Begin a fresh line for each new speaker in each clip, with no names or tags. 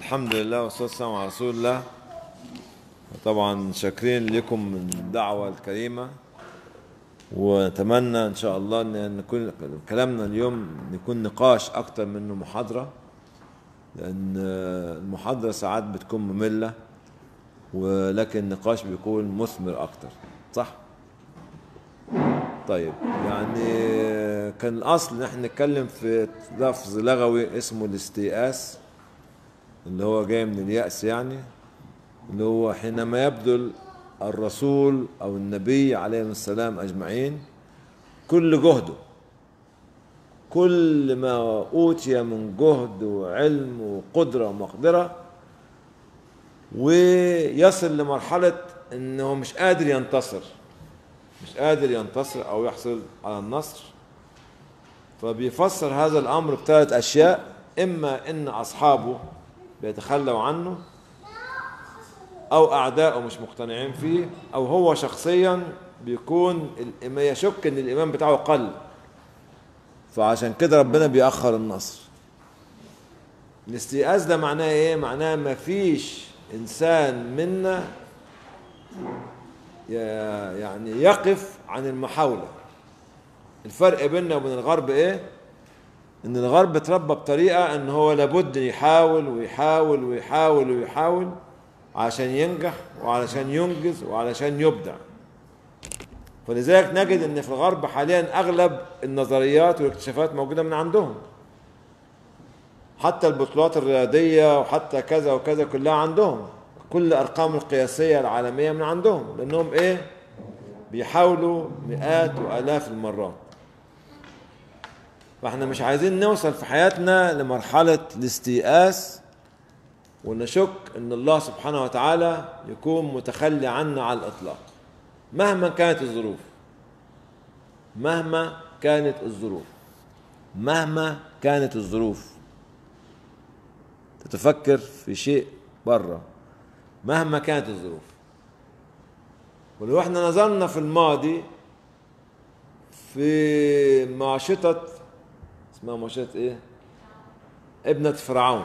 الحمد لله والصلاة والسلام على رسول الله طبعا شاكرين لكم الدعوة الكريمة ونتمنى إن شاء الله أن نكون كلامنا اليوم يكون نقاش أكتر منه محاضرة لأن المحاضرة ساعات بتكون مملة ولكن النقاش بيكون مثمر أكتر صح؟ طيب يعني كان الأصل إن احنا نتكلم في لفظ لغوي اسمه الاستيئاس اللي هو جاي من اليأس يعني اللي هو حينما يبذل الرسول أو النبي عليه السلام أجمعين كل جهده كل ما أوتي من جهد وعلم وقدرة ومقدرة ويصل لمرحلة إنه مش قادر ينتصر مش قادر ينتصر أو يحصل على النصر فبيفسر هذا الأمر بثلاث أشياء إما إن أصحابه بيتخلوا عنه او اعدائه مش مقتنعين فيه او هو شخصيا بيكون ما يشك ان الايمان بتاعه قل فعشان كده ربنا بيأخر النصر الاستيئاس ده معناه ايه معناه ما فيش انسان منا يعني يقف عن المحاولة الفرق بيننا وبين الغرب ايه ان الغرب اتربى بطريقة ان هو لابد يحاول ويحاول ويحاول ويحاول عشان ينجح وعلشان ينجز وعلشان يبدع فلذلك نجد ان في الغرب حاليا اغلب النظريات والاكتشافات موجوده من عندهم حتى البطولات الرياضيه وحتى كذا وكذا كلها عندهم كل الارقام القياسيه العالميه من عندهم لانهم ايه بيحاولوا مئات والاف المرات فاحنا مش عايزين نوصل في حياتنا لمرحله الاستيئاس ونشك ان الله سبحانه وتعالى يكون متخلي عنا على الاطلاق مهما كانت الظروف مهما كانت الظروف مهما كانت الظروف تتفكر في شيء بره مهما كانت الظروف ولو احنا نظرنا في الماضي في معشطة اسمها معشطة ايه ابنة فرعون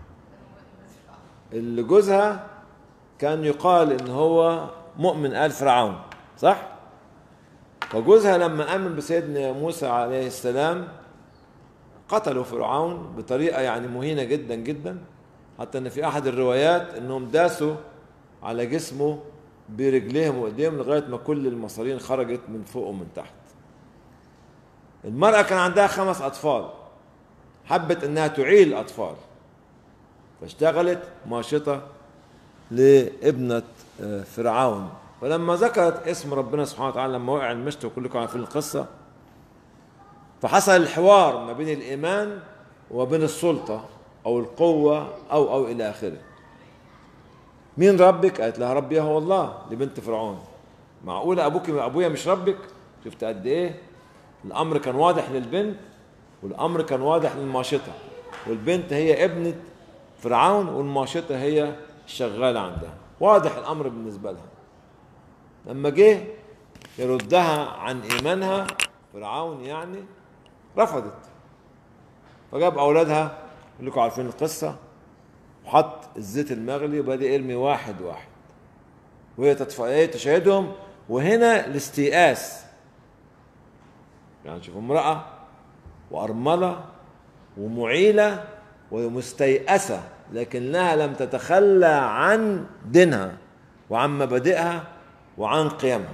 اللي جوزها كان يقال ان هو مؤمن آل فرعون صح؟ فجوزها لما آمن بسيدنا موسى عليه السلام قتلوا فرعون بطريقة يعني مهينة جدا جدا حتى ان في احد الروايات انهم داسوا على جسمه برجليهم وايديهم لغاية ما كل المصارين خرجت من فوق ومن تحت المرأة كان عندها خمس أطفال حبت انها تعيل الأطفال فاشتغلت ماشطة لابنة فرعون فلما ذكرت اسم ربنا سبحانه وتعالى لما وقع المشط وكلكم عارفين القصة فحصل الحوار ما بين الإيمان وبين السلطة أو القوة أو أو إلى آخره مين ربك؟ قالت لها ربي هو الله لبنت فرعون معقولة أبوك أبويا مش ربك؟ شفت قد إيه؟ الأمر كان واضح للبنت والأمر كان واضح للماشطة والبنت هي ابنة فرعون والماشطة هي الشغالة عندها واضح الأمر بالنسبة لها لما جه يردها عن إيمانها فرعون يعني رفضت فجاب أولادها اللي لكم عارفين القصة وحط الزيت المغلي وبدأ يرمي واحد واحد وهي تتف... تشاهدهم وهنا الاستيئاس يعني شوف امرأة وأرملة ومعيلة ومستيأسة لكنها لم تتخلى عن دينها وعن مبادئها وعن قيمها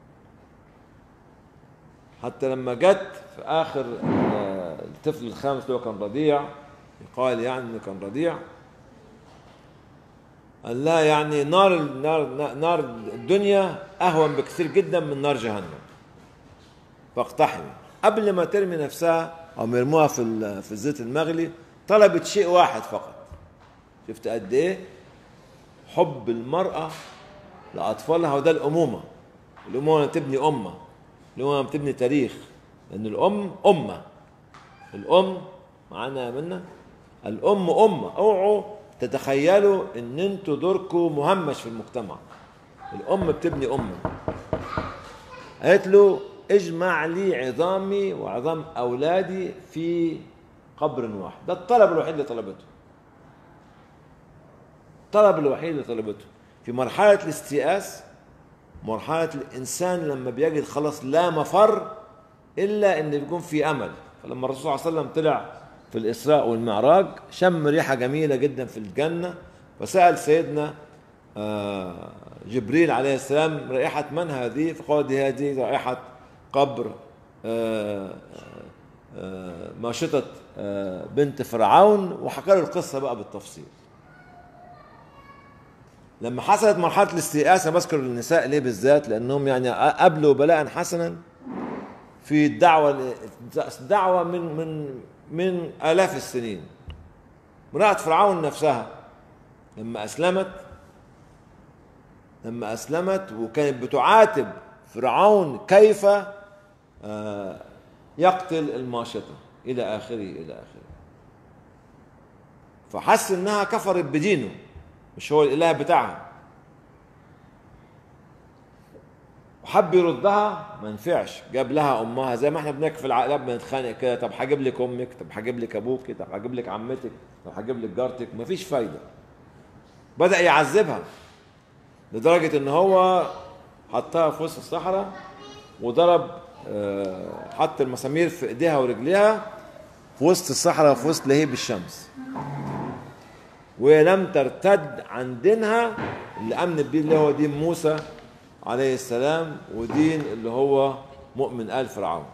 حتى لما جت في آخر الطفل الخامس اللي هو كان رضيع يقال يعني انه كان رضيع قال لها يعني نار نار نار الدنيا اهون بكثير جدا من نار جهنم فاقتحمي قبل ما ترمي نفسها او يرموها في في الزيت المغلي طلبت شيء واحد فقط شفت قد ايه حب المرأة لأطفالها وده الأمومة الأمومة تبني أمة الأمومة بتبني تاريخ لأن الأم أمة الأم معانا منا الأم أمة اوعوا تتخيلوا إن أنتوا دوركم مهمش في المجتمع الأم بتبني أمة قالت له اجمع لي عظامي وعظام أولادي في قبر واحد ده الطلب الوحيد اللي طلبته الطلب الوحيد اللي طلبته في مرحلة الاستيئاس مرحلة الإنسان لما بيجد خلاص لا مفر إلا إن بيكون في أمل فلما الرسول صلى الله عليه وسلم طلع في الإسراء والمعراج شم ريحة جميلة جدا في الجنة فسأل سيدنا آه، جبريل عليه السلام رائحة من هذه؟ فقال دي هذه رائحة قبر آه، آه، ماشطة آه، بنت فرعون وحكى له القصة بقى بالتفصيل لما حصلت مرحلة الاستيئاس أنا بذكر النساء ليه بالذات لأنهم يعني قبلوا بلاء حسنا في الدعوة دعوة من من من آلاف السنين امرأة فرعون نفسها لما أسلمت لما أسلمت وكانت بتعاتب فرعون كيف آه، يقتل الماشطة إلى آخره إلى آخره فحس إنها كفرت بدينه مش هو الإله بتاعها وحب يردها ما نفعش جاب لها امها زي ما احنا بنحكي في العائلات بنتخانق كده طب هجيب لك امك طب هجيب لك ابوك طب هجيب لك عمتك طب هجيب لك جارتك مفيش فايده بدا يعذبها لدرجه ان هو حطها في وسط الصحراء وضرب آه، حط المسامير في ايديها ورجليها في وسط الصحراء في وسط لهيب الشمس ولم ترتد عن دينها اللي امنت بيه اللي هو دين موسى عليه السلام ودين اللي هو مؤمن آل فرعون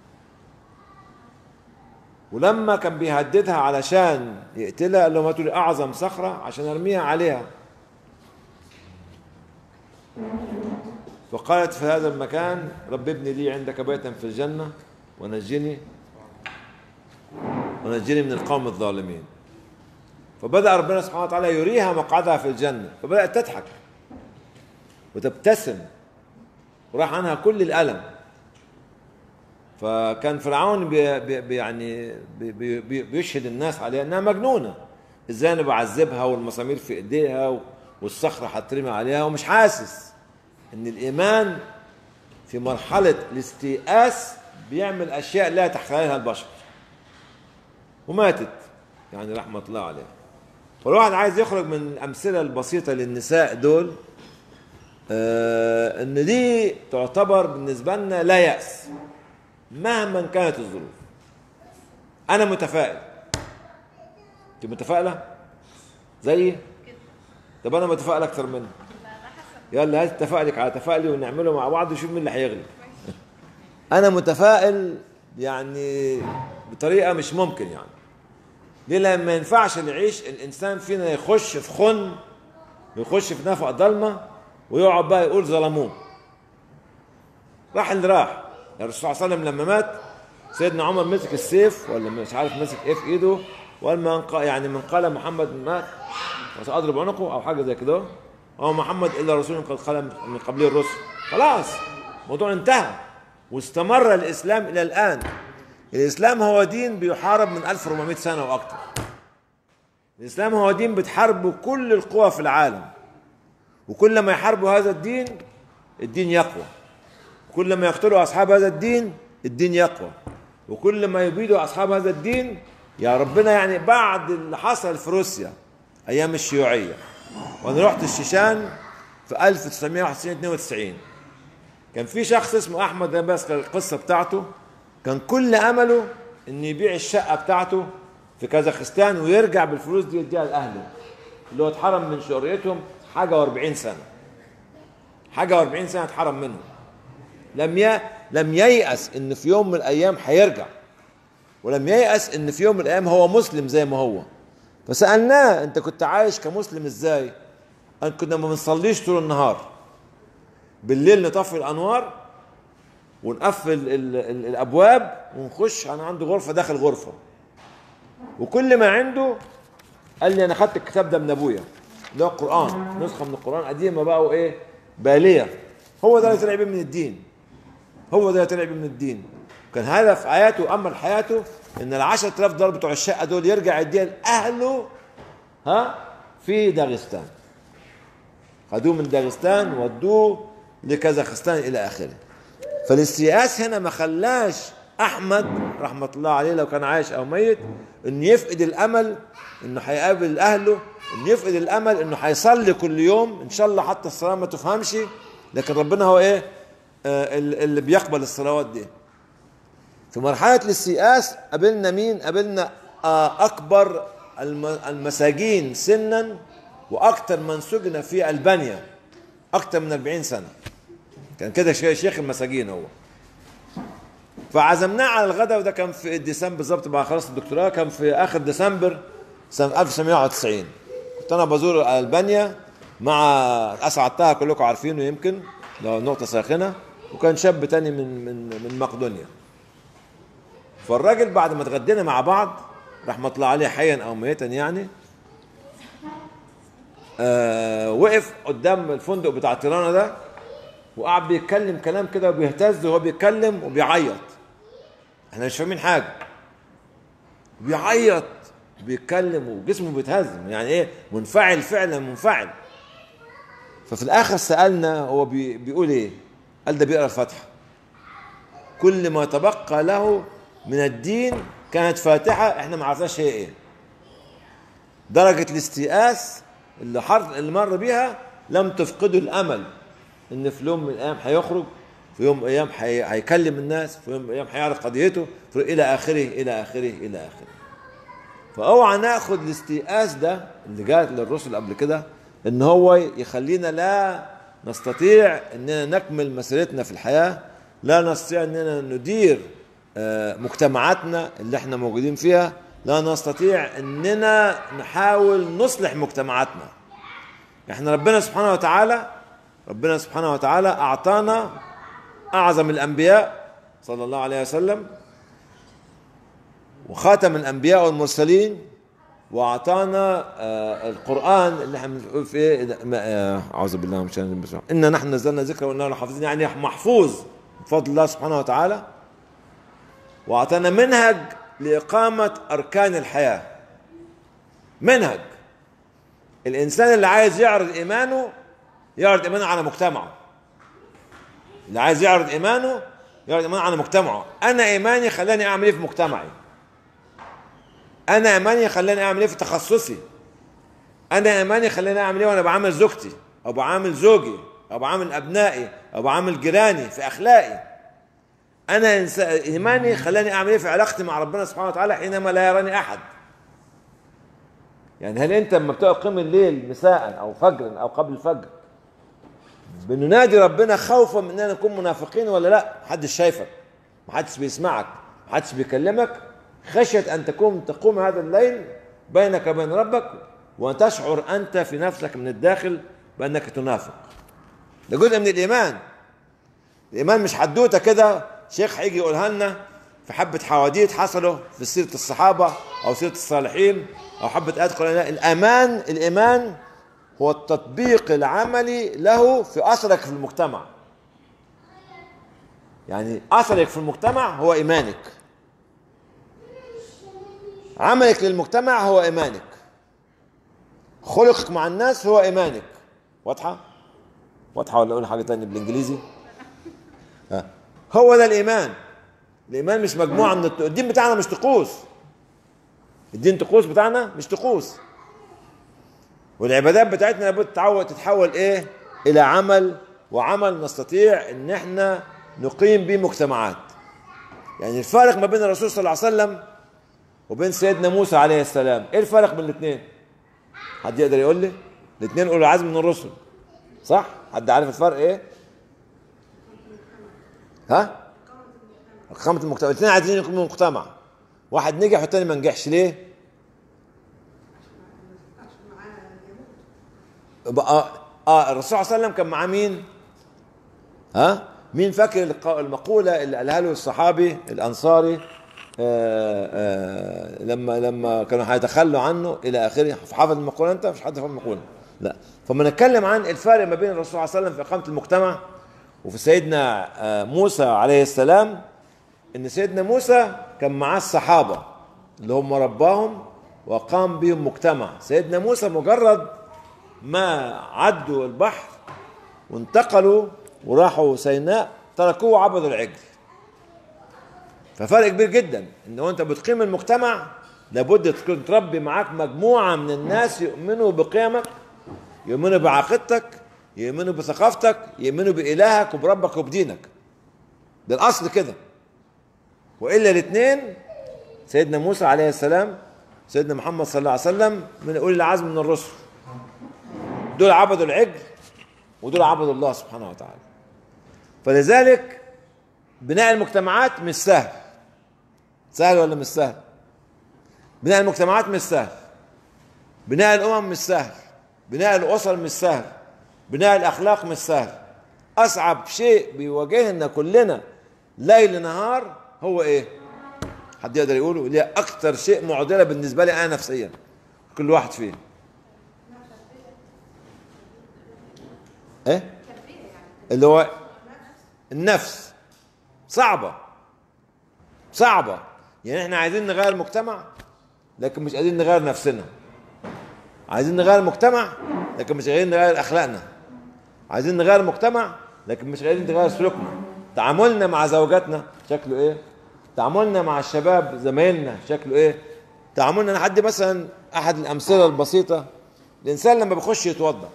ولما كان بيهددها علشان يقتلها قال لهم هاتوا لي اعظم صخره عشان ارميها عليها فقالت في هذا المكان رب ابني لي عندك بيتا في الجنه ونجني ونجني من القوم الظالمين فبدا ربنا سبحانه وتعالى يريها مقعدها في الجنه فبدات تضحك وتبتسم وراح عنها كل الألم فكان فرعون بي بي يعني بي بي بيشهد الناس عليها انها مجنونه ازاي انا بعذبها والمسامير في ايديها والصخره هترمي عليها ومش حاسس ان الايمان في مرحله الاستيئاس بيعمل اشياء لا يتخيلها البشر وماتت يعني رحمه الله عليها فالواحد عايز يخرج من الامثله البسيطه للنساء دول آه، ان دي تعتبر بالنسبه لنا لا ياس مهما كانت الظروف انا متفائل انت متفائله زيي طب انا متفائل اكتر منك يلا هات تفائلك على تفائلي ونعمله مع بعض ونشوف مين اللي هيغلب انا متفائل يعني بطريقه مش ممكن يعني ليه لان ما ينفعش نعيش الانسان فينا يخش في خن ويخش في نفق ضلمه ويقعد بقى يقول ظلموه راح اللي راح الرسول صلى الله عليه وسلم لما مات سيدنا عمر مسك السيف ولا مش عارف مسك ايه في ايده وقال من قال يعني من قال محمد مات وساضرب عنقه او حاجه زي كده هو محمد الا رسول قد خلى من قبله الرسل خلاص الموضوع انتهى واستمر الاسلام الى الان الاسلام هو دين بيحارب من 1400 سنه واكثر الاسلام هو دين بتحاربه كل القوى في العالم وكل ما يحاربوا هذا الدين الدين يقوى كل ما يقتلوا اصحاب هذا الدين الدين يقوى وكل ما يبيدوا اصحاب هذا الدين يا ربنا يعني بعد اللي حصل في روسيا ايام الشيوعيه وانا رحت الشيشان في 1991 92 كان في شخص اسمه احمد انا بذكر القصه بتاعته كان كل امله ان يبيع الشقه بتاعته في كازاخستان ويرجع بالفلوس دي يديها لاهله اللي هو اتحرم من شريتهم حاجه و40 سنه حاجه و40 سنه اتحرم منهم لم ي... لم ييأس ان في يوم من الايام هيرجع ولم ييأس ان في يوم من الايام هو مسلم زي ما هو فسألناه انت كنت عايش كمسلم ازاي قال كنا ما بنصليش طول النهار بالليل نطفي الانوار ونقفل ال ال الابواب ونخش انا عنده غرفه داخل غرفه وكل ما عنده قال لي انا خدت الكتاب ده من ابويا اللي هو القران نسخه من القران قديمه بقى وايه باليه هو ده اللي طلع بيه من الدين هو ده اللي طلع بيه من الدين كان هدف حياته وامل حياته ان ال 10000 دولار بتوع الشقه دول يرجع يديها لاهله ها في داغستان خدوه من داغستان ودوه لكازاخستان الى اخره فالاستياس هنا ما خلاش احمد رحمه الله عليه لو كان عايش او ميت انه يفقد الامل انه هيقابل اهله انه يفقد الامل انه هيصلي كل يوم ان شاء الله حتى الصلاه ما تفهمش لكن ربنا هو ايه آه ال- اللي بيقبل الصلوات دي في مرحله الاستيئاس قابلنا مين قابلنا آه اكبر الم- المساجين سنا واكثر من سجن في البانيا اكثر من 40 سنه كان كده شي- شيخ المساجين هو فعزمناه على الغداء وده كان في ديسمبر بالظبط بعد خلصت الدكتوراه كان في اخر ديسمبر سنه 1991 كنت انا بزور البانيا مع اسعدتها كلكم عارفينه يمكن ده نقطه ساخنه وكان شاب تاني من من من مقدونيا فالراجل بعد ما اتغدينا مع بعض رحمه الله عليه حيا او ميتا يعني آه وقف قدام الفندق بتاع تيرانا ده وقعد بيتكلم كلام كده وبيهتز وهو بيتكلم وبيعيط احنا مش فاهمين حاجه بيعيط بيتكلم وجسمه بيتهز يعني ايه منفعل فعلا منفعل ففي الاخر سالنا هو بي بيقول ايه قال ده بيقرا الفاتحه كل ما تبقى له من الدين كانت فاتحه احنا ما عرفناش هي ايه درجه الاستيئاس اللي حر اللي مر بيها لم تفقده الامل ان في يوم من الايام هيخرج في يوم من الايام هي- هيكلم الناس في يوم من الايام هيعرض قضيته في الى اخره الى اخره الى اخره فاوعى ناخد الاستيئاس ده اللي جاء للرسل قبل كده ان هو يخلينا لا نستطيع اننا نكمل مسيرتنا في الحياه لا نستطيع اننا ندير آه، مجتمعاتنا اللي احنا موجودين فيها لا نستطيع اننا نحاول نصلح مجتمعاتنا احنا ربنا سبحانه وتعالى ربنا سبحانه وتعالى اعطانا اعظم الانبياء صلى الله عليه وسلم وخاتم الانبياء والمرسلين واعطانا آه القران اللي احنا بنقول في ايه ما- آه، اعوذ بالله من الشيطان الرجيم انا نحن نزلنا ذكر وانا لحافظين يعني محفوظ بفضل الله سبحانه وتعالى واعطانا منهج لاقامه اركان الحياه منهج الانسان اللي عايز يعرض ايمانه يعرض ايمانه على مجتمعه اللي عايز يعرض ايمانه يعرض ايمانه على مجتمعه انا ايماني خلاني اعمل ايه في مجتمعي انا ايماني خلاني اعمل ايه في تخصصي انا ايماني خلاني اعمل ايه وانا بعامل زوجتي او بعامل زوجي او بعامل ابنائي او بعامل جيراني في اخلاقي انا إنس- ايماني خلاني اعمل ايه في علاقتي مع ربنا سبحانه وتعالى حينما لا يراني احد يعني هل انت لما بتقيم الليل مساء او فجرا او قبل الفجر بننادي ربنا خوفا من اننا نكون منافقين ولا لا محدش شايفك محدش بيسمعك محدش بيكلمك خشية ان تكون تقوم هذا الليل بينك وبين ربك وتشعر انت في نفسك من الداخل بانك تنافق ده جزء من الايمان الايمان مش حدوته كده شيخ هيجي يقولها لنا في حبه حواديت حصلوا في سيره الصحابه او سيره الصالحين او حبه ايات قرانيه الامان الايمان هو التطبيق العملي له في اثرك في المجتمع يعني اثرك في المجتمع هو ايمانك عملك للمجتمع هو ايمانك خلقك مع الناس هو ايمانك واضحه واضحه ولا اقول حاجه تانية بالانجليزي ها. هو ده الايمان الايمان مش مجموعه من الط... الدين بتاعنا مش طقوس الدين طقوس بتاعنا مش طقوس والعبادات بتاعتنا لابد تتحول تتحول ايه الى عمل وعمل نستطيع ان احنا نقيم به مجتمعات يعني الفارق ما بين الرسول صلى الله عليه وسلم وبين سيدنا موسى عليه السلام ايه الفرق بين الاثنين حد يقدر يقول لي الاثنين اولو العزم من الرسل صح حد عارف الفرق ايه ها إقامة المجتمع الاثنين عايزين يقيموا مجتمع واحد نجح والتاني ما نجحش ليه بقى اه الرسول صلى الله عليه وسلم كان معاه مين ها مين فاكر الق- المقولة اللي قالها له الصحابي الأنصاري آه آه لما لما كانوا هيتخلوا عنه إلى آخره حافظ المقولة أنت مش حد حافظ المقولة لا فما نتكلم عن الفرق ما بين الرسول صلى الله عليه وسلم في إقامة المجتمع وفي سيدنا آه موسى عليه السلام إن سيدنا موسى كان معاه الصحابة اللي هم رباهم وقام بهم مجتمع سيدنا موسى مجرد ما عدوا البحر وانتقلوا وراحوا سيناء تركوه وعبدوا العجل ففرق كبير جدا ان هو انت بتقيم المجتمع لابد تكون تربي معاك مجموعه من الناس يؤمنوا بقيمك يؤمنوا بعقيدتك يؤمنوا بثقافتك يؤمنوا بإلهك وبربك وبدينك ده الأصل كده وإلا الاثنين سيدنا موسى عليه السلام سيدنا محمد صلى الله عليه وسلم من أولي العزم من الرسل دول عبدوا العجل ودول عبدوا الله سبحانه وتعالى فلذلك بناء المجتمعات مش سهل سهل ولا مش سهل بناء المجتمعات مش سهل بناء الأمم مش سهل بناء الأسر مش سهل بناء الأخلاق مش سهل أصعب شيء بيواجهنا كلنا ليل نهار هو إيه؟ حد يقدر يقوله؟ اللي هي أكتر شيء معضلة بالنسبة لي أنا نفسيا كل واحد فيه إيه؟ اللي هو النفس صعبة صعبة يعني احنا عايزين نغير المجتمع لكن مش قادرين نغير نفسنا عايزين نغير المجتمع لكن مش قادرين نغير اخلاقنا عايزين نغير المجتمع لكن مش قادرين نغير سلوكنا تعاملنا مع زوجاتنا شكله ايه تعاملنا مع الشباب زمايلنا شكله ايه تعاملنا انا حد مثلا احد الامثله البسيطه الانسان لما بيخش يتوضا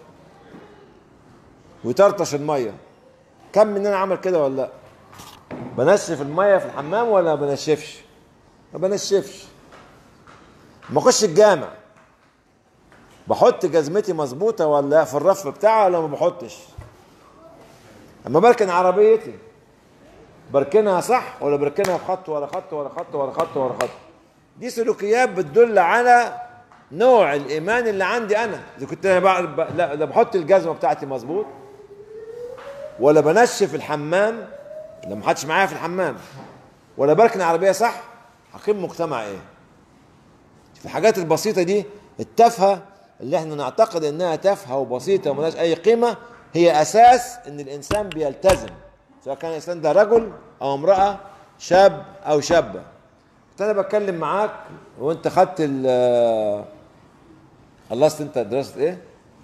ويطرطش الميه كم مننا عمل كده ولا لا بنشف الميه في الحمام ولا ما بنشفش ما بنشفش ما اخش الجامع بحط جزمتي مظبوطه ولا في الرف بتاعها ولا ما بحطش اما بركن عربيتي بركنها صح ولا بركنها في خط ولا خط ولا خط ولا خط ولا خط دي سلوكيات بتدل على نوع الايمان اللي عندي انا اذا كنت انا بقى ب- لا لا بحط الجزمه بتاعتي مظبوط ولا بنشف الحمام لما ما حدش معايا في الحمام ولا بركن عربيه صح هقيم مجتمع ايه في الحاجات البسيطه دي التافهه اللي احنا نعتقد انها تافهه وبسيطه وملهاش اي قيمه هي اساس ان الانسان بيلتزم سواء كان الانسان ده رجل او امراه شاب او شابه كنت انا بتكلم معاك وانت خدت ال خلصت انت دراسه ايه؟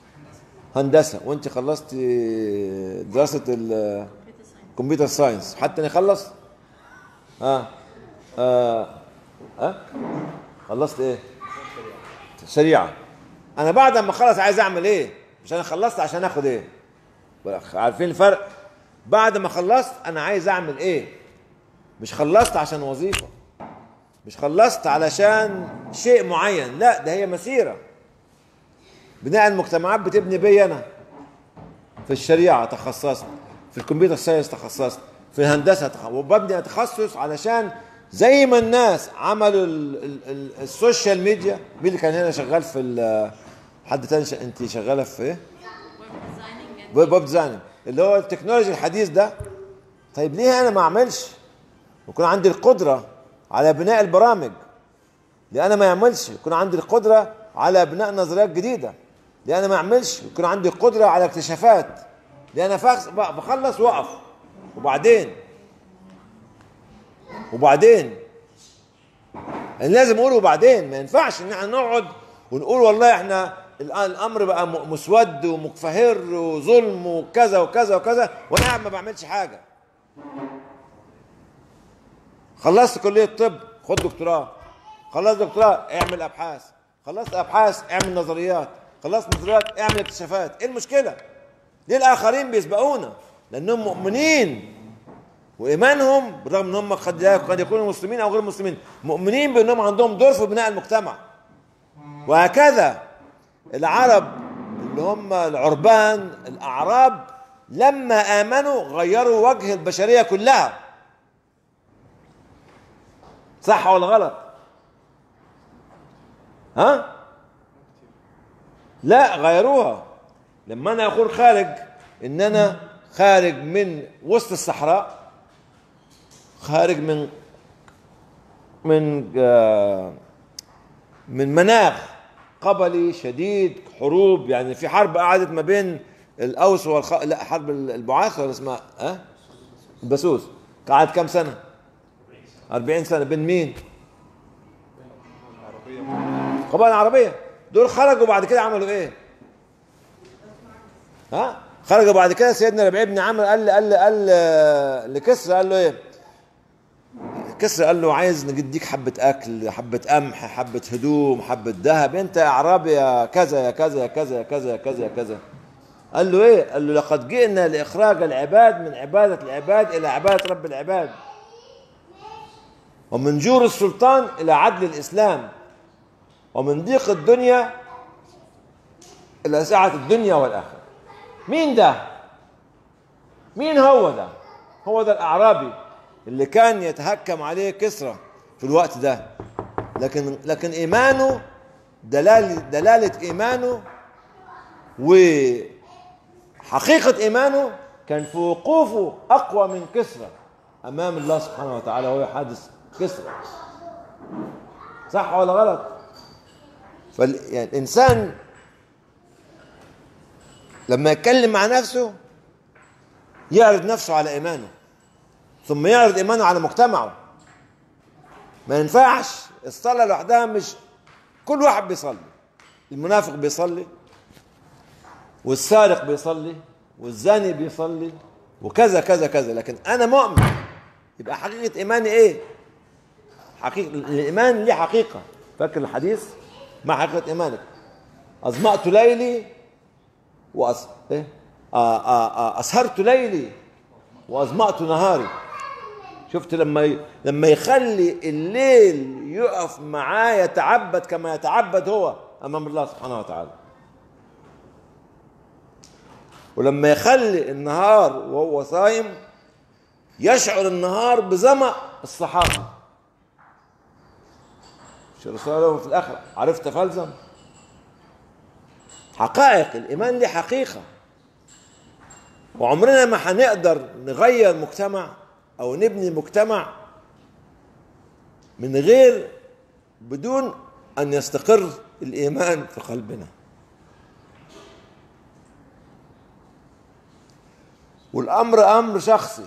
هندسه وانت خلصت دراسه الكمبيوتر ساينس حتى نخلص ها اه ها خلصت ايه؟ شريعه انا بعد ما اخلص عايز اعمل ايه؟ مش انا خلصت عشان اخد ايه؟ عارفين الفرق؟ بعد ما خلصت انا عايز اعمل ايه؟ مش خلصت عشان وظيفه مش خلصت علشان شيء معين لا ده هي مسيره بناء المجتمعات بتبني بي انا في الشريعه تخصصت في الكمبيوتر ساينس تخصصت في الهندسه تخصصت وببني تخصص علشان زي ما الناس عملوا ال ال ال السوشيال ميديا مين اللي كان هنا شغال في ال- حد تاني ش- انت شغاله في ايه؟ ويب ويب ديزايننج اللي هو التكنولوجي الحديث ده طيب ليه انا ما اعملش ويكون عندي القدره على بناء البرامج ليه انا ما يعملش يكون عندي القدره على بناء نظريات جديده ليه انا ما اعملش يكون عندي القدره على اكتشافات ليه انا فخ- ب- بخلص واقف وبعدين وبعدين أنا لازم اقول وبعدين ما ينفعش ان احنا نقعد ونقول والله احنا الان الامر بقى م- مسود ومكفهر وظلم وكذا وكذا وكذا وانا قاعد ما بعملش حاجه خلصت كليه طب خد دكتوراه خلصت دكتوراه اعمل ابحاث خلصت ابحاث اعمل نظريات خلصت نظريات اعمل اكتشافات ايه المشكله ليه الاخرين بيسبقونا لانهم مؤمنين وايمانهم بالرغم ان هم قد قد يكونوا مسلمين او غير مسلمين مؤمنين بانهم عندهم دور في بناء المجتمع وهكذا العرب اللي هم العربان الاعراب لما امنوا غيروا وجه البشريه كلها صح ولا غلط ها لا غيروها لما انا اكون خارج ان انا خارج من وسط الصحراء خارج من من آه، من مناخ قبلي شديد حروب يعني في حرب قعدت ما بين الاوس والخ لا حرب البعاث ولا اسمها ها أه؟ البسوس قعدت كم سنه 40 سنه بين مين قبائل عربيه دول خرجوا بعد كده عملوا ايه ها خرجوا بعد كده سيدنا ربيع بن عمرو قال قال قال لكسرى قال له ايه كسرى قال له عايز نديك حبة أكل حبة قمح حبة هدوم حبة ذهب أنت يا أعرابي يا كذا يا كذا يا كذا يا كذا يا كذا يا كذا قال له إيه؟ قال له لقد جئنا لإخراج العباد من عبادة العباد إلى عبادة رب العباد ومن جور السلطان إلى عدل الإسلام ومن ضيق الدنيا إلى سعة الدنيا والآخرة مين ده؟ مين هو ده؟ هو ده الأعرابي اللي كان يتهكم عليه كسرى في الوقت ده لكن لكن إيمانه دلالة دلالة إيمانه وحقيقة إيمانه كان في وقوفه أقوى من كسرى أمام الله سبحانه وتعالى وهو يحادث كسرى صح ولا غلط؟ فال يعني الإنسان لما يتكلم مع نفسه يعرض نفسه على إيمانه ثم يعرض إيمانه على مجتمعه ما ينفعش الصلاة لوحدها مش كل واحد بيصلي المنافق بيصلي والسارق بيصلي والزاني بيصلي وكذا كذا كذا لكن أنا مؤمن يبقى حقيقة إيماني إيه؟ حقيقة الإيمان ليه حقيقة فاكر الحديث؟ ما حقيقة إيمانك أظمأت ليلي وأص... إيه؟ آه آه آه أسهرت ليلي وأظمأت نهاري شفت لما ي... لما يخلي الليل يقف معاه يتعبد كما يتعبد هو أمام الله سبحانه وتعالى ولما يخلي النهار وهو صايم يشعر النهار بظمأ الصحابي مش الرسول في الآخرة عرفت فلزم حقائق الإيمان دي حقيقة وعمرنا ما هنقدر نغير مجتمع أو نبني مجتمع من غير بدون أن يستقر الإيمان في قلبنا والأمر أمر شخصي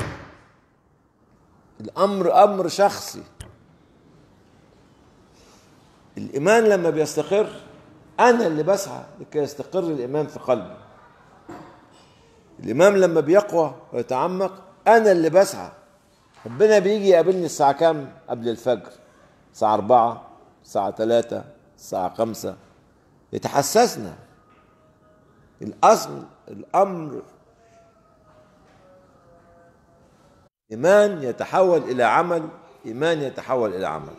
الأمر أمر شخصي الإيمان لما بيستقر أنا اللي بسعى لكي يستقر الإيمان في قلبي الإمام لما بيقوى ويتعمق أنا اللي بسعى ربنا بيجي يقابلني الساعة كام قبل الفجر الساعة أربعة الساعة ثلاثة الساعة خمسة يتحسسنا الأصل الأمر إيمان يتحول إلى عمل إيمان يتحول إلى عمل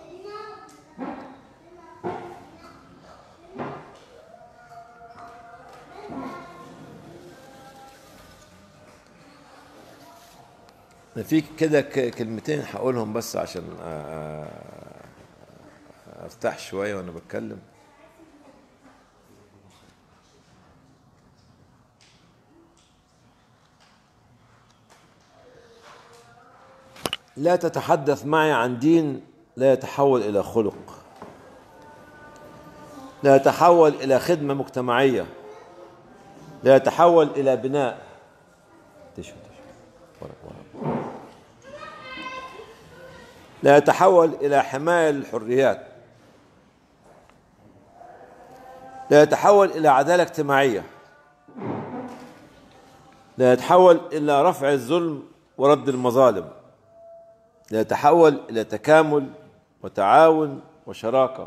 في كده كلمتين هقولهم بس عشان ارتاح شويه وانا بتكلم لا تتحدث معي عن دين لا يتحول الى خلق لا يتحول الى خدمه مجتمعيه لا يتحول الى بناء تشهد ورق ورق لا يتحول إلى حماية للحريات لا يتحول إلى عدالة اجتماعية لا يتحول إلى رفع الظلم ورد المظالم لا يتحول إلى تكامل وتعاون وشراكة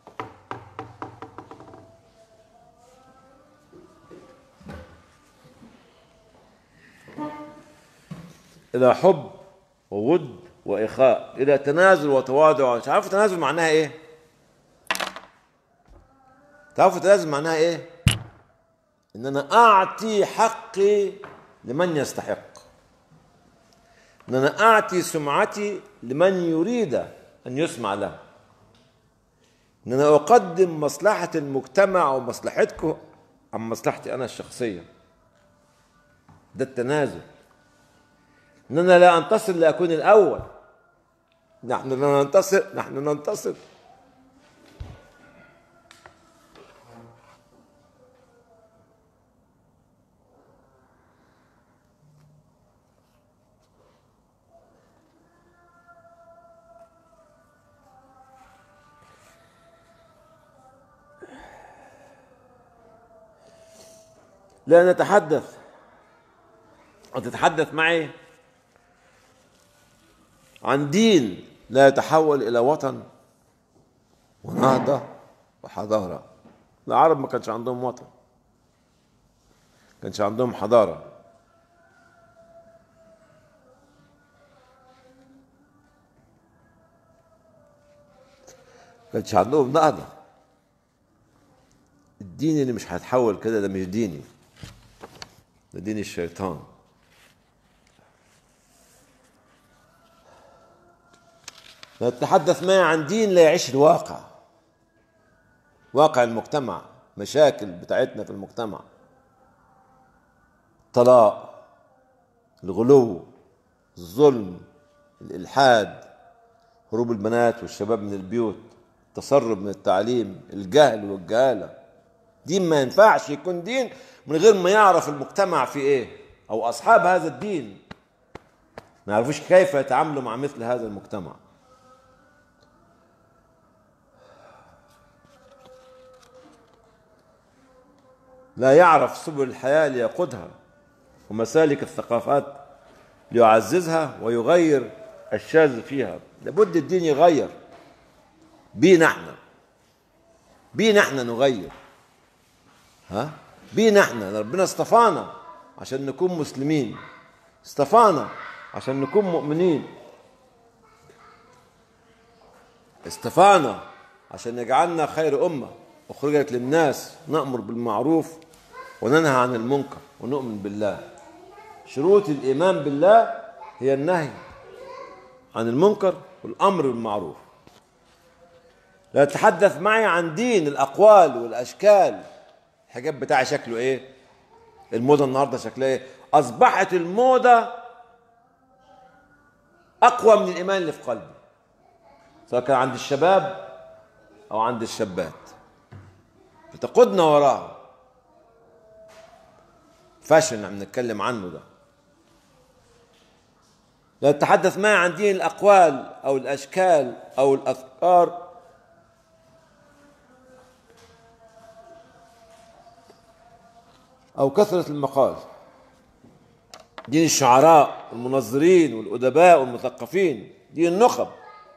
إلى حب وود وإخاء إلى تنازل وتواضع تعرفوا تنازل معناها إيه؟ تعرفوا تنازل معناها إيه؟ إن أنا أعطي حقي لمن يستحق إن أنا أعطي سمعتي لمن يريد أن يسمع له إن أنا أقدم مصلحة المجتمع ومصلحتكم عن مصلحتي أنا الشخصية ده التنازل إن أنا لا أنتصر لأكون الأول نحن لا ننتصر نحن ننتصر لا نتحدث وتتحدث معي عن دين لا يتحول إلى وطن ونهضة وحضارة العرب ما كانش عندهم وطن كانش عندهم حضارة كانش عندهم نهضة الدين اللي مش هيتحول كده ده مش ديني ده دين الشيطان نتحدث ما عن دين لا يعيش الواقع واقع المجتمع مشاكل بتاعتنا في المجتمع طلاق الغلو الظلم الإلحاد هروب البنات والشباب من البيوت التسرب من التعليم الجهل والجهالة دين ما ينفعش يكون دين من غير ما يعرف المجتمع في ايه او اصحاب هذا الدين ما يعرفوش كيف يتعاملوا مع مثل هذا المجتمع لا يعرف سبل الحياة ليقودها ومسالك الثقافات ليعززها ويغير الشاذ فيها لابد الدين يغير بينا احنا بينا احنا نغير ها بينا احنا ربنا اصطفانا عشان نكون مسلمين اصطفانا عشان نكون مؤمنين اصطفانا عشان يجعلنا خير أمة أخرجت للناس نأمر بالمعروف وننهى عن المنكر ونؤمن بالله شروط الإيمان بالله هي النهي عن المنكر والأمر بالمعروف لا تتحدث معي عن دين الأقوال والأشكال الحجاب بتاعي شكله إيه الموضة النهاردة شكلها إيه أصبحت الموضة أقوى من الإيمان اللي في قلبي سواء كان عند الشباب أو عند الشابات فتقودنا وراها فاشن عم نتكلم عنه ده لا تتحدث معي عن دين الأقوال أو الأشكال أو الأفكار أو كثرة المقال دين الشعراء والمنظرين والأدباء والمثقفين دين النخب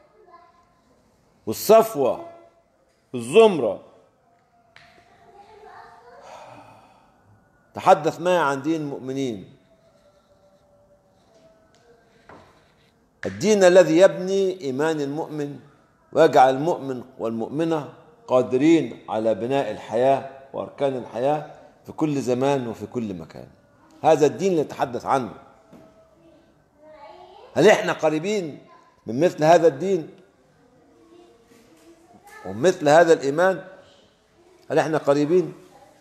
والصفوة والزمرة تحدث معي عن دين المؤمنين الدين الذي يبني إيمان المؤمن ويجعل المؤمن والمؤمنة قادرين على بناء الحياة وأركان الحياة في كل زمان وفي كل مكان هذا الدين اللي نتحدث عنه هل احنا قريبين من مثل هذا الدين ومثل هذا الإيمان هل احنا قريبين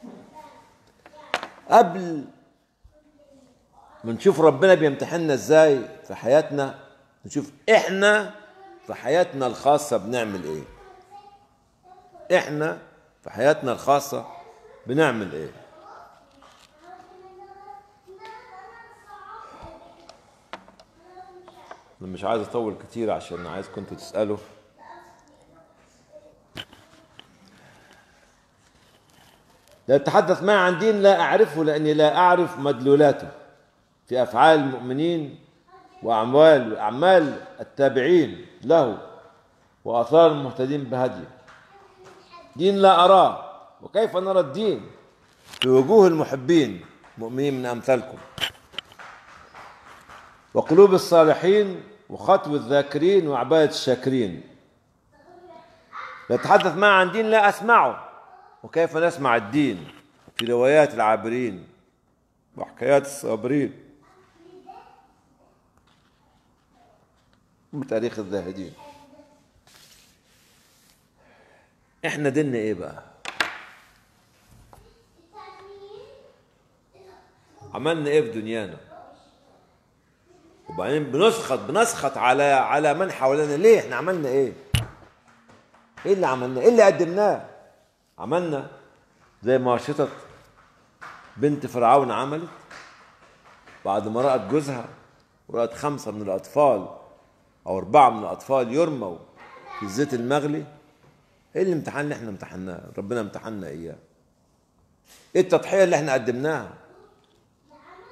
قبل ما نشوف ربنا بيمتحننا ازاي في حياتنا نشوف احنا في حياتنا الخاصة بنعمل ايه احنا في حياتنا الخاصة بنعمل ايه انا مش عايز اطول كتير عشان عايز كنتوا تسألوا لا أتحدث معي عن دين لا أعرفه لأني لا أعرف مدلولاته في أفعال المؤمنين وأعمال أعمال التابعين له وآثار المهتدين بهديه دين لا أراه وكيف نرى الدين في وجوه المحبين مؤمنين من أمثالكم وقلوب الصالحين وخطو الذاكرين وعبادة الشاكرين نتحدث معه عن دين لا أسمعه وكيف نسمع الدين في روايات العابرين وحكايات الصابرين وتاريخ الزاهدين احنا ديننا ايه بقى عملنا ايه في دنيانا وبعدين بنسخط بنسخط على على من حوالينا ليه احنا عملنا ايه ايه اللي عملناه ايه اللي قدمناه عملنا زي ما شطت بنت فرعون عملت بعد ما رأت جوزها ورأت خمسة من الأطفال أو أربعة من الأطفال يرموا في الزيت المغلي إيه الامتحان اللي إحنا امتحناه ربنا امتحنا إياه إيه التضحية اللي إحنا قدمناها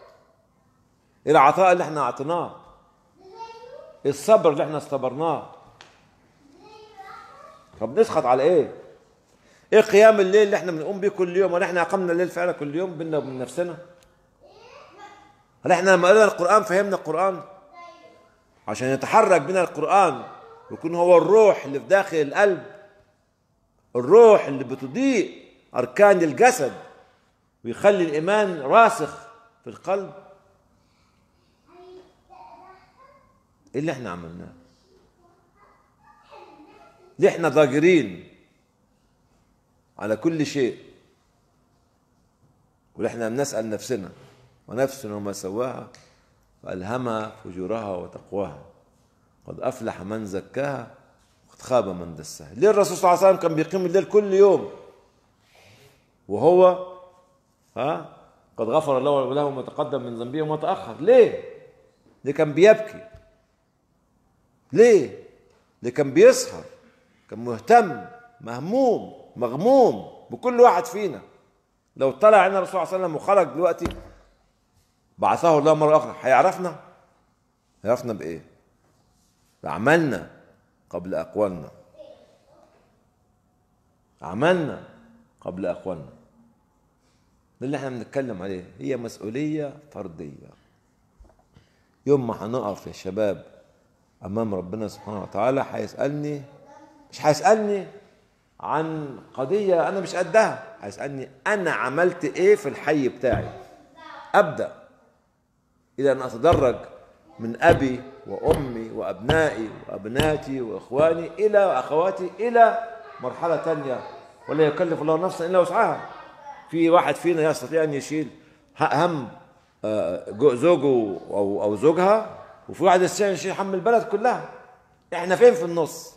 إيه العطاء اللي إحنا أعطيناه إيه الصبر اللي إحنا استبرناه طب نسخط على ايه ايه قيام الليل اللي احنا بنقوم بيه كل يوم هل احنا اقمنا الليل فعلا كل يوم بينا وبين نفسنا هل احنا لما قرأنا القرآن فهمنا القرآن عشان يتحرك بنا القرآن ويكون هو الروح اللي في داخل القلب الروح اللي بتضيء أركان الجسد ويخلي الإيمان راسخ في القلب ايه اللي احنا عملناه ليه احنا ضاجرين على كل شيء ونحن بنسأل نفسنا ونفس وما سواها فألهمها فجورها وتقواها قد أفلح من زكاها وقد خاب من دساها ليه الرسول صلى الله عليه وسلم كان بيقيم الليل كل يوم وهو ها قد غفر الله له ما تقدم من ذنبه وما تأخر ليه؟ ليه كان بيبكي ليه؟ ليه كان بيسهر كان مهتم مهموم مغموم بكل واحد فينا لو طلع علينا الرسول صلى الله عليه وسلم وخرج دلوقتي بعثه الله مرة أخرى هيعرفنا هيعرفنا بإيه بأعمالنا قبل أقوالنا أعمالنا قبل أقوالنا ده اللي احنا بنتكلم عليه هي مسؤولية فردية يوم ما هنقف يا شباب أمام ربنا سبحانه وتعالى هيسألني مش هيسألني عن قضية أنا مش قدها هيسألني أنا عملت إيه في الحي بتاعي أبدأ إلى أن أتدرج من أبي وأمي وأبنائي وأبناتي وإخواني إلى وأخواتي إلى مرحلة تانية ولا يكلف الله نفسا إلا وسعها في واحد فينا يستطيع أن يشيل هم زوجه أو أو زوجها وفي واحد يستطيع أن يشيل هم البلد كلها إحنا فين في النص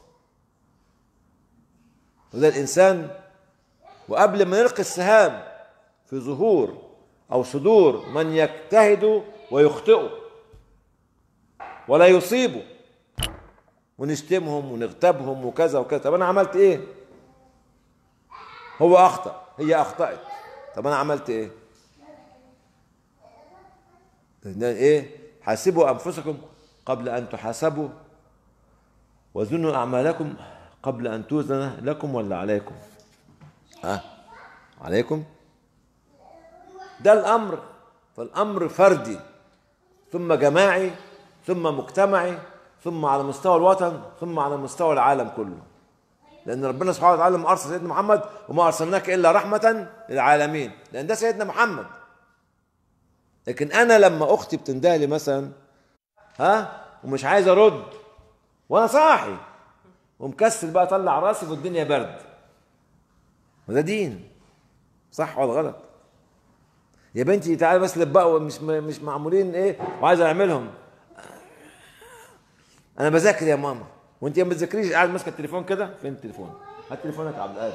وده الإنسان وقبل ما نلقي السهام في ظهور أو صدور من يجتهد ويخطئ ولا يصيبوا ونشتمهم ونغتابهم وكذا وكذا طب انا عملت ايه هو اخطا هي اخطات طب انا عملت ايه ايه حاسبوا انفسكم قبل ان تحاسبوا وزنوا اعمالكم قبل ان توزن لكم ولا عليكم ها أه؟ عليكم ده الامر فالامر فردي ثم جماعي ثم مجتمعي ثم على مستوى الوطن ثم على مستوى العالم كله لان ربنا سبحانه وتعالى ما ارسل سيدنا محمد وما ارسلناك الا رحمه للعالمين لان ده سيدنا محمد لكن انا لما اختي بتندهلي مثلا ها ومش عايز ارد وانا صاحي ومكسل بقى اطلع راسي والدنيا برد وده دين صح ولا غلط يا بنتي تعالي بس بقى مش مش معمولين ايه وعايز اعملهم انا بذاكر يا ماما وانت ما بتذاكريش قاعد ماسكه التليفون كده فين التليفون هات تليفونك يا عبد القادر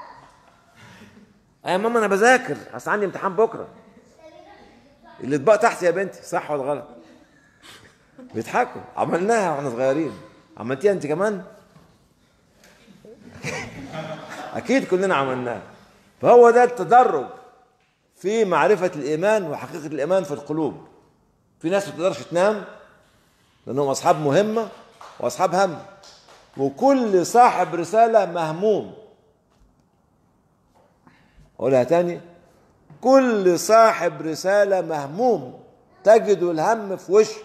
يا ماما انا بذاكر اصل عندي امتحان بكره الاطباق تحت يا بنتي صح ولا غلط بيضحكوا عملناها واحنا صغيرين عملتيها انت كمان اكيد كلنا عملناها فهو ده التدرج في معرفة الإيمان وحقيقة الإيمان في القلوب في ناس ما تقدرش تنام لأنهم أصحاب مهمة وأصحاب هم وكل صاحب رسالة مهموم أقولها تاني كل صاحب رسالة مهموم تجد الهم في وشه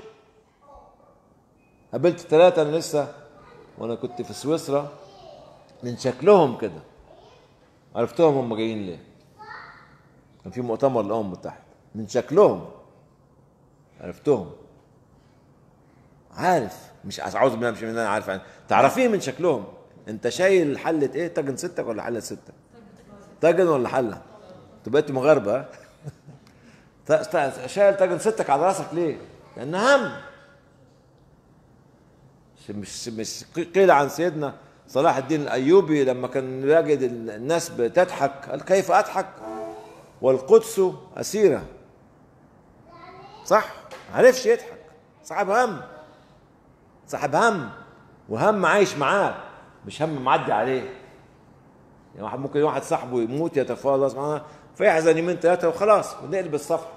قابلت ثلاثة أنا لسه وأنا كنت في سويسرا من شكلهم كده عرفتهم هم جايين ليه كان في مؤتمر للامم المتحده من شكلهم عرفتهم عارف مش عاوز بالله مش من انا عارف يعني تعرفيه من شكلهم انت شايل حله ايه طاجن ستك ولا حله ستك طاجن ولا حله انت بقيت مغاربه شايل طاجن ستك على راسك ليه لان هم مش مش قيل عن سيدنا صلاح الدين الايوبي لما كان يجد الناس بتضحك قال كيف اضحك والقدس أسيرة صح عرفش يضحك صاحب هم صاحب هم وهم عايش معاه مش هم معدي عليه يعني واحد ممكن واحد صاحبه يموت يتفاضل الله سبحانه فيحزن يومين ثلاثة وخلاص ونقلب الصفحة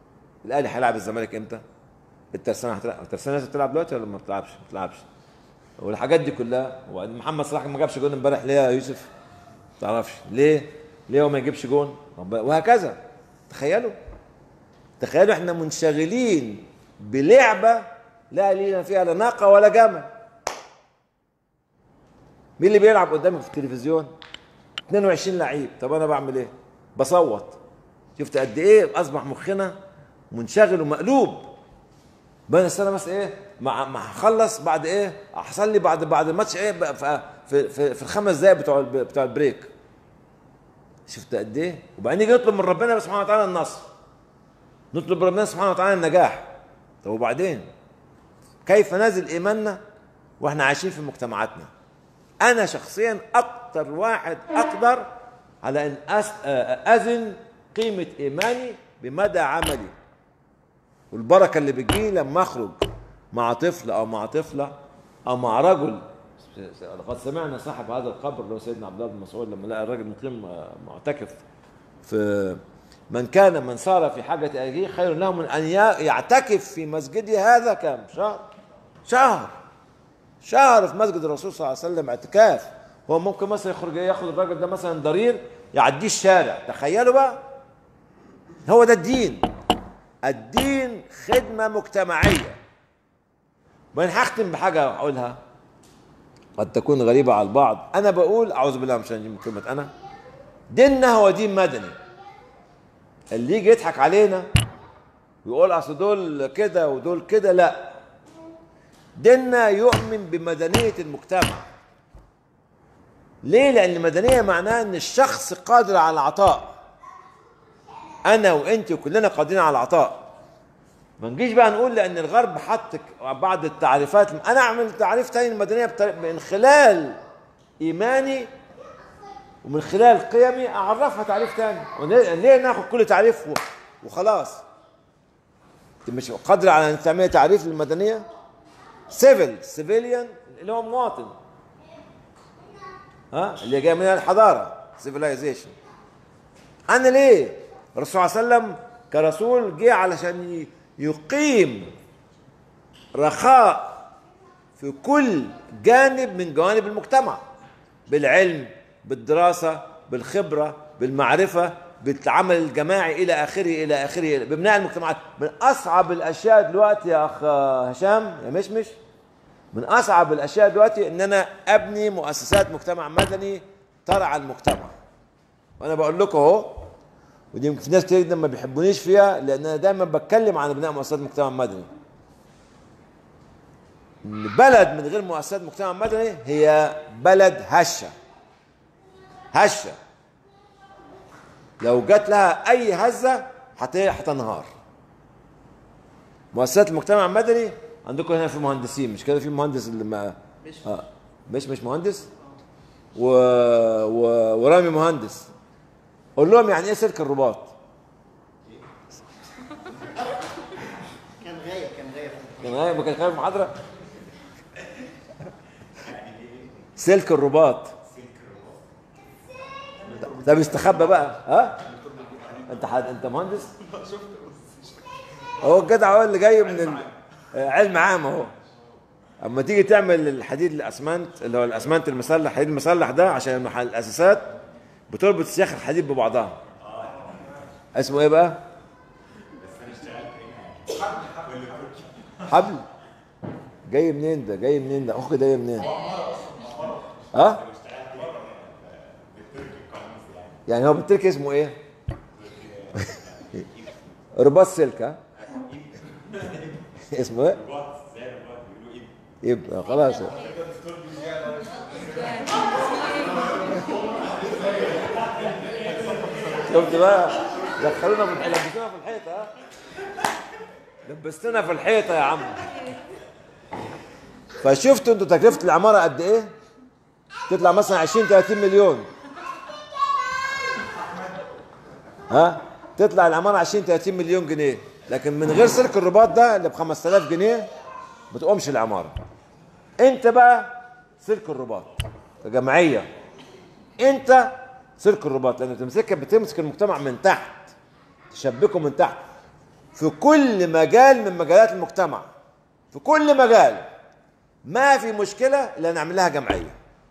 الأهلي هيلعب الزمالك امتى؟ الترسانة هتلعب الترسانة لازم تلعب دلوقتي ولا ما بتلعبش؟ ما بتلعبش والحاجات دي كلها وبعدين محمد صلاح ما جابش جون امبارح ليه يا يوسف؟ ما تعرفش ليه؟ ليه هو ما يجيبش جون؟ رب- وهكذا تخيلوا تخيلوا احنا منشغلين بلعبه لا لينا فيها لا ناقه ولا جمل مين اللي بيلعب قدامك في التلفزيون 22 لعيب طب انا بعمل ايه بصوت شفت قد ايه اصبح مخنا منشغل ومقلوب بين السنه بس ايه مع ما هخلص بعد ايه هحصل لي بعد بعد الماتش ايه بقى في في, في, في الخمس دقايق بتوع الب- بتوع البريك شفت قد ايه وبعدين نيجي نطلب من ربنا سبحانه وتعالى النصر نطلب من ربنا سبحانه وتعالى النجاح طب وبعدين كيف نزل ايماننا واحنا عايشين في مجتمعاتنا انا شخصيا اكتر واحد اقدر على ان أس- ازن قيمه ايماني بمدى عملي والبركه اللي بتجي لما اخرج مع طفل او مع طفله او مع رجل لقد سمعنا صاحب هذا القبر اللي هو سيدنا عبد الله بن مسعود لما لقى الراجل مقيم آه، معتكف في من كان من صار في حاجة أخيه خير له من أن ي- يعتكف في مسجدي هذا كم شهر شهر شهر في مسجد الرسول صلى الله عليه وسلم اعتكاف هو ممكن مثلا يخرج ياخد الراجل ده مثلا ضرير يعديه الشارع تخيلوا بقى هو ده الدين الدين خدمة مجتمعية وين هختم بحاجة أقولها قد تكون غريبة على البعض أنا بقول أعوذ بالله مش من كلمة أنا ديننا هو دين مدني اللي يجي يضحك علينا ويقول أصل دول كده ودول كده لا ديننا يؤمن بمدنية المجتمع ليه؟ لأن المدنية معناها أن الشخص قادر على العطاء أنا وأنت وكلنا قادرين على العطاء ما نجيش بقى نقول لأن الغرب حط بعض التعريفات أنا أعمل تعريف تاني للمدنية بطريقة- من خلال إيماني ومن خلال قيمي أعرفها تعريف تاني وليه- ليه ناخد كل تعريف و- وخلاص أنت مش قادر على أن تعمل تعريف للمدنية سيفل سيفيليان اللي هو مواطن ها اللي جاي منها الحضاره سيفيلايزيشن انا ليه الرسول صلى الله عليه وسلم كرسول جه علشان ي- يقيم رخاء في كل جانب من جوانب المجتمع بالعلم بالدراسه بالخبره بالمعرفه بالعمل الجماعي الى اخره الى اخره ببناء المجتمعات من اصعب الاشياء دلوقتي يا اخ هشام يا مشمش من اصعب الاشياء دلوقتي ان انا ابني مؤسسات مجتمع مدني ترعى المجتمع وانا بقول لكم اهو ودي يمكن في ناس كتير جدا ما بيحبونيش فيها لان انا دايما بتكلم عن بناء مؤسسات مجتمع مدني إن بلد من غير مؤسسات مجتمع مدني هي بلد هشه هشه لو جات لها اي هزه هت- هتنهار مؤسسات المجتمع المدني عندكم هنا في مهندسين مش كده في مهندس اللي ما مش آه. مش مش مهندس و... و... ورامي مهندس قول لهم يعني ايه سلك الرباط
كان غايب كان غايب
كان غايب ما كان خايف محاضره سلك الرباط طب استخبى بقى ها انت حد انت مهندس هو الجدع هو اللي جاي من ال- علم عام اهو اما تيجي تعمل الحديد الاسمنت اللي هو الاسمنت المسلح الحديد المسلح ده عشان المح- الاساسات بتربط سياخ الحديد ببعضها اسمه ايه بقى؟ حبل جاي منين ده؟ جاي منين ده؟ اخوك ده جاي منين؟ ها؟ يعني هو بالتركي اسمه ايه؟ رباط سلك ها؟ اسمه ايه؟ يبقى خلاص شفت بقى دخلونا في لبسونا في الحيطه ها لبستنا في الحيطه يا عم فشفتوا انتوا تكلفه العماره قد ايه؟ تطلع مثلا 20 30 مليون ها تطلع العماره 20 30 مليون جنيه لكن من غير سلك الرباط ده اللي ب 5000 جنيه ما تقومش العماره انت بقى سلك الرباط كجمعيه انت سلك الرباط لان تمسك بتمسك المجتمع من تحت تشبكه من تحت في كل مجال من مجالات المجتمع في كل مجال ما في مشكله الا نعمل لها جمعيه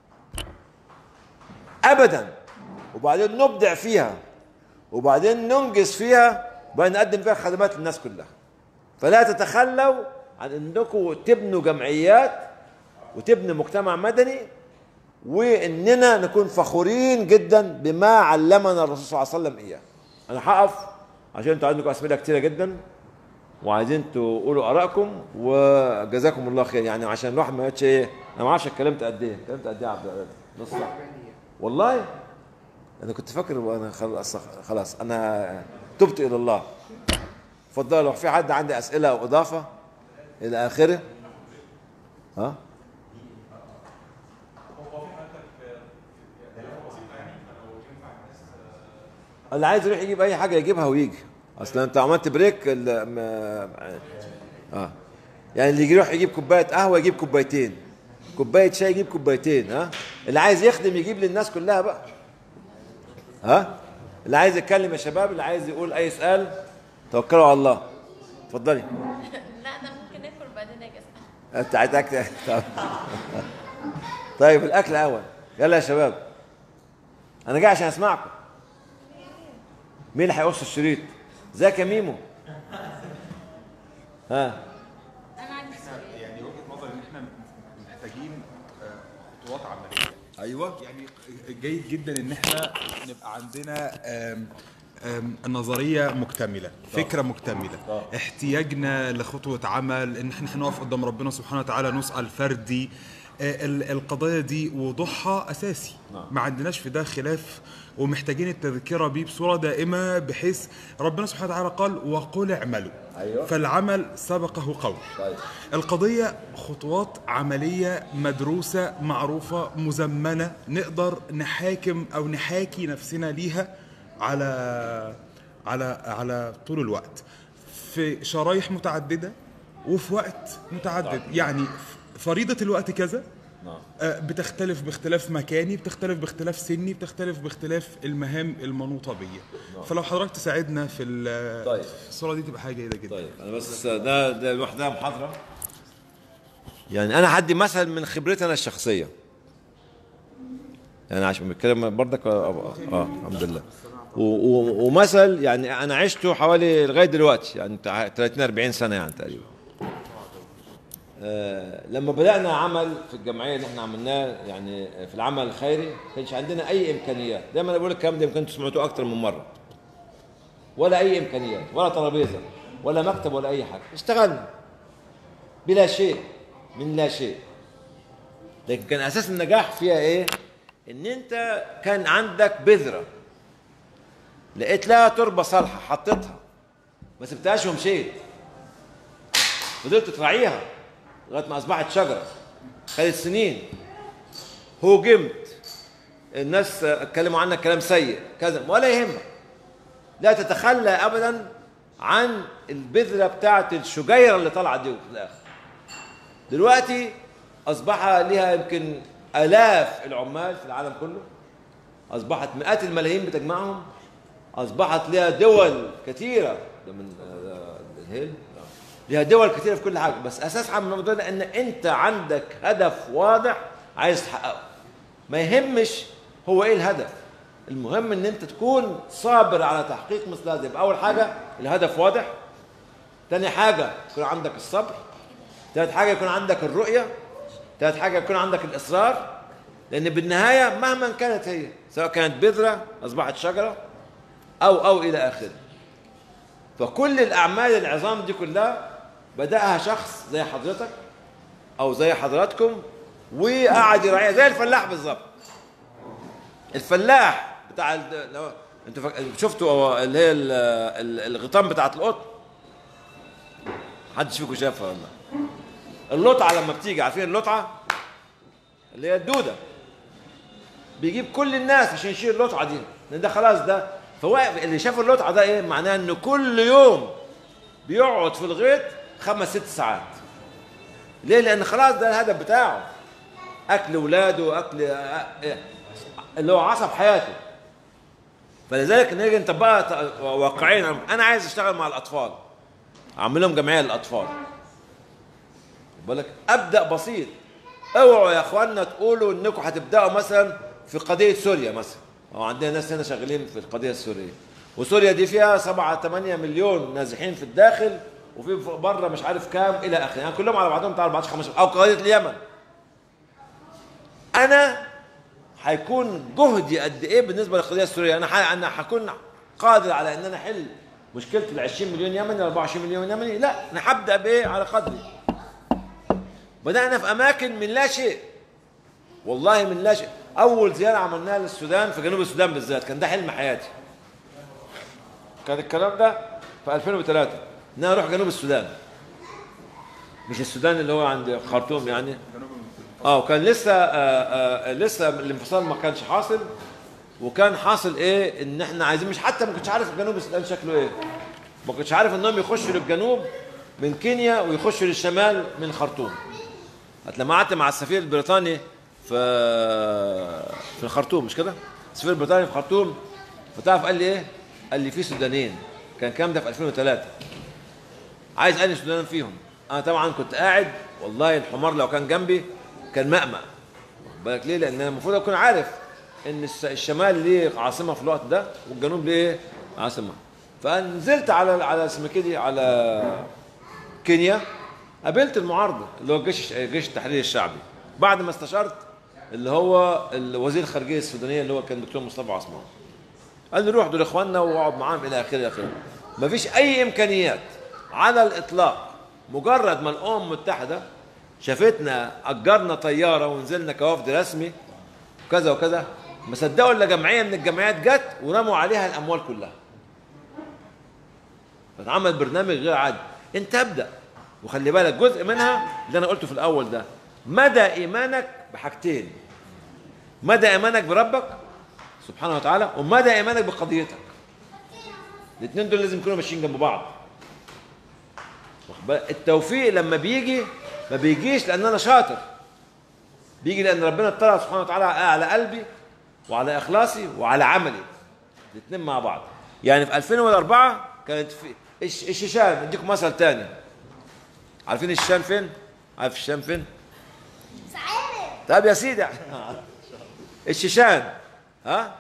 ابدا وبعدين نبدع فيها وبعدين ننجز فيها وبعدين نقدم فيها خدمات للناس كلها فلا تتخلوا عن انكم تبنوا جمعيات وتبنوا مجتمع مدني واننا نكون فخورين جدا بما علمنا الرسول صلى الله عليه وسلم اياه انا هقف عشان انتوا عندكم اسئله كتيره جدا وعايزين تقولوا ارائكم وجزاكم الله خير يعني عشان الواحد ما يقعدش ايه انا ما اعرفش اتكلمت قد ايه اتكلمت قد ايه يا عبد العزيز نص ساعه والله انا كنت فاكر وانا خلاص خلاص انا تبت الى الله اتفضلوا لو في حد عنده اسئله او اضافه الى اخره ها اللي عايز يروح يجيب اي حاجه يجيبها ويجي اصل انت عملت بريك ال- ما- اه يعني اللي يروح يجيب كوبايه قهوه يجيب كوبايتين كوبايه شاي يجيب كوبايتين ها اللي عايز يخدم يجيب للناس كلها بقى ها اللي عايز يتكلم يا شباب اللي عايز يقول اي سؤال توكلوا على الله اتفضلي
لا انا ممكن اكل وبعدين اجي اسال
انت عايز أكل؟ طب. طيب الاكل اول يلا يا شباب انا جاي عشان اسمعكم مين اللي هيقص الشريط ازيك يا ميمو ها
انا عندي سؤال
يعني وجهه نظري ان احنا محتاجين آه، خطوات عمليه
ايوه
يعني جيد جدا ان احنا نبقى عندنا آم، آم، نظريه مكتمله فكره مكتمله احتياجنا لخطوه عمل ان احنا هنقف قدام ربنا سبحانه وتعالى نسال فردي آه، ال- القضايا دي وضوحها اساسي ما عندناش في ده خلاف ومحتاجين التذكره بيه بصوره دائمه بحيث ربنا سبحانه وتعالى قال وقل اعملوا
أيوة.
فالعمل سبقه قول
طيب
القضية خطوات عملية مدروسة معروفة مزمنة نقدر نحاكم أو نحاكي نفسنا ليها على على على طول الوقت في شرايح متعددة وفي وقت متعدد يعني فريضة الوقت كذا
نعم
آه، بتختلف باختلاف مكاني بتختلف باختلاف سني بتختلف باختلاف المهام المنوطة بيا فلو حضرتك تساعدنا في ال-
طيب.
في الصورة دي تبقى حاجة جيدة جدا
طيب انا بس ده ده لوحدها محاضره يعني انا هدي مثل من خبرتي انا الشخصيه يعني عشان بتكلم برضك اه, آه الحمد لله و- و- ومثل يعني انا عشته حوالي لغايه دلوقتي يعني بتاع 30 40 سنه يعني تقريبا آه لما بدانا عمل في الجمعيه اللي احنا عملناه يعني في العمل الخيري ما كانش عندنا اي امكانيات دايما أنا بقول الكلام ده يمكن سمعتوه اكتر من مره ولا اي امكانيات ولا ترابيزه ولا مكتب ولا اي حاجه اشتغلنا بلا شيء من لا شيء لكن كان اساس النجاح فيها ايه ان انت كان عندك بذره لقيت لها تربه صالحه حطيتها ما سبتهاش ومشيت فضلت تراعيها لغايه ما اصبحت شجره خدت سنين هوجمت الناس اتكلموا عنك كلام سيء كذا ولا يهمك لا تتخلى ابدا عن البذره بتاعه الشجيره اللي طالعه دي في الاخر دلوقتي اصبح لها يمكن الاف العمال في العالم كله اصبحت مئات الملايين بتجمعهم اصبحت لها دول كثيره ده من آه، الهيل لها دول كثيره في كل حاجه بس اساس عم الموضوع ده ان انت عندك هدف واضح عايز تحققه ما يهمش هو ايه الهدف المهم ان انت تكون صابر على تحقيق مثل هذا يبقى اول حاجه الهدف واضح تاني حاجه يكون عندك الصبر تالت حاجه يكون عندك الرؤيه تالت حاجه يكون عندك الاصرار لان بالنهايه مهما كانت هي سواء كانت بذره اصبحت شجره او او الى اخره فكل الاعمال العظام دي كلها بداها شخص زي حضرتك او زي حضراتكم وقعد يراعيها زي الفلاح بالظبط الفلاح بتاع ال- لو انتوا فك... شفتوا هو اللي هي ال- ال- الغطام بتاعت القطن محدش فيكم شافها والله اللطعه لما بتيجي عارفين اللطعه اللي هي الدوده بيجيب كل الناس عشان يشيل اللطعه دي لان ده خلاص ده فواقف اللي شاف اللطعه ده ايه معناه انه كل يوم بيقعد في الغيط خمس ست ساعات ليه لان خلاص ده الهدف بتاعه اكل اولاده اكل اللي هو عصب حياته فلذلك نيجي نطبقها ط- واقعيا انا عايز اشتغل مع الاطفال اعمل لهم جمعيه للاطفال بالك ابدا بسيط اوعوا يا اخوانا تقولوا انكم هتبداوا مثلا في قضيه سوريا مثلا او عندنا ناس هنا شغالين في القضيه السوريه وسوريا دي فيها 7 8 مليون نازحين في الداخل وفي بره مش عارف كام الى اخره يعني كلهم على بعضهم بتاع 14 15 او قضيه اليمن انا هيكون جهدي قد ايه بالنسبه للقضيه السوريه انا ح- انا هكون قادر على ان انا احل مشكله ال 20 مليون يمني ال 24 مليون يمني لا انا هبدا بايه على قدري بدانا في اماكن من لا شيء والله من لا شيء اول زياره عملناها للسودان في جنوب السودان بالذات كان ده حلم حياتي كان الكلام ده في 2003 ان انا اروح جنوب السودان مش السودان اللي هو عند خرطوم يعني اه وكان لسه آه آه لسه الانفصال ما كانش حاصل وكان حاصل ايه ان احنا عايزين مش حتى ما كنتش عارف جنوب السودان شكله ايه ما كنتش عارف انهم يخشوا للجنوب من كينيا ويخشوا للشمال من الخرطوم حتى لما قعدت مع السفير البريطاني في في الخرطوم مش كده السفير البريطاني في الخرطوم فتعرف قال لي ايه قال لي في سودانيين كان الكلام ده في 2003 عايز انهي سودان فيهم انا طبعا كنت قاعد والله الحمار لو كان جنبي كان مأمأ واخد بالك ليه لان انا المفروض اكون عارف ان الس- الشمال ليه عاصمه في الوقت ده والجنوب ليه عاصمه فنزلت على على اسمه كده على كينيا قابلت المعارضه اللي هو الجيش جيش التحرير الشعبي بعد ما استشرت اللي هو وزير الخارجيه السودانيه اللي هو كان دكتور مصطفى عثمان قال لي روح دول اخواننا واقعد معاهم الى اخره الى اخره مفيش اي امكانيات على الاطلاق مجرد ما الامم المتحده شافتنا اجرنا طياره ونزلنا كوفد رسمي وكذا وكذا ما صدقوا الا جمعيه من الجمعيات جت ورموا عليها الاموال كلها فاتعمل برنامج غير عادي انت ابدا وخلي بالك جزء منها اللي انا قلته في الاول ده مدى ايمانك بحاجتين مدى ايمانك بربك سبحانه وتعالى ومدى ايمانك بقضيتك الاثنين دول لازم يكونوا ماشيين جنب بعض واخد بالك؟ التوفيق لما بيجي ما بيجيش لان انا شاطر بيجي لان ربنا اطلع سبحانه وتعالى على قلبي وعلى اخلاصي وعلى عملي الاثنين مع بعض يعني في 2004 كانت في الش- الشيشان اديكم مثل تاني عارفين الشيشان فين؟ عارف الشيشان فين؟ طب يا سيدي الشيشان ها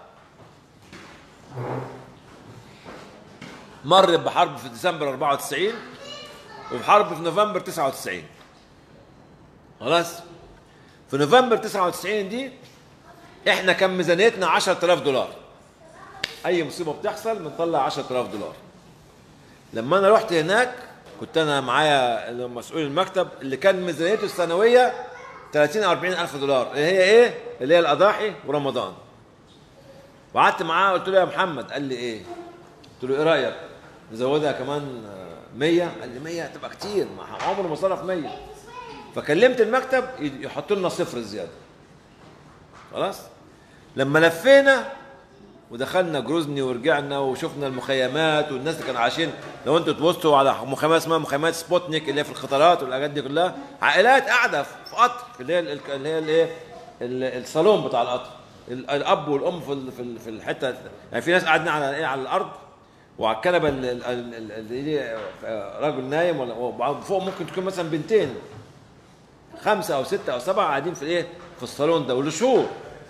مر بحرب في ديسمبر 94 وبحرب في نوفمبر 99 خلاص في نوفمبر 99 دي احنا كان ميزانيتنا 10000 دولار اي مصيبه بتحصل بنطلع 10000 دولار لما انا رحت هناك كنت انا معايا اللي هو مسؤول المكتب اللي كان ميزانيته السنويه 30 40 الف دولار اللي هي ايه اللي هي الاضاحي ورمضان وقعدت معاه قلت له يا محمد قال لي ايه قلت له ايه رايك نزودها كمان آه، 100 قال لي 100 هتبقى كتير ما عمره ما صرف 100 فكلمت المكتب يحط لنا صفر زياده خلاص لما لفينا ودخلنا جروزني ورجعنا وشفنا المخيمات والناس اللي كانوا عايشين لو انتوا تبصوا على مخيمات اسمها مخيمات سبوتنيك اللي هي في القطارات والحاجات دي كلها عائلات قاعده في قطر اللي هي ال- اللي هي الايه ال- الصالون بتاع القطر ال- الاب والام في ال- في ال- في الحته يعني في ناس قاعدين على ايه على الارض وعلى الكنبه ال- ال- ال- ال- اللي دي راجل نايم ولا وفوق ممكن تكون مثلا بنتين خمسه او سته او سبعه قاعدين في الايه في الصالون ده ولشهور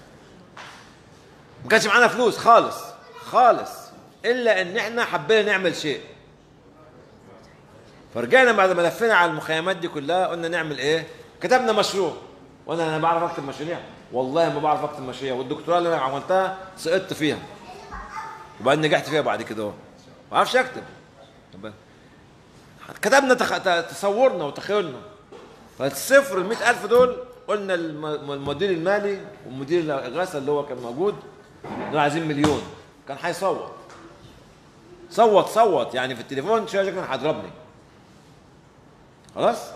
ما كانش معانا فلوس خالص خالص الا ان احنا حبينا نعمل شيء فرجعنا بعد ما لفينا على المخيمات دي كلها قلنا نعمل ايه كتبنا مشروع وانا انا بعرف اكتب مشاريع والله ما بعرف اكتب مشاريع والدكتوراه اللي انا عملتها سقطت فيها وبعدين نجحت فيها بعد كده اهو ما اعرفش اكتب طب كتبنا تخ... ت- تصورنا وتخيلنا فالصفر ال ألف دول قلنا الم- المدير المالي ومدير الإغاثة اللي هو كان موجود دول عايزين مليون كان هيصوت صوت صوت يعني في التليفون شوية كان هيضربني خلاص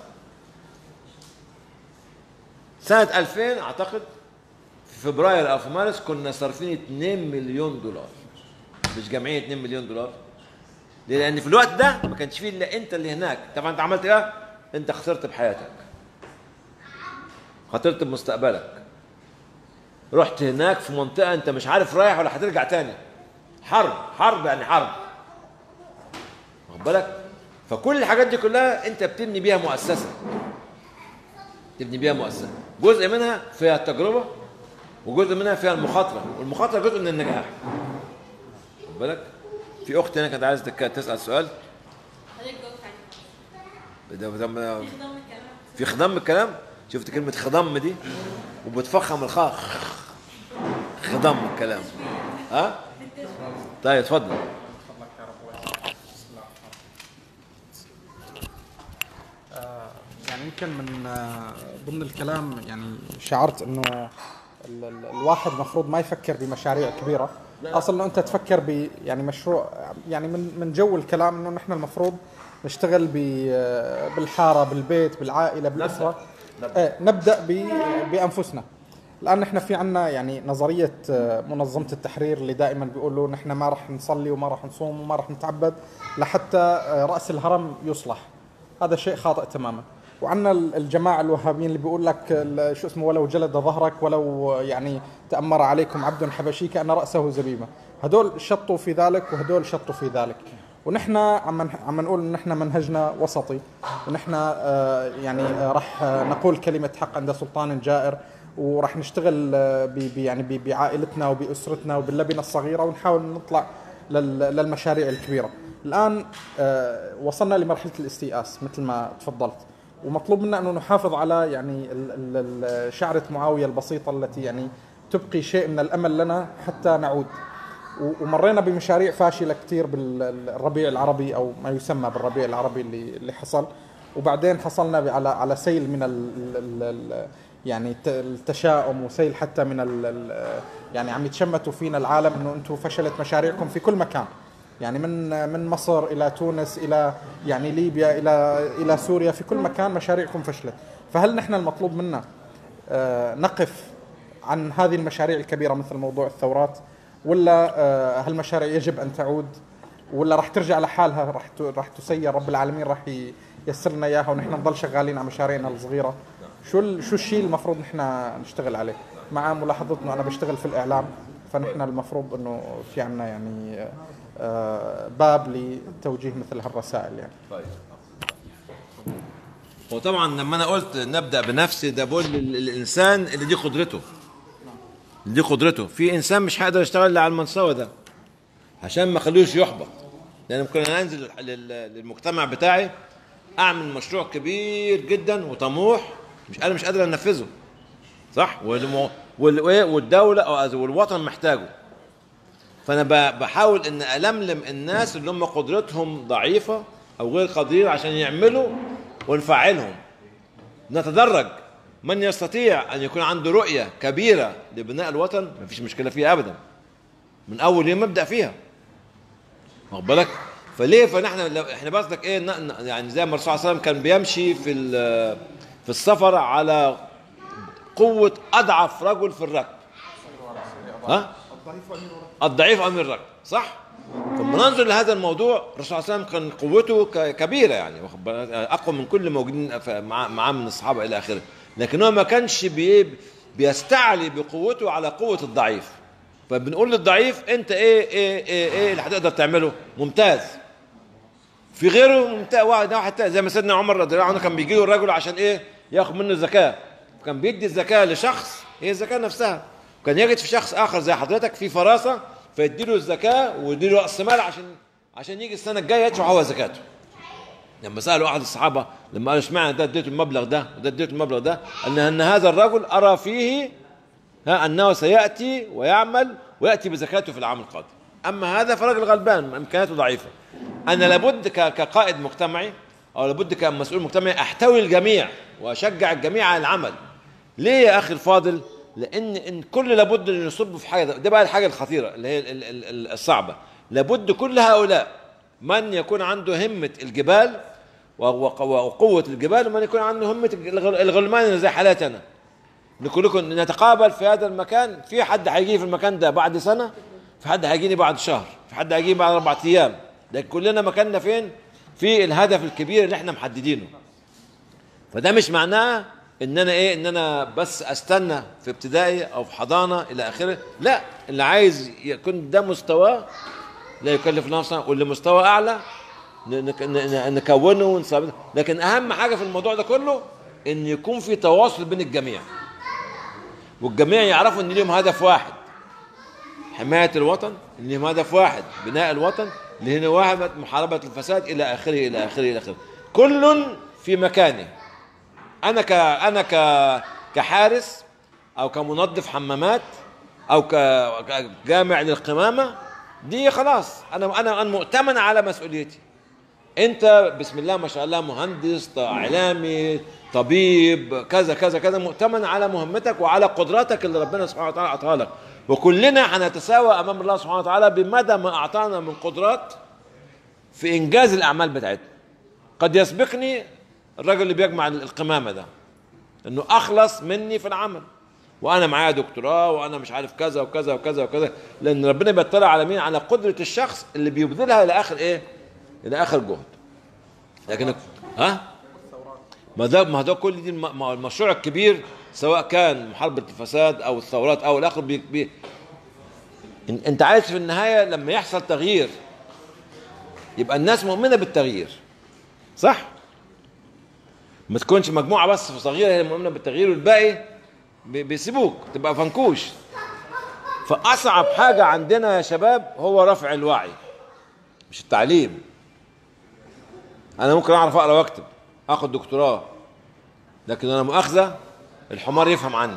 سنة 2000 أعتقد في فبراير أو في مارس كنا صارفين 2 مليون دولار مش جمعية 2 مليون دولار ليه؟ لأن في الوقت ده ما كانش فيه إلا أنت اللي هناك طبعا أنت عملت إيه؟ أنت خسرت بحياتك خاطرت بمستقبلك رحت هناك في منطقة أنت مش عارف رايح ولا هترجع تاني حرب حرب يعني حرب واخد بالك فكل الحاجات دي كلها أنت بتبني بيها مؤسسة تبني بيها مؤسسه جزء منها فيها التجربه وجزء منها فيها المخاطره والمخاطره جزء من النجاح خد بالك في اخت هنا كانت عايزه تك- تسال سؤال
حضرتك جاوبت عليه
ده- ده-
في خضام الكلام
في خضم الكلام شفت كلمه خضم دي وبتفخم الخاء خضم الكلام ها طيب اتفضل
يعني يمكن من آه، ضمن الكلام يعني شعرت انه ال- ال- الواحد مفروض ما يفكر بمشاريع كبيره اصلا انه انت تفكر ب يعني مشروع يعني من من جو الكلام انه نحن المفروض نشتغل ب- آه، بالحاره بالبيت بالعائله بالاسره نبدا, نبدأ ب- بانفسنا الان نحن في عنا يعني نظريه آه، منظمه التحرير اللي دائما بيقولوا نحن ما راح نصلي وما راح نصوم وما راح نتعبد لحتى آه، راس الهرم يصلح هذا شيء خاطئ تماما وعندنا الجماعه الوهابيين اللي بيقول لك ال- شو اسمه ولو جلد ظهرك ولو يعني تامر عليكم عبد حبشي كان راسه زبيبه هدول شطوا في ذلك وهدول شطوا في ذلك ونحن عم عم نقول ان نحن منهجنا وسطي ونحن آه، يعني آه، راح آه، نقول كلمه حق عند سلطان جائر وراح نشتغل آه، ب ب- يعني ب- بعائلتنا وباسرتنا وباللبنه الصغيره ونحاول نطلع لل- للمشاريع الكبيره. الان آه، وصلنا لمرحله الاستيئاس مثل ما تفضلت ومطلوب منا انه نحافظ على يعني ال- ال- ال- شعره معاويه البسيطه التي يعني تبقي شيء من الامل لنا حتى نعود. و- ومرينا بمشاريع فاشله كثير بالربيع العربي او ما يسمى بالربيع العربي اللي اللي حصل وبعدين حصلنا ب- على على سيل من ال ال ال يعني الت- التشاؤم وسيل حتى من ال ال يعني عم يتشمتوا فينا العالم انه انتم فشلت مشاريعكم في كل مكان يعني من من مصر الى تونس الى يعني ليبيا الى الى سوريا في كل مكان مشاريعكم فشلت فهل نحن المطلوب منا آه، نقف عن هذه المشاريع الكبيره مثل موضوع الثورات ولا آه، هالمشاريع يجب ان تعود ولا راح ترجع لحالها راح ت- راح تسير رب العالمين راح ي- ييسر لنا اياها ونحن نضل شغالين على مشاريعنا الصغيره شو ال- شو الشيء المفروض نحن نشتغل عليه مع ملاحظه انه انا بشتغل في الاعلام فنحن المفروض انه في عنا يعني آه، باب لتوجيه مثل هالرسائل يعني
طيب وطبعا لما انا قلت نبدا بنفسي ده بقول لل- للانسان اللي دي قدرته دي قدرته في انسان مش هيقدر يشتغل إلا على المستوى ده عشان ما اخلوش يحبط لان ممكن انا انزل لل- للمجتمع بتاعي اعمل مشروع كبير جدا وطموح مش انا مش قادر انفذه صح والم- وال- وإيه؟ والدوله أو والوطن محتاجه فانا ب- بحاول ان الملم الناس اللي هم قدرتهم ضعيفه او غير قادرين عشان يعملوا ونفعلهم نتدرج من يستطيع ان يكون عنده رؤيه كبيره لبناء الوطن مفيش مشكله فيها ابدا من اول يوم ابدا فيها واخد بالك فليه فنحن لو احنا قصدك ايه ن- ن- يعني زي ما الرسول صلى الله عليه وسلم كان بيمشي في ال- في السفر على قوه اضعف رجل في الركب ها الضعيف امير الركب صح فلما ننظر لهذا الموضوع الرسول صلى الله عليه وسلم كان قوته ك- كبيره يعني واخد بالك؟ اقوى من كل موجودين ف- مع- معاه من الصحابه الى اخره لكن هو ما كانش بي بيستعلي بقوته على قوه الضعيف فبنقول للضعيف انت ايه ايه ايه, إيه اللي هتقدر تعمله ممتاز في غيره ممتاز واحد واحد تاني زي ما سيدنا عمر رضي الله عنه كان بيجي له الرجل عشان ايه ياخد منه الزكاه كان بيدي الزكاه لشخص هي الزكاه نفسها كان يجد في شخص اخر زي حضرتك في فراسه فيدي له الزكاه ويدي له راس مال عشان عشان يجي السنه الجايه يدفع هو زكاته لما سالوا احد الصحابه لما قالوا اشمعنى ده اديته المبلغ ده وده اديته المبلغ ده قال ان هذا الرجل ارى فيه ها انه سياتي ويعمل وياتي بزكاته في العام القادم اما هذا فرجل غلبان امكانياته ضعيفه انا لابد ك- كقائد مجتمعي او لابد كمسؤول مجتمعي احتوي الجميع واشجع الجميع على العمل ليه يا اخي الفاضل لان ان كل لابد ان يصب في حاجه ده بقى الحاجه الخطيره اللي هي ال- ال- ال- الصعبه لابد كل هؤلاء من يكون عنده همه الجبال و- و- وقوه الجبال ومن يكون عنده همه الغل- الغلمان اللي زي حالاتي انا نقول لكم نتقابل في هذا المكان في حد هيجي في المكان ده بعد سنه في حد هيجيني بعد شهر في حد هيجيني بعد اربع ايام لكن كلنا مكاننا فين في الهدف الكبير اللي احنا محددينه فده مش معناه ان انا ايه ان انا بس استنى في ابتدائي او في حضانه الى اخره لا اللي عايز يكون ده مستواه لا يكلف نفسه واللي مستوى اعلى ن- نك- ن- نكونه ونثبته لكن اهم حاجه في الموضوع ده كله ان يكون في تواصل بين الجميع والجميع يعرفوا ان ليهم هدف واحد حماية الوطن ان ليهم هدف واحد بناء الوطن اللي هنا واحد محاربة الفساد الى اخره الى اخره الى اخره كل في مكانه انا ك انا ك كحارس او كمنظف حمامات او ك- كجامع للقمامه دي خلاص انا انا انا مؤتمن على مسؤوليتي انت بسم الله ما شاء الله مهندس ط- اعلامي طبيب كذا كذا كذا مؤتمن على مهمتك وعلى قدراتك اللي ربنا سبحانه وتعالى اعطاها لك وكلنا هنتساوى امام الله سبحانه وتعالى بمدى ما اعطانا من قدرات في انجاز الاعمال بتاعتنا قد يسبقني الراجل اللي بيجمع القمامه ده انه اخلص مني في العمل وانا معايا دكتوراه وانا مش عارف كذا وكذا وكذا وكذا لان ربنا بيطلع على مين على قدره الشخص اللي بيبذلها الى اخر ايه الى اخر جهد لكن ها ما ده ما ده كل دي الم- ما- المشروع الكبير سواء كان محاربه الفساد او الثورات او الاخر بي بي إن- انت عايز في النهايه لما يحصل تغيير يبقى الناس مؤمنه بالتغيير صح ما تكونش مجموعه بس في صغيره هي مؤمنه بالتغيير والباقي بي- بيسيبوك تبقى فنكوش فاصعب حاجه عندنا يا شباب هو رفع الوعي مش التعليم انا ممكن اعرف اقرا واكتب اخد دكتوراه لكن انا مؤاخذه الحمار يفهم عني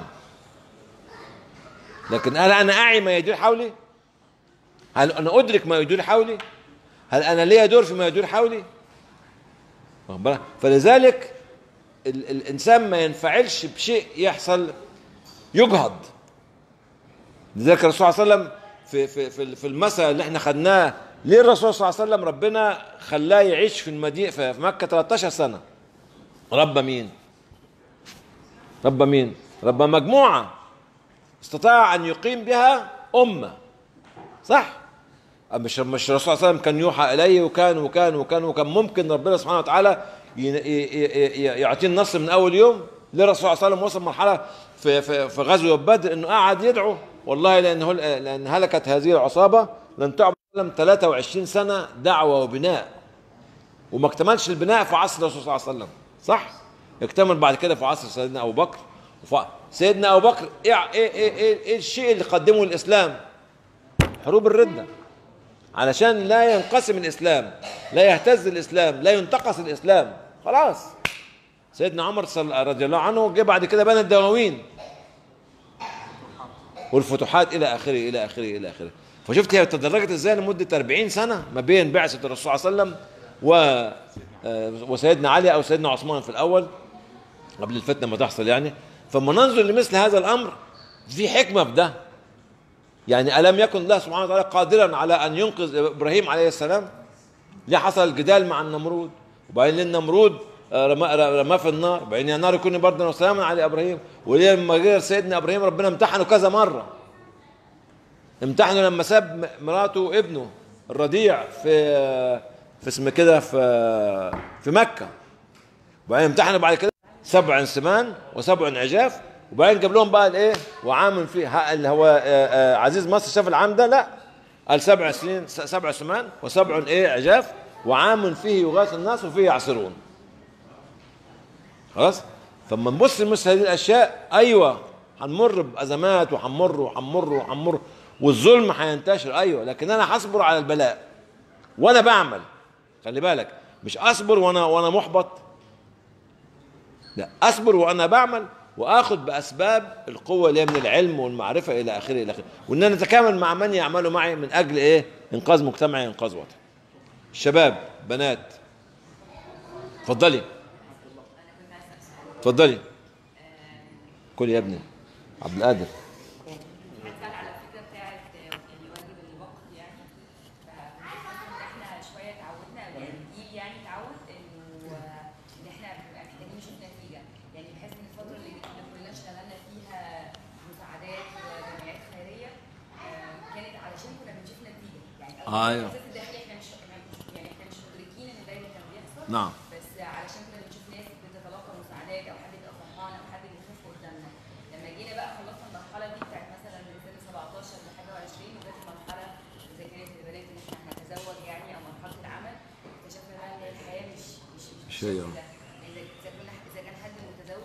لكن هل انا اعي ما يدور حولي هل انا ادرك ما يدور حولي هل انا ليا دور فيما يدور حولي واخد بالك؟ فلذلك ال الانسان ما ينفعلش بشيء يحصل يجهض لذلك الرسول صلى الله عليه وسلم في في في في المثل اللي احنا خدناه ليه الرسول صلى الله عليه وسلم ربنا خلاه يعيش في المدينه في في مكه 13 سنه ربى مين؟ ربى مين؟ ربى مجموعه استطاع ان يقيم بها امه صح؟ مش مش الرسول صلى الله عليه وسلم كان يوحى اليه وكان وكان وكان وكان ممكن ربنا سبحانه وتعالى ي- ي- ي- ي- يعطيه النصر من اول يوم ليه الرسول صلى الله عليه وسلم وصل مرحله في في في غزوه بدر انه قعد يدعو والله لان هل لان هلكت هذه العصابه لن تعبد العالم 23 سنه دعوه وبناء وما اكتملش البناء في عصر الرسول صلى الله عليه وسلم صح؟ اكتمل بعد كده في عصر سيدنا ابو بكر وف- سيدنا ابو بكر ايه ايه ايه, إيه, إيه الشيء اللي قدمه الاسلام؟ حروب الرده علشان لا ينقسم الاسلام لا يهتز الاسلام لا ينتقص الاسلام خلاص سيدنا عمر صل- رضي الله عنه جه بعد كده بنى الدواوين والفتوحات الى اخره الى اخره الى اخره فشفت هي تدرجت ازاي لمده 40 سنه ما بين بعثه الرسول صلى الله عليه وسلم و آه، وسيدنا علي او سيدنا عثمان في الاول قبل الفتنه ما تحصل يعني فلما ننظر لمثل هذا الامر في حكمه في ده يعني ألم يكن الله سبحانه وتعالى قادرا على أن ينقذ إبراهيم عليه السلام ليه حصل الجدال مع النمرود وبعدين النمرود آه، رماه رماه في النار وبعدين يا نار يكون بردا وسلاما على ابراهيم وليه لما جه سيدنا ابراهيم ربنا امتحنه كذا مره امتحنه لما ساب م- مراته وابنه الرضيع في في اسم كده في في مكه وبعدين امتحنوا بعد كده سبع سمان وسبع عجاف وبعدين جاب لهم بقى الايه وعام فيه ها- اللي هو آه، آه، عزيز مصر شاف العام ده لا قال سبع سنين س- سبع سمان وسبع ايه عجاف وعام فيه يغاث الناس وفيه يعصرون خلاص فلما نبص لمثل هذه الاشياء ايوه هنمر بازمات وهنمر وهنمر وهنمر والظلم هينتشر ايوه لكن انا هصبر على البلاء وانا بعمل خلي بالك مش اصبر وانا وانا محبط لا اصبر وانا بعمل واخذ باسباب القوه اللي هي من العلم والمعرفه الى اخره الى اخره وان انا اتكامل مع من يعملوا معي من اجل ايه انقاذ مجتمعي انقاذ وطني شباب بنات اتفضلي اتفضلي كل يا ابني عبد القادر
هسأل على الفكرة بتاعت يعني واجب الوقت يعني فحاسة ان احنا شوية اتعودنا يعني الجيل يعني اتعود انه ان احنا بنبقى محتاجين نشوف نتيجة يعني بحس ان الفترة اللي احنا كلنا اشتغلنا فيها مساعدات وجمعيات خيرية آه، كانت علشان كنا بنشوف نتيجة يعني
آه، أيوة.
الإحساس الداخلي احنا مش يعني احنا مش مدركين ان ده اللي كان بيحصل
نعم.
بس علشان كنا بنشوف ناس بتتلقى مساعدات او حد بيبقى فرحان او حد بيخف قدامنا لما جينا بقى خلصنا المرحله دي بتاعت مثلا من سن 17 لحاجه 20 وجت المرحله اذا كانت بدات ان احنا هنتزوج يعني او مرحله العمل اكتشفنا بقى ان الحياه مش مش
مش هي.
كده. اذا اذا كنا اذا كان حد متزوج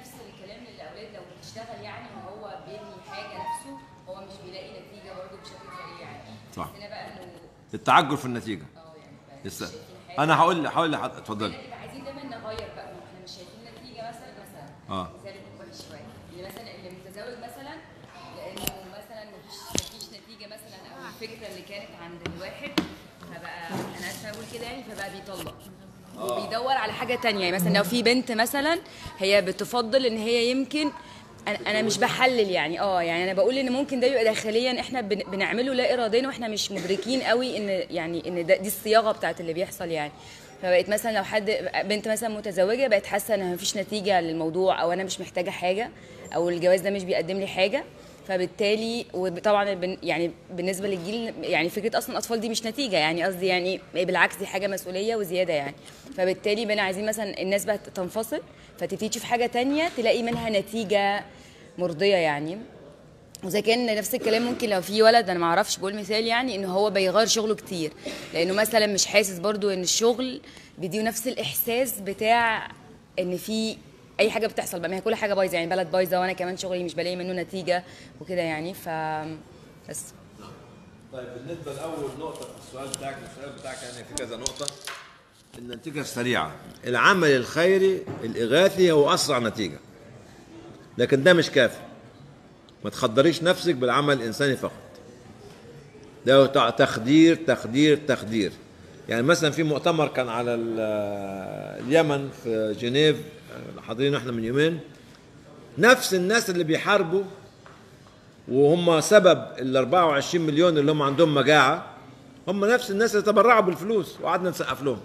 نفس الكلام للاولاد لو بتشتغل يعني وهو بيبني حاجه نفسه هو مش بيلاقي نتيجه برضه بشكل سريع يعني
صح.
بس هنا بقى انه
التعجل في النتيجه
اه يعني بقى
يس.
مش شايفين حاجة.
انا هقول هقول لحضرتك اتفضلي
احنا بنبقى عايزين دايما نغير بقى ما احنا مش شايفين نتيجه مثلا مثلا
اه.
مثال يكون وحش شويه اللي مثلا اللي متزوج مثلا لانه مثلا مفيش مفيش نتيجه مثلا او الفكره اللي كانت عند الواحد فبقى انا اسفه اقول كده يعني فبقى بيطلق وبيدور على حاجه تانية يعني مثلا لو في بنت مثلا هي بتفضل ان هي يمكن انا انا مش بحلل يعني اه يعني انا بقول ان ممكن ده يبقى داخليا احنا بن- بنعمله لا اراديا واحنا مش مدركين قوي ان يعني ان ده دي الصياغه بتاعت اللي بيحصل يعني فبقيت مثلا لو حد بنت مثلا متزوجه بقت حاسه ان مفيش نتيجه للموضوع او انا مش محتاجه حاجه او الجواز ده مش بيقدم لي حاجه فبالتالي وطبعا بن- يعني بالنسبه للجيل يعني فكره اصلا الاطفال دي مش نتيجه يعني قصدي يعني بالعكس دي حاجه مسؤوليه وزياده يعني فبالتالي بقينا عايزين مثلا الناس بقى تنفصل فتبتدي تشوف حاجه تانية تلاقي منها نتيجه مرضيه يعني وزي كان نفس الكلام ممكن لو في ولد انا ما اعرفش بقول مثال يعني ان هو بيغير شغله كتير لانه مثلا مش حاسس برضو ان الشغل بيديه نفس الاحساس بتاع ان في اي حاجه بتحصل بقى ما هي كل حاجه بايظه يعني بلد بايظه وانا كمان شغلي مش بلاقي منه نتيجه وكده يعني ف بس
طيب بالنسبه لاول نقطه في السؤال بتاعك السؤال بتاعك يعني في كذا نقطه النتيجه السريعه العمل الخيري الاغاثي هو اسرع نتيجه لكن ده مش كافي ما تخدريش نفسك بالعمل الانساني فقط ده تع- تخدير تخدير تخدير يعني مثلا في مؤتمر كان على ال- اليمن في جنيف حاضرين احنا من يومين نفس الناس اللي بيحاربوا وهم سبب ال 24 مليون اللي هم عندهم مجاعه هم نفس الناس اللي تبرعوا بالفلوس وقعدنا نسقف لهم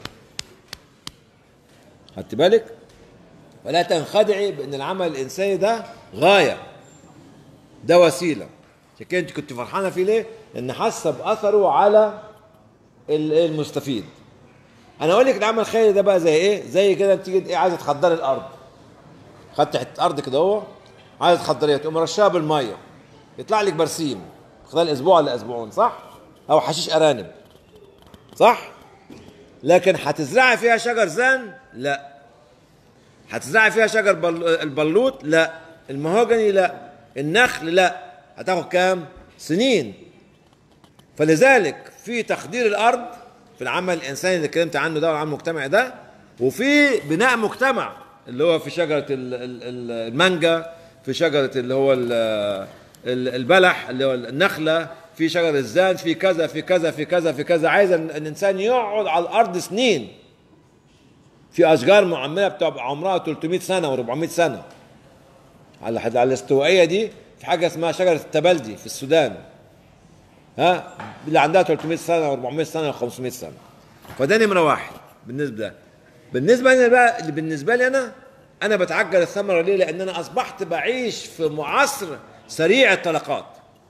خدت بالك ولا تنخدعي بان العمل الانساني ده غايه ده وسيله عشان كده انت كنت فرحانه فيه ليه؟ لان حاسه باثره على ال- المستفيد انا اقول لك العمل الخيري ده بقى زي ايه؟ زي كده انت تيجي ايه عايزه تخدري الارض خدت حته ارض كده اهو عايزه تخدريها تقوم رشها بالميه يطلع لك برسيم خلال اسبوع ولا اسبوعين صح؟ او حشيش ارانب صح؟ لكن هتزرعي فيها شجر زان؟ لا هتزرعي فيها شجر بل... البلوط؟ لا المهوجني لا النخل لا هتاخد كام؟ سنين فلذلك في تخدير الارض في العمل الانساني اللي اتكلمت عنه ده والعمل المجتمعي ده وفي بناء مجتمع اللي هو في شجره ال- ال- ال- المانجا في شجره اللي هو ال- ال- البلح اللي هو النخله في شجر الزان في كذا في كذا في كذا في كذا عايز ال- الانسان يقعد على الارض سنين في اشجار معمره بتبقى عمرها 300 سنه و400 سنه على على الاستوائيه دي في حاجه اسمها شجره التبلدي في السودان ها اللي عندها 300 سنه و400 سنه و500 سنه فده نمره واحد بالنسبه ده بالنسبه لي بقى اللي بالنسبه لي انا انا بتعجل الثمره ليه؟ لان انا اصبحت بعيش في معاصر سريع الطلقات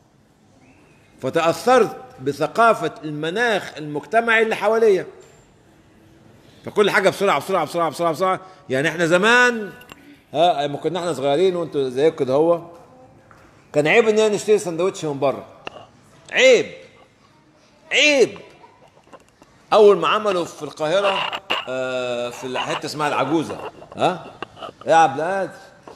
فتاثرت بثقافه المناخ المجتمعي اللي حواليا فكل حاجه بسرعه بسرعه بسرعه بسرعه بسرعه يعني احنا زمان ها لما كنا احنا صغيرين وانتوا زيكم كده هو كان عيب اننا نشتري سندوتش من بره عيب عيب اول ما عملوا في القاهره آه، في حته اسمها العجوزه ها يا عبد القادر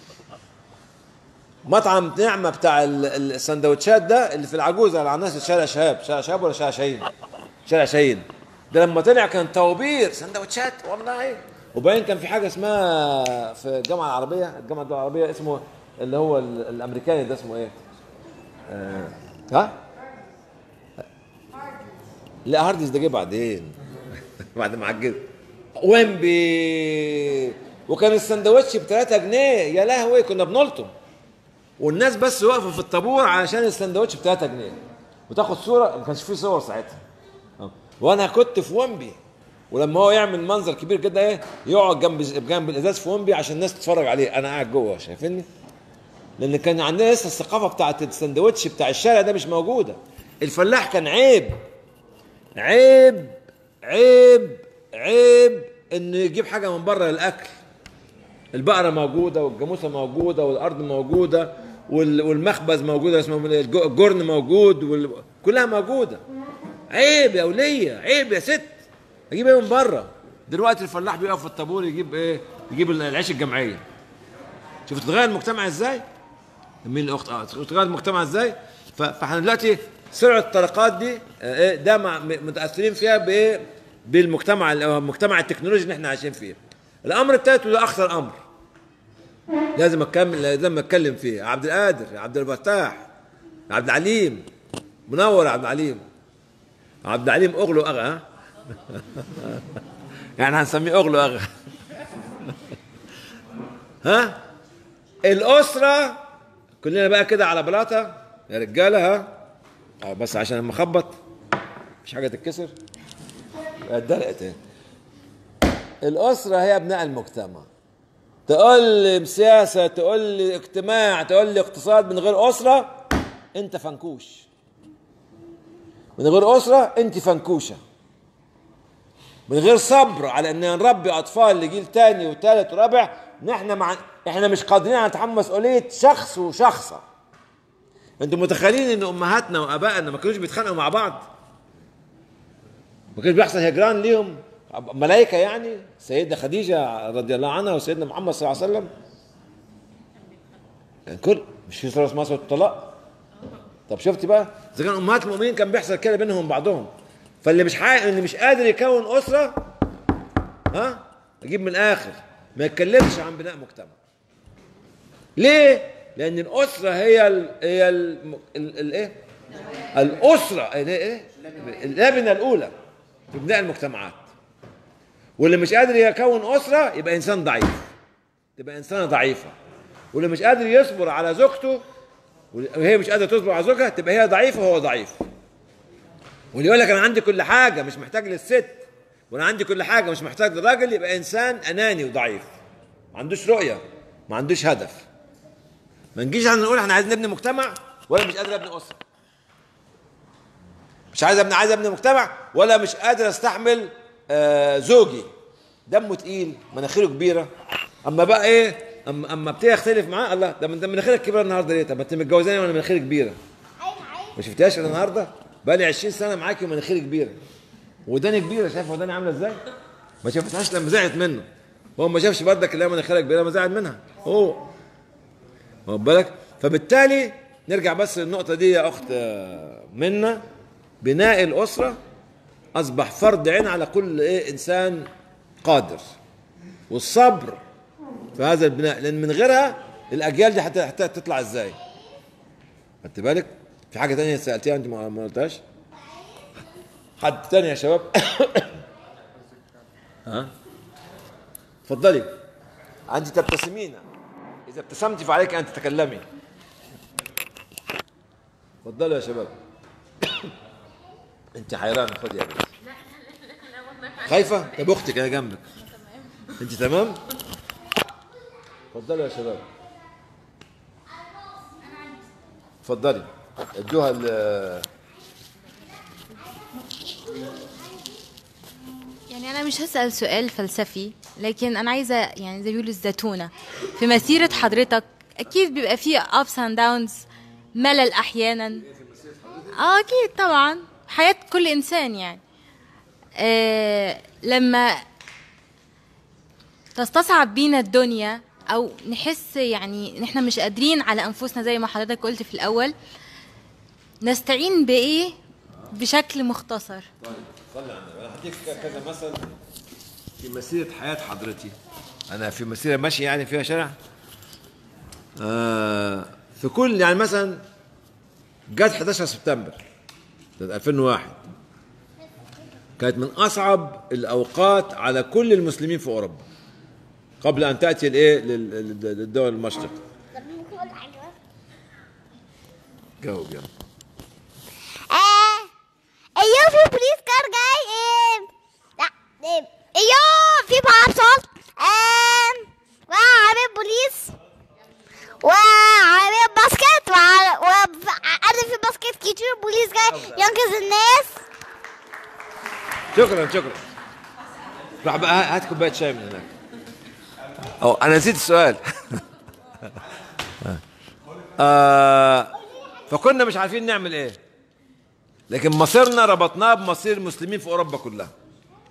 مطعم نعمه بتاع ال- ال- السندوتشات ده اللي في العجوزه اللي على الناس شارع شهاب شارع شهاب ولا شارع شاهين شارع شاهين ده لما طلع كان طوابير سندوتشات والله وبعدين كان في حاجه اسمها في الجامعه العربيه الجامعه الدول العربيه اسمه اللي هو ال- الامريكاني ده اسمه ايه؟ آه. ها؟ لا هارديز ده جه بعدين بعد ما عجز ويمبي وكان السندوتش ب 3 جنيه يا لهوي كنا بنلطم والناس بس واقفه في الطابور علشان السندوتش ب 3 جنيه وتاخد صوره ما كانش فيه صور ساعتها آه. وانا كنت في ويمبي ولما هو يعمل منظر كبير كده ايه يقعد جنب جنب الازاز في ويمبي عشان الناس تتفرج عليه انا قاعد جوه شايفيني لان كان عندنا لسه الثقافه بتاعت السندوتش بتاع الشارع ده مش موجوده الفلاح كان عيب عيب عيب عيب انه يجيب حاجه من بره للاكل البقره موجوده والجاموسه موجوده والارض موجوده وال- والمخبز موجود اسمه الج- الجرن موجود وال... كلها موجوده عيب يا وليه عيب يا ست اجيب ايه من بره دلوقتي الفلاح بيقف في الطابور يجيب ايه يجيب العيش الجمعيه شوف تغير المجتمع ازاي مين الاخت اه تغير المجتمع ازاي ف- فاحنا دلوقتي سرعه الطرقات دي آه، ايه ده مع م- متاثرين فيها بايه بالمجتمع ال- أو المجتمع التكنولوجي اللي احنا عايشين فيه الامر الثالث وده اخطر امر لازم اكمل لازم اتكلم فيه عبد القادر عبد الفتاح عبد العليم منور يا عبد العليم عبد العليم اغلو اغا ها يعني هنسميه اغلو اغا ها الاسره كلنا بقى كده على بلاطه يا رجاله ها آه، بس عشان لما اخبط مش حاجه تتكسر اتدلقت اهي. الاسره هي ابناء المجتمع تقول لي سياسه تقول لي اجتماع تقول لي اقتصاد من غير اسره انت فنكوش من غير اسره انت فنكوشه من غير صبر على ان نربي اطفال لجيل تاني وثالث ورابع نحن مع احنا مش قادرين على تحمل مسؤوليه شخص وشخصه انتم متخيلين ان امهاتنا وابائنا ما كانوش بيتخانقوا مع بعض ما كانش بيحصل هجران ليهم ملائكه يعني سيدنا خديجه رضي الله عنها وسيدنا محمد صلى الله عليه وسلم كان كل مش في صوره اسمها صوره الطلاق طب شفت بقى اذا كان امهات المؤمنين كان بيحصل كده بينهم بعضهم فاللي مش حي... اللي مش قادر يكون اسره ها اجيب من الاخر ما يتكلمش عن بناء مجتمع ليه لان الاسره هي ال... هي ال... ال... الايه الاسره ال- ايه اللبنه الاولى في بناء المجتمعات واللي مش قادر يكون اسره يبقى انسان ضعيف تبقى انسانه ضعيفه واللي مش قادر يصبر على زوجته وهي مش قادره تصبر على زوجها تبقى هي ضعيفه وهو ضعيف واللي يقول لك انا عندي كل حاجه مش محتاج للست وانا عندي كل حاجه مش محتاج للراجل يبقى انسان اناني وضعيف ما عندوش رؤيه ما عندوش هدف ما نجيش احنا نقول احنا عايزين نبني مجتمع ولا مش قادر ابني اسره مش عايز ابني عايز ابني مجتمع ولا مش قادر استحمل آه زوجي دمه تقيل مناخيره كبيره اما بقى ايه اما اما ابتدي اختلف معاه الله ده من ده مناخيرك كبيره النهارده ليه طب ما انت متجوزاني وانا مناخيري كبيره ما شفتهاش انا النهارده بقى لي 20 سنه معاكي ومناخيري كبيره وداني كبيره شايف وداني عامله ازاي ما شفتهاش لما زعلت منه هو ما شافش بردك اللي هي مناخيرها كبيره ما زعل منها هو واخد بالك فبالتالي نرجع بس للنقطه دي يا اخت آه، منا بناء الاسره اصبح فرض عين على كل ايه انسان قادر والصبر في هذا البناء لان من غيرها الاجيال دي حتى حتى تطلع ازاي خدت بالك في حاجه تانية سالتيها انت ما ما قلتهاش حد تاني يا شباب ها اتفضلي انت تبتسمين اذا ابتسمت فعليك ان تتكلمي اتفضلوا يا شباب انت حيرانه خدي يا بنت خايفه طب اختك انا جنبك انت تمام اتفضلوا يا شباب اتفضلي ادوها ال-
يعني أنا مش هسأل سؤال فلسفي لكن أنا عايزة يعني زي ما بيقولوا الزتونة في مسيرة حضرتك أكيد بيبقى فيه ups and downs ملل أحيانا اه أكيد طبعا حياة كل إنسان يعني آه لما تستصعب بينا الدنيا أو نحس يعني إن إحنا مش قادرين على أنفسنا زي ما حضرتك قلت في الأول نستعين بإيه بشكل مختصر
صلي على النبي انا هديك كذا مثل في مسيره حياه حضرتي انا في مسيره ماشي يعني فيها شارع آه في كل يعني مثلا جت 11 سبتمبر سنه 2001 كانت من اصعب الاوقات على كل المسلمين في اوروبا قبل ان تاتي الايه لل- لل- للدول المشرق جاوب يلا
آه. ايوه في بوليس كار جاي ايه لا إيه. ايوه في بارسل آه. وعربية بوليس وعربية باسكت وع- وعارف في باسكت كتير بوليس جاي ينقذ الناس
شكرا شكرا روح بقى هات كوبايه شاي من هناك أو انا نسيت السؤال آه فكنا مش عارفين نعمل ايه لكن مصيرنا ربطناه بمصير المسلمين في اوروبا كلها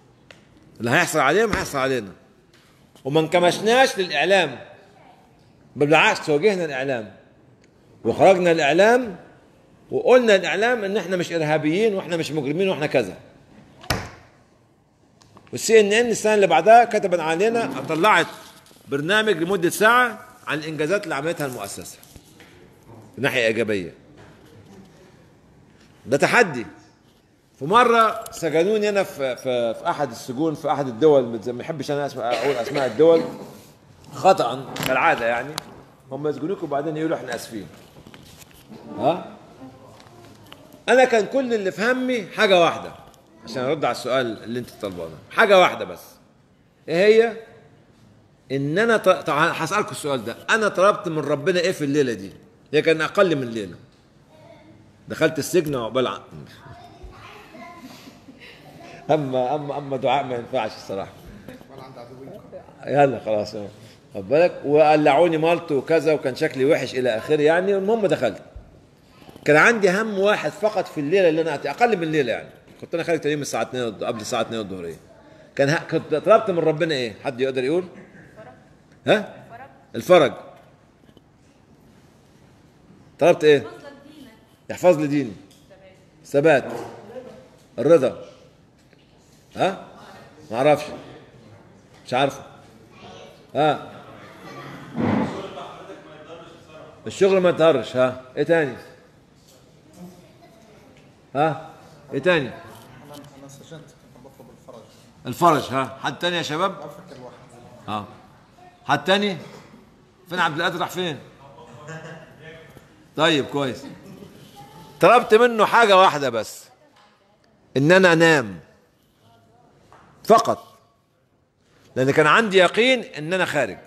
اللي هيحصل عليهم هيحصل علينا وما انكمشناش للاعلام بالعكس واجهنا الاعلام وخرجنا الاعلام وقلنا الاعلام ان احنا مش ارهابيين واحنا مش مجرمين واحنا كذا والسي ان ان السنه اللي بعدها كتبت علينا طلعت برنامج لمده ساعه عن الانجازات اللي عملتها المؤسسه من ناحيه ايجابيه ده تحدي في مره سجنوني انا في, في, في احد السجون في احد الدول زي ما بحبش انا أسمع اقول اسماء الدول خطا كالعاده يعني هم يسجنوك وبعدين يقولوا احنا اسفين ها انا كان كل اللي في همي حاجه واحده عشان ارد على السؤال اللي انت طالبانه حاجه واحده بس ايه هي ان انا ط- طبعا هسالكم السؤال ده انا طلبت من ربنا ايه في الليله دي هي كان اقل من ليله دخلت السجن وعقبال ع- اما اما اما دعاء ما ينفعش الصراحه يلا خلاص خد بالك وقلعوني مالط وكذا وكان شكلي وحش الى اخره يعني المهم دخلت كان عندي هم واحد فقط في الليله اللي انا أتي اقل من ليله يعني كنت انا خارج تقريبا الساعه 2 الض- قبل الساعه 2 الظهريه كان ه... كنت طلبت من ربنا ايه حد يقدر يقول ها الفرج طلبت ايه يحفظ لي ديني ثبات الرضا ها ما اعرفش مش عارفه ها الشغل ما يتهرش ها ايه تاني ها ايه تاني
انا سجنت كنت بطلب الفرج
الفرج ها حد تاني يا شباب
افكر الواحد
ها حد تاني فين عبد القادر راح فين طيب كويس طلبت منه حاجة واحدة بس ان انا انام فقط لان كان عندي يقين ان انا خارج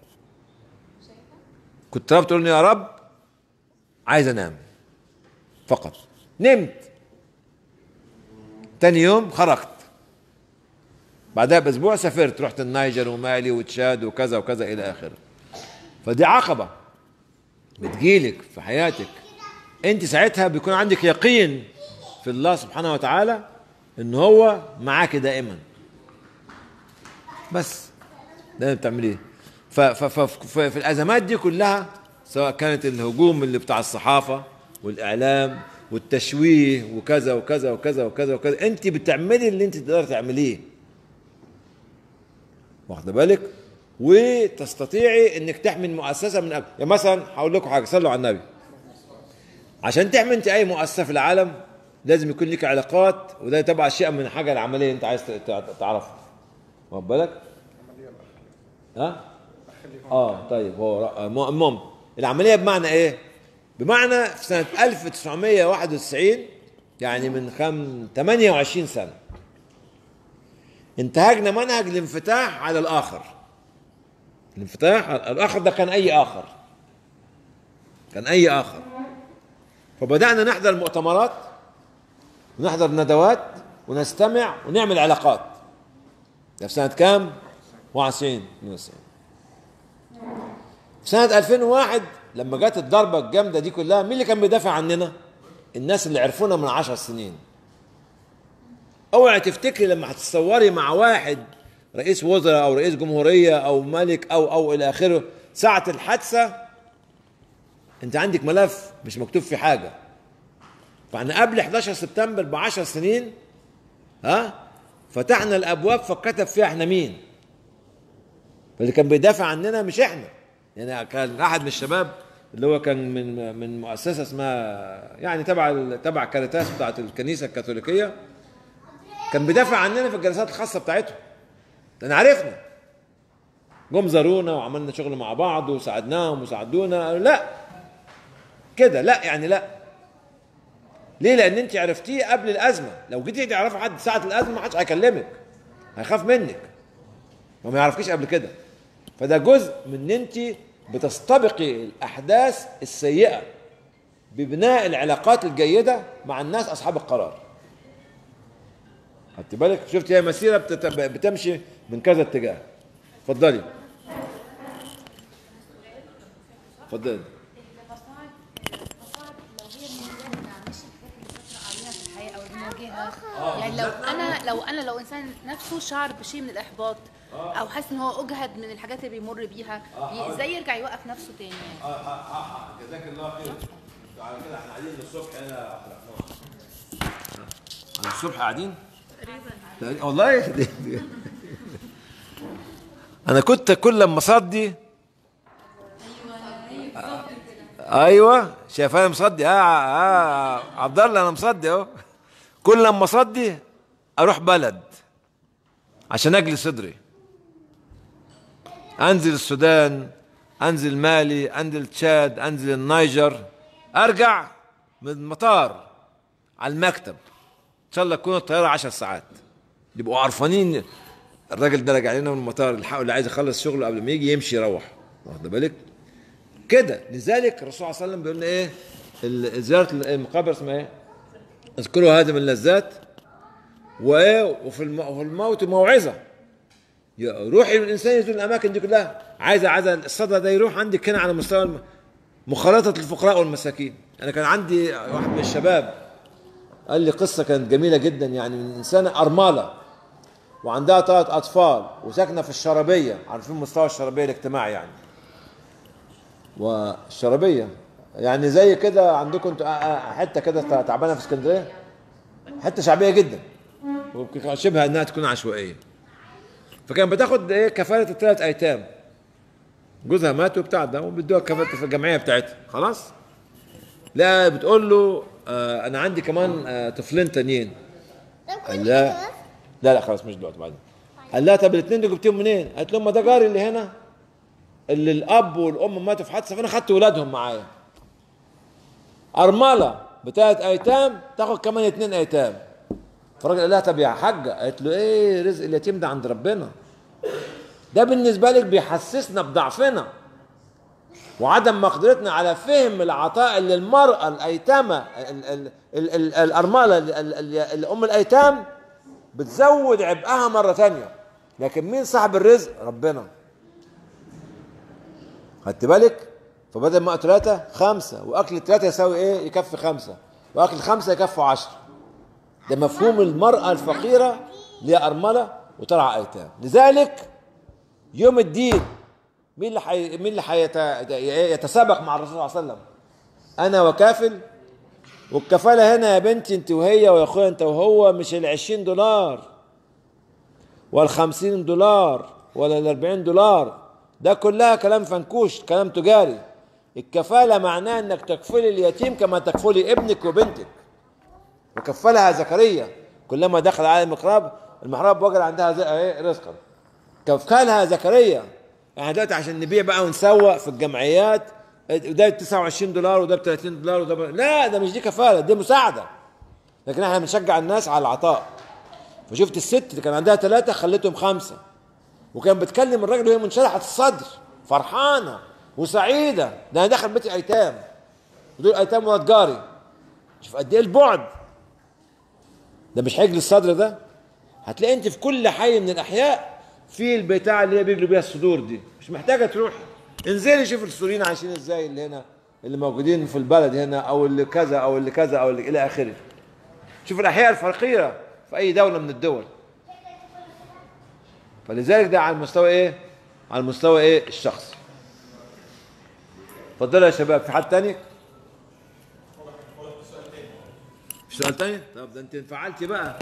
كنت طلبت له يا رب عايز انام فقط نمت تاني يوم خرجت بعدها باسبوع سافرت رحت النيجر ومالي وتشاد وكذا وكذا الى اخره فدي عقبه بتجيلك في حياتك انت ساعتها بيكون عندك يقين في الله سبحانه وتعالى ان هو معاك دائما بس ده اللي بتعمليه ف- ف- ف- ف- في الازمات دي كلها سواء كانت الهجوم اللي بتاع الصحافه والاعلام والتشويه وكذا وكذا وكذا وكذا وكذا انت بتعملي اللي انت تقدر تعمليه واخده بالك وتستطيعي انك تحمي المؤسسه من قبل يعني مثلا هقول لكم حاجه صلوا على النبي عشان تحمي انت اي مؤسسه في العالم لازم يكون لك علاقات وده تبع شيء من حاجه العمليه اللي انت عايز ت- ت- تعرفها واخد بالك ها اه طيب هو رأ- الم- المهم العمليه بمعنى ايه بمعنى في سنه 1991 يعني من خم 28 سنه انتهجنا منهج الانفتاح على الاخر الانفتاح على الاخر ده كان اي اخر كان اي اخر فبدانا نحضر مؤتمرات ونحضر ندوات ونستمع ونعمل علاقات ده في سنه كام 91 92 في سنه 2001 لما جت الضربه الجامده دي كلها مين اللي كان بيدافع عننا الناس اللي عرفونا من 10 سنين اوعي تفتكري لما هتتصوري مع واحد رئيس وزراء او رئيس جمهوريه او ملك او او الى اخره ساعه الحادثه انت عندك ملف مش مكتوب فيه حاجه فاحنا قبل 11 سبتمبر ب 10 سنين ها فتحنا الابواب فكتب فيها احنا مين فاللي كان بيدافع عننا مش احنا يعني كان احد من الشباب اللي هو كان من من مؤسسه اسمها يعني تبع ال- تبع كاريتاس بتاعت الكنيسه الكاثوليكيه كان بيدافع عننا في الجلسات الخاصه بتاعتهم لان عرفنا جم زارونا وعملنا شغل مع بعض وساعدناهم وساعدونا قالوا لا كده لا يعني لا ليه لان انت عرفتيه قبل الازمه لو جيتي تعرفي حد ساعه الازمه ما حدش هيكلمك هيخاف منك وما يعرفكيش قبل كده فده جزء من ان انت بتستبقي الاحداث السيئه ببناء العلاقات الجيده مع الناس اصحاب القرار خدت بالك شفت هي مسيره بتت... بتمشي من كذا اتجاه اتفضلي اتفضلي
المصاعب المصاعب لو هي من بدايتنا مش الحاجات اللي بنقرا عليها في الحياه او اللي بنواجهها يعني لو انا لو انا لو انسان نفسه شعر بشيء من الاحباط
او حاسس ان هو اجهد من الحاجات اللي بيمر بيها بي- ازاي يرجع يوقف نفسه تاني يعني
جزاك الله خير على كده احنا قاعدين الصبح هنا يا عبد الرحمن على الصبح قاعدين تقريبا والله انا كنت كل لما اصدي ايوه شايف انا مصدي اه اه عبد الله انا مصدي اهو كل لما اصدي اروح بلد عشان اجلي صدري انزل السودان انزل مالي انزل تشاد انزل النيجر ارجع من المطار على المكتب ان شاء الله تكون الطياره 10 ساعات يبقوا عارفانين الراجل ده راجع لنا من المطار الحق اللي عايز يخلص شغله قبل ما يجي يمشي يروح واخد بالك كده لذلك الرسول صلى الله عليه وسلم بيقول لنا ايه ال- زياره المقابر اسمها ايه؟ اذكروا هذا من اللذات وايه وفي الم- وفي الموت موعظه يروح الانسان يزور الاماكن دي كلها عايز عايز الصدى ده يروح عندك هنا على مستوى الم- مخالطه الفقراء والمساكين انا كان عندي واحد من الشباب قال لي قصه كانت جميله جدا يعني من انسانه ارمله وعندها ثلاث اطفال وساكنه في الشربيه عارفين مستوى الشربيه الاجتماعي يعني والشربيه يعني زي كده عندكم انتوا آه، آه، حته كده تعبانه في اسكندريه حته شعبيه جدا وشبه انها تكون عشوائيه فكان بتاخد ايه كفاله الثلاث ايتام جوزها مات وبتاع ده وبيدوها كفاله في الجمعيه بتاعتها خلاص لا بتقول له آه انا عندي كمان آه طفلين تانيين قال لا لا لا خلاص مش دلوقتي بعدين قال لها طب الاثنين دول جبتيهم منين؟ قالت له ما ده جاري اللي هنا اللي الاب والام ماتوا في حادثه فانا خدت ولادهم معايا ارمله بتاعت ايتام تاخد كمان اثنين ايتام فالراجل قال لها طب يا حاجه قالت له ايه رزق اليتيم ده عند ربنا ده بالنسبه لك بيحسسنا بضعفنا وعدم مقدرتنا على فهم العطاء اللي المرأة الأيتامة ال- ال- ال- ال- الأرملة ال- ال- ال- الأم الأيتام بتزود عبئها مرة تانية لكن مين صاحب الرزق ربنا خدت بالك فبدل ما ثلاثة خمسة وأكل الثلاثة يساوي إيه يكفي خمسة وأكل خمسة يكفي عشرة ده مفهوم المرأة الفقيرة اللي هي أرملة وترعى أيتام لذلك يوم الدين مين اللي حي... مين اللي حيت... يتسابق مع الرسول صلى الله عليه وسلم انا وكافل والكفاله هنا يا بنتي انت وهي ويا اخويا انت وهو مش ال 20 دولار ولا 50 دولار ولا ال 40 دولار ده كلها كلام فنكوش كلام تجاري الكفاله معناه انك تكفلي اليتيم كما تكفلي ابنك وبنتك وكفلها زكريا كلما دخل على المحراب المحراب وجد عندها زي ايه رزقا كفلها زكريا يعني دلوقتي عشان نبيع بقى ونسوق في الجمعيات ده ب 29 دولار وده ب 30 دولار وده ب... لا ده مش دي كفاله دي مساعده لكن احنا بنشجع الناس على العطاء فشفت الست اللي كان عندها ثلاثه خلتهم خمسه وكان بتكلم الراجل وهي منشرحه الصدر فرحانه وسعيده ده انا داخل بيت ايتام ودول ايتام ولاد جاري شوف قد ايه البعد ده مش حجر الصدر ده هتلاقي انت في كل حي من الاحياء في البتاع اللي هي بيجروا بيها الصدور دي مش محتاجه تروحي انزلي شوف السوريين عايشين ازاي اللي هنا اللي موجودين في البلد هنا او اللي كذا او اللي كذا او اللي الى اخره شوف الاحياء الفقيره في اي دوله من الدول فلذلك ده على المستوى ايه على المستوى ايه الشخصي اتفضلوا يا شباب في حد تاني في سؤال تاني طب ده انت انفعلتي بقى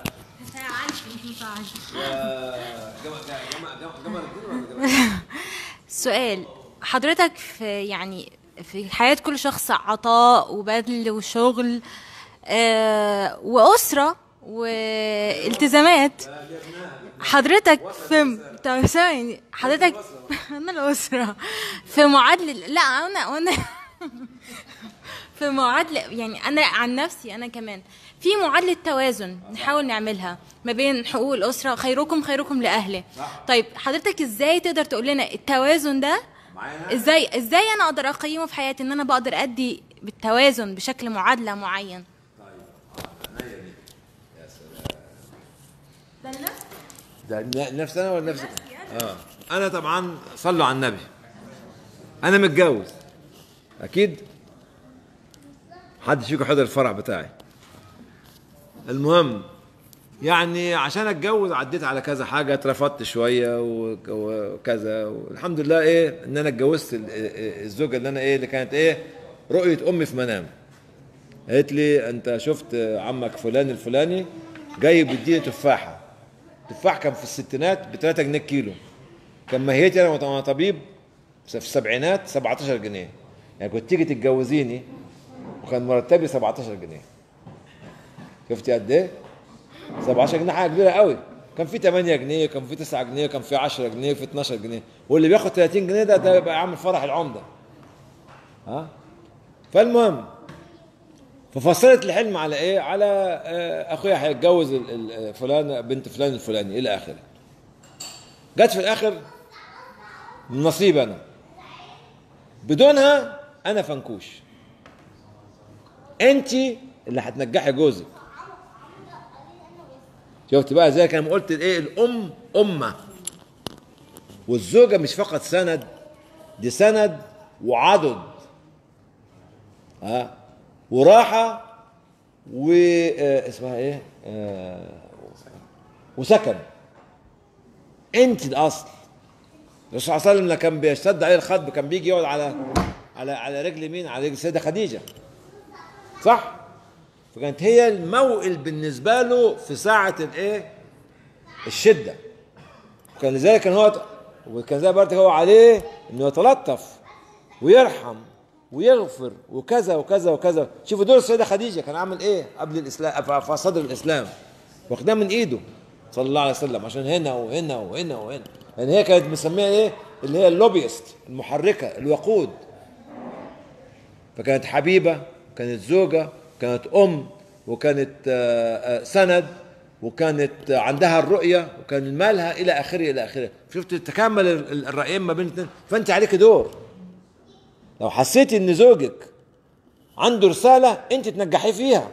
سؤال حضرتك في يعني في حياة كل شخص عطاء وبذل وشغل آه وأسرة والتزامات حضرتك في طب ثواني حضرتك انا الأسرة في معادلة لا انا انا في معادلة يعني أنا عن نفسي أنا كمان في معادلة توازن نحاول نعملها ما بين حقوق الأسرة خيركم خيركم لأهله طيب حضرتك إزاي تقدر تقول لنا التوازن ده إزاي إزاي أنا أقدر أقيمه في حياتي إن أنا بقدر أدي بالتوازن بشكل معادلة معين
ده ن- نفس انا ولا نفسك؟ اه انا طبعا صلوا على النبي انا متجوز اكيد حد فيكم حضر الفرع بتاعي المهم يعني عشان اتجوز عديت على كذا حاجه اترفضت شويه وك- وكذا والحمد لله ايه ان انا اتجوزت ال- ال- الزوجه اللي انا ايه اللي كانت ايه رؤيه امي في منام قالت لي انت شفت عمك فلان الفلاني جاي بيديني تفاحه تفاح كان في الستينات ب 3 جنيه كيلو كان ماهيتي انا وانا طبيب في السبعينات 17 جنيه يعني كنت تيجي تتجوزيني وكان مرتبي 17 جنيه شفتي قد ايه 17 جنيه حاجه كبيره قوي كان في 8 جنيه كان في 9 جنيه كان في 10 جنيه في 12 جنيه واللي بياخد 30 جنيه ده ده يبقى عامل فرح العمده ها فالمهم ففصلت الحلم على ايه على آه، اخويا هيتجوز ال- ال- فلان بنت فلان الفلاني الى اخره جت في الاخر من نصيب انا بدونها انا فنكوش انت اللي هتنجحي جوزك شفت بقى زي كما قلت الايه الام امه والزوجه مش فقط سند دي سند وعضد ها وراحه و آه، اسمها ايه آه، وسكن انت الاصل الرسول صلى الله عليه وسلم لما كان بيشتد عليه الخطب كان بيجي يقعد على على على رجل مين على رجل السيده خديجه صح فكانت هي الموئل بالنسبه له في ساعه الايه الشده وكان لذلك كان هو وكان زي برضه هو عليه انه يتلطف ويرحم ويغفر وكذا وكذا وكذا شوفوا دور السيده خديجه كان عامل ايه قبل الاسلام في في صدر الاسلام واخداه من ايده صلى الله عليه وسلم عشان هنا وهنا وهنا وهنا يعني هي كانت مسميها ايه اللي هي اللوبيست المحركه الوقود فكانت حبيبه كانت زوجه كانت ام وكانت آه، آه، سند وكانت آه، عندها الرؤيه وكان مالها الى اخره الى اخره شفت تكامل ال- ال- الرايين ما بين الاثنين فانت عليك دور لو حسيتي ان زوجك عنده رساله انت تنجحيه فيها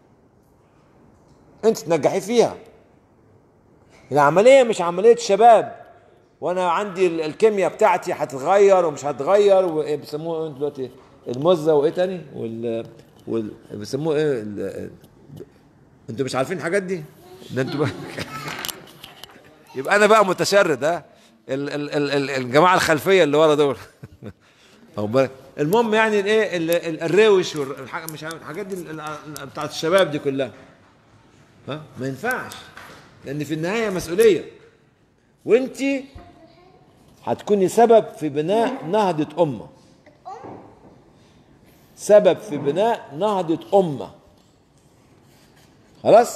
انت تنجحيه فيها العمليه مش عمليه شباب وانا عندي ال- الكيمياء بتاعتي هتتغير ومش هتغير وايه بيسموه ايه دلوقتي المزه وايه تاني وال وال بيسموه ايه ال... انتوا مش عارفين الحاجات دي ده انتوا بقى يبقى انا بقى متشرد ها ال... ال... ال... ال- الجماعه الخلفيه اللي ورا دول أو بالك. المهم يعني الايه ال- ال- الروش والحاجة مش عارف الحاجات دي ال- ال- بتاعت الشباب دي كلها ها ما ينفعش لان في النهايه مسؤوليه وانت هتكوني سبب في بناء نهضه امه سبب في بناء نهضه امه خلاص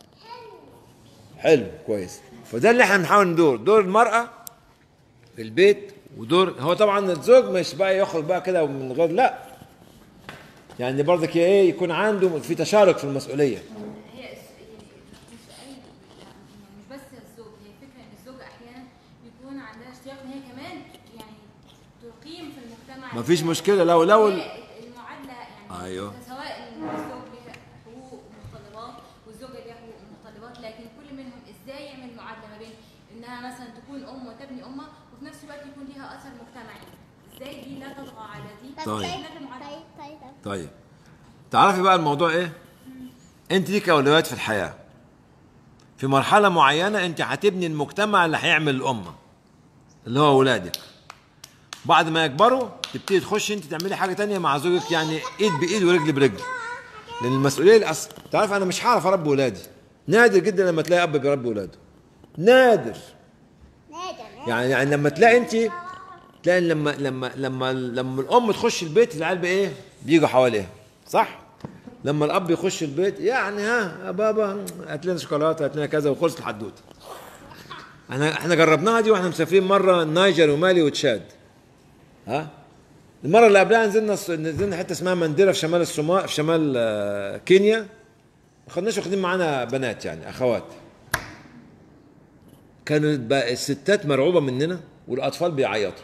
حلو كويس فده اللي احنا بنحاول ندور دور المراه في البيت ودور هو طبعا الزوج مش بقى يخرج بقى كده من غير لا يعني برضك ايه يكون عنده في تشارك في المسؤوليه
هي الس- السؤال مش بس الزوج هي الفكره ان الزوجه احيانا بيكون عندها اشتياق ان هي كمان يعني تقيم في المجتمع
مفيش مشكلة لو- لو ال-
هي المعادله يعني
أيوه.
سواء الزوج ليه حقوق ومتطلبات والزوجه ليها حقوق ومتطلبات لكن كل منهم ازاي يعمل معادله ما بين انها مثلا تكون ام وتبني امه وفي نفس الوقت يكون ليها اثر مجتمعي ازاي دي لا تطغى على دي
طيب.
لا المعادله
طيب طيب
طيب تعرفي بقى الموضوع ايه انت ليك اولويات في الحياه في مرحله معينه انت هتبني المجتمع اللي هيعمل الامه اللي هو اولادك بعد ما يكبروا تبتدي تخش انت تعملي حاجه تانية مع زوجك يعني ايد بايد ورجل برجل لان المسؤوليه الأصل تعرف انا مش هعرف اربي ولادي نادر جدا لما تلاقي اب بيربي ولاده نادر
نادر
يعني يعني لما تلاقي انت تلاقي لما لما لما لما الام تخش البيت العيال بايه؟ بيجوا حواليها صح؟ لما الاب يخش البيت يعني ها يا بابا هات لنا شوكولاته هات لنا كذا وخلص الحدوته. احنا احنا جربناها دي واحنا مسافرين مره النيجر ومالي وتشاد. ها؟ المره اللي قبلها نزلنا الس- نزلنا حته اسمها منديره في شمال الصومال في شمال آه، كينيا ما خدناش واخدين معانا بنات يعني اخوات. كانوا بقى الستات مرعوبه مننا والاطفال بيعيطوا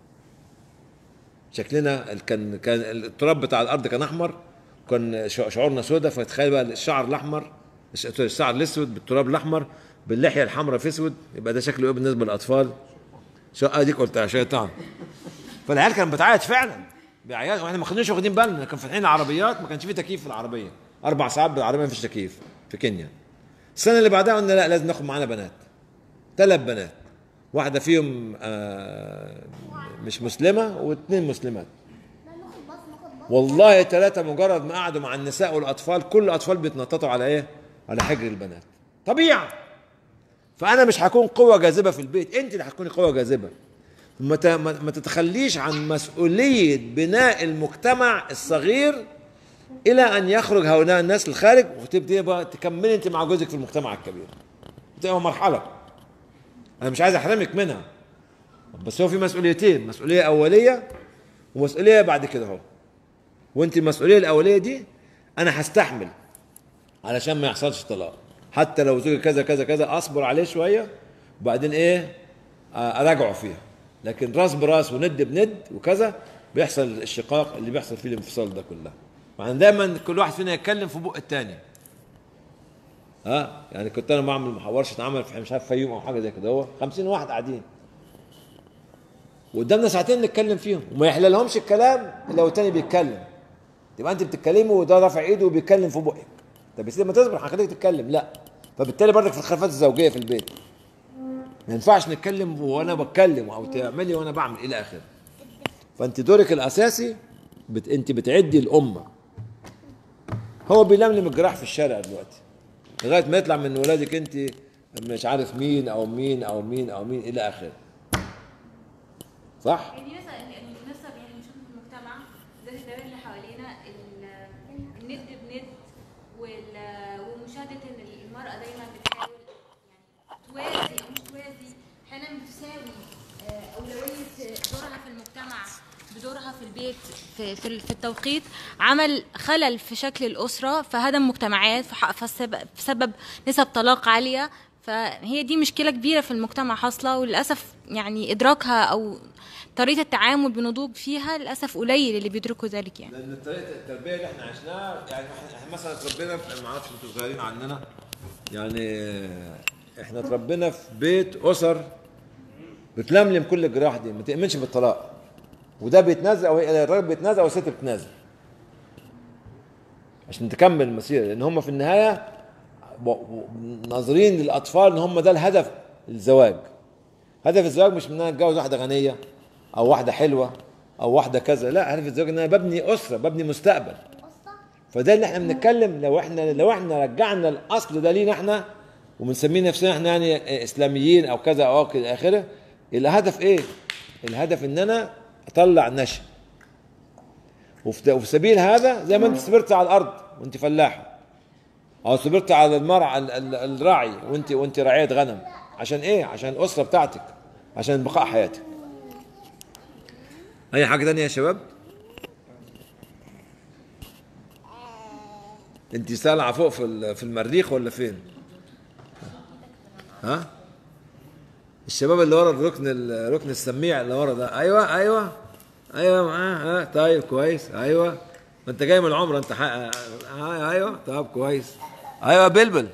شكلنا ال- كان كان التراب بتاع الارض كان احمر كان ش- شعورنا سودة فتخيل بقى الشعر الاحمر الش- الشعر الاسود بالتراب الاحمر باللحيه الحمراء في اسود يبقى ده شكله ايه بالنسبه للاطفال شو اديك قلتها شيطان فالعيال كانت بتعيط فعلا بيعيط واحنا ما كناش واخدين بالنا كان فاتحين العربيات ما كانش في تكييف في العربيه اربع ساعات بالعربيه ما فيش تكييف في كينيا السنه اللي بعدها قلنا لا لازم ناخد معانا بنات ثلاث بنات واحده فيهم آه، مش مسلمه واثنين مسلمات والله ثلاثه مجرد ما قعدوا مع النساء والاطفال كل الاطفال بيتنططوا على ايه على حجر البنات طبيعه فانا مش هكون قوه جاذبه في البيت انت اللي هتكوني قوه جاذبه ما ت- ما ما تتخليش عن مسؤوليه بناء المجتمع الصغير الى ان يخرج هؤلاء الناس للخارج وتبدي بقى تكملي انت مع جوزك في المجتمع الكبير بتبقى مرحله انا مش عايز احرمك منها بس هو في مسؤوليتين مسؤوليه اوليه ومسؤوليه بعد كده اهو وانت المسؤوليه الاوليه دي انا هستحمل علشان ما يحصلش طلاق حتى لو زوجي كذا كذا كذا اصبر عليه شويه وبعدين ايه آه، اراجعه فيها لكن راس براس وند بند وكذا بيحصل الشقاق اللي بيحصل فيه الانفصال ده كله مع ان دايما كل واحد فينا يتكلم في بق التاني ها يعني كنت انا بعمل ورشه عمل في مش عارف فيوم او حاجه زي كده هو 50 واحد قاعدين وقدامنا ساعتين نتكلم فيهم وما يحللهمش الكلام الا والتاني بيتكلم تبقى انت بتتكلمي وده رافع ايده وبيتكلم في بقك طب بس لما تصبر هخليك تتكلم لا فبالتالي برضك في الخلافات الزوجيه في البيت ما ينفعش نتكلم وانا بتكلم او تعملي وانا بعمل الى اخره فانت دورك الاساسي بت... انت بتعدي الامه هو بيلملم الجراح في الشارع دلوقتي لغايه ما يطلع من ولادك انت مش عارف مين او مين او مين او مين الى اخره صح
يعني مثلا يعني مثلا يعني نشوف في المجتمع ذات الدوائر اللي حوالينا ال- الند بند وال- ومشاهده ان المراه دايما بتحاول يعني توازي او مش توازي احيانا بتساوي آه، اولويه دورها في المجتمع بدورها في البيت
في في في التوقيت عمل خلل في شكل الأسرة فهدم مجتمعات فح- فسبب فسبب نسب طلاق عالية فهي دي مشكلة كبيرة في المجتمع حاصلة وللأسف يعني إدراكها أو طريقة التعامل بنضوج فيها للأسف قليل اللي بيدركوا ذلك يعني
لان طريقه التربيه اللي احنا عشناها يعني احنا إحنا مثلا اتربينا في ما اعرفش انتوا صغيرين عننا يعني احنا اتربينا في بيت اسر بتلملم كل الجراح دي ما تؤمنش بالطلاق وده بيتنازل او الراجل بيتنازل او الست بتنازل عشان تكمل المسيره لان هم في النهايه و- و- ناظرين للاطفال ان هم ده الهدف الزواج هدف الزواج مش ان انا اتجوز واحده غنيه او واحده حلوه او واحده كذا لا هدف الزواج ان انا ببني اسره ببني مستقبل فده اللي احنا بنتكلم لو احنا لو احنا رجعنا الاصل ده لينا احنا وبنسميه نفسنا احنا يعني اسلاميين او كذا او الى اخره الهدف ايه؟ الهدف ان انا اطلع نشء وفي وفي سبيل هذا زي ما انت صبرت على الارض وانت فلاحه او صبرت على المرعى ال- ال- الراعي وانت وانت راعيه غنم عشان ايه؟ عشان الاسره بتاعتك عشان بقاء حياتك اي حاجه تانية يا شباب؟ انت سالعه فوق في ال- في المريخ ولا فين؟ ها؟ الشباب اللي ورا الركن الركن السميع اللي ورا ده ايوه ايوه ايوه معاه ها طيب كويس ايوه ما انت جاي من العمره انت حق... آه ايوه طب كويس ايوه يا بلبل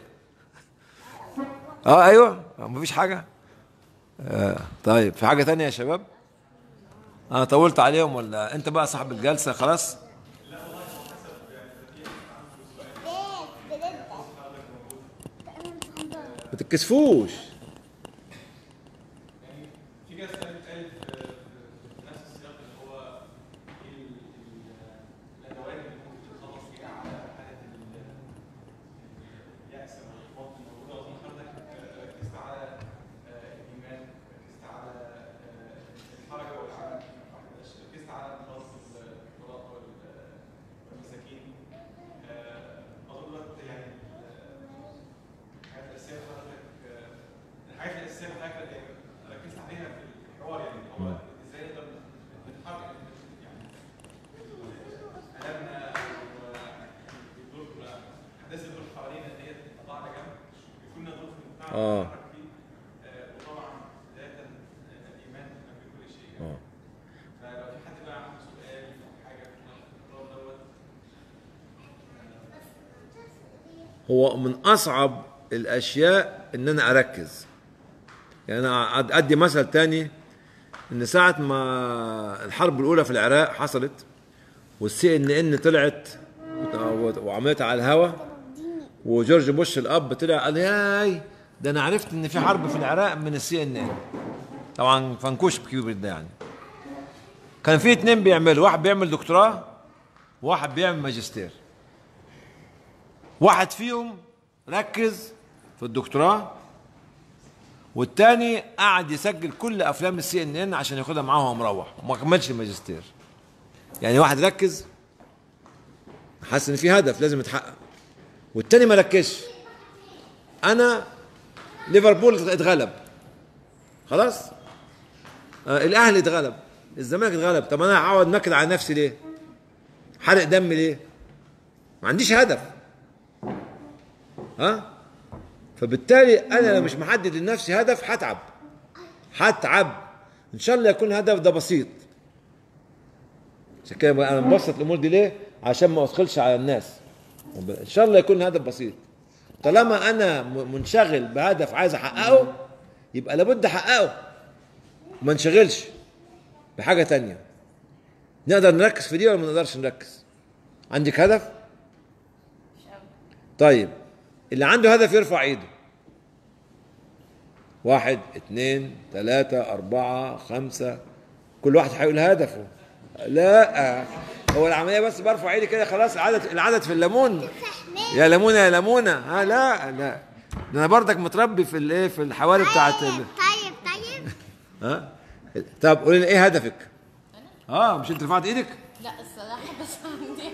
اه ايوه مفيش حاجه آه طيب في حاجه تانية يا شباب انا طولت عليهم ولا انت بقى صاحب الجلسه خلاص ما تتكسفوش
في جهاز تاني اتقالت في في نفس السياق اللي هو ايه ال- ال- الادوات اللي ممكن تتخلص بيها على حاله ال- اليأس او الاحباط الموجوده اظن حضرتك ركزت على آه، الايمان ركزت على آه، الحركه والعمل ركزت على انقاذ الفقراء وال- والمساكين آه، اظن ده يعني الحاجات الاساسيه اللي حضرتك آه، الحاجات الاساسيه اللي حضرتك ركزت عليها في الحوار يعني هو ازاي نقدر نتحرك يعني كلامنا ودور احداث الدور حوالينا ان هي تطلع على جنب يكون لنا دور في المجتمع
آه.
نتحرك فيه آه، وطبعا بدايه آه، الايمان قبل كل شيء
آه.
فلو في حد بقى عنده سؤال او حاجه في الخطاب دوت
هو من اصعب الاشياء ان انا اركز يعني انا أد- ادي مثل تاني ان ساعه ما الحرب الاولى في العراق حصلت والسي ان ان طلعت و- وعملت على الهوا وجورج بوش الاب طلع قال ياي ده انا عرفت ان في حرب في العراق من السي ان ان طبعا فنكوش كبير ده يعني كان في اتنين بيعملوا واحد بيعمل دكتوراه وواحد بيعمل ماجستير واحد فيهم ركز في الدكتوراه والتاني قعد يسجل كل افلام السي ان ان عشان ياخدها معاه وهو مروح وما كملش الماجستير يعني واحد ركز حاسس ان في هدف لازم يتحقق والتاني ما ركزش انا ليفربول اتغلب خلاص آه الاهلي اتغلب الزمالك اتغلب طب انا هقعد نكد على نفسي ليه حرق دم ليه ما عنديش هدف ها فبالتالي انا لو مش محدد لنفسي هدف هتعب هتعب ان شاء الله يكون الهدف ده بسيط عشان كده انا مبسط الامور دي ليه عشان ما ادخلش على الناس ان شاء الله يكون الهدف بسيط طالما انا م- منشغل بهدف عايز احققه يبقى لابد احققه وما انشغلش بحاجه تانية نقدر نركز في دي ولا ما نقدرش نركز عندك هدف طيب اللي عنده هدف يرفع ايده واحد اثنين ثلاثة أربعة خمسة كل واحد هيقول هدفه لا هو العملية بس برفع ايدي كده خلاص العدد العدد في الليمون يا ليمونة يا ليمونة ها لا لا ده انا برضك متربي في الايه في الحواري بتاعت ال...
طيب طيب
ها طب قولي لي ايه هدفك؟ اه مش انت رفعت ايدك؟
لا الصراحه بس عندي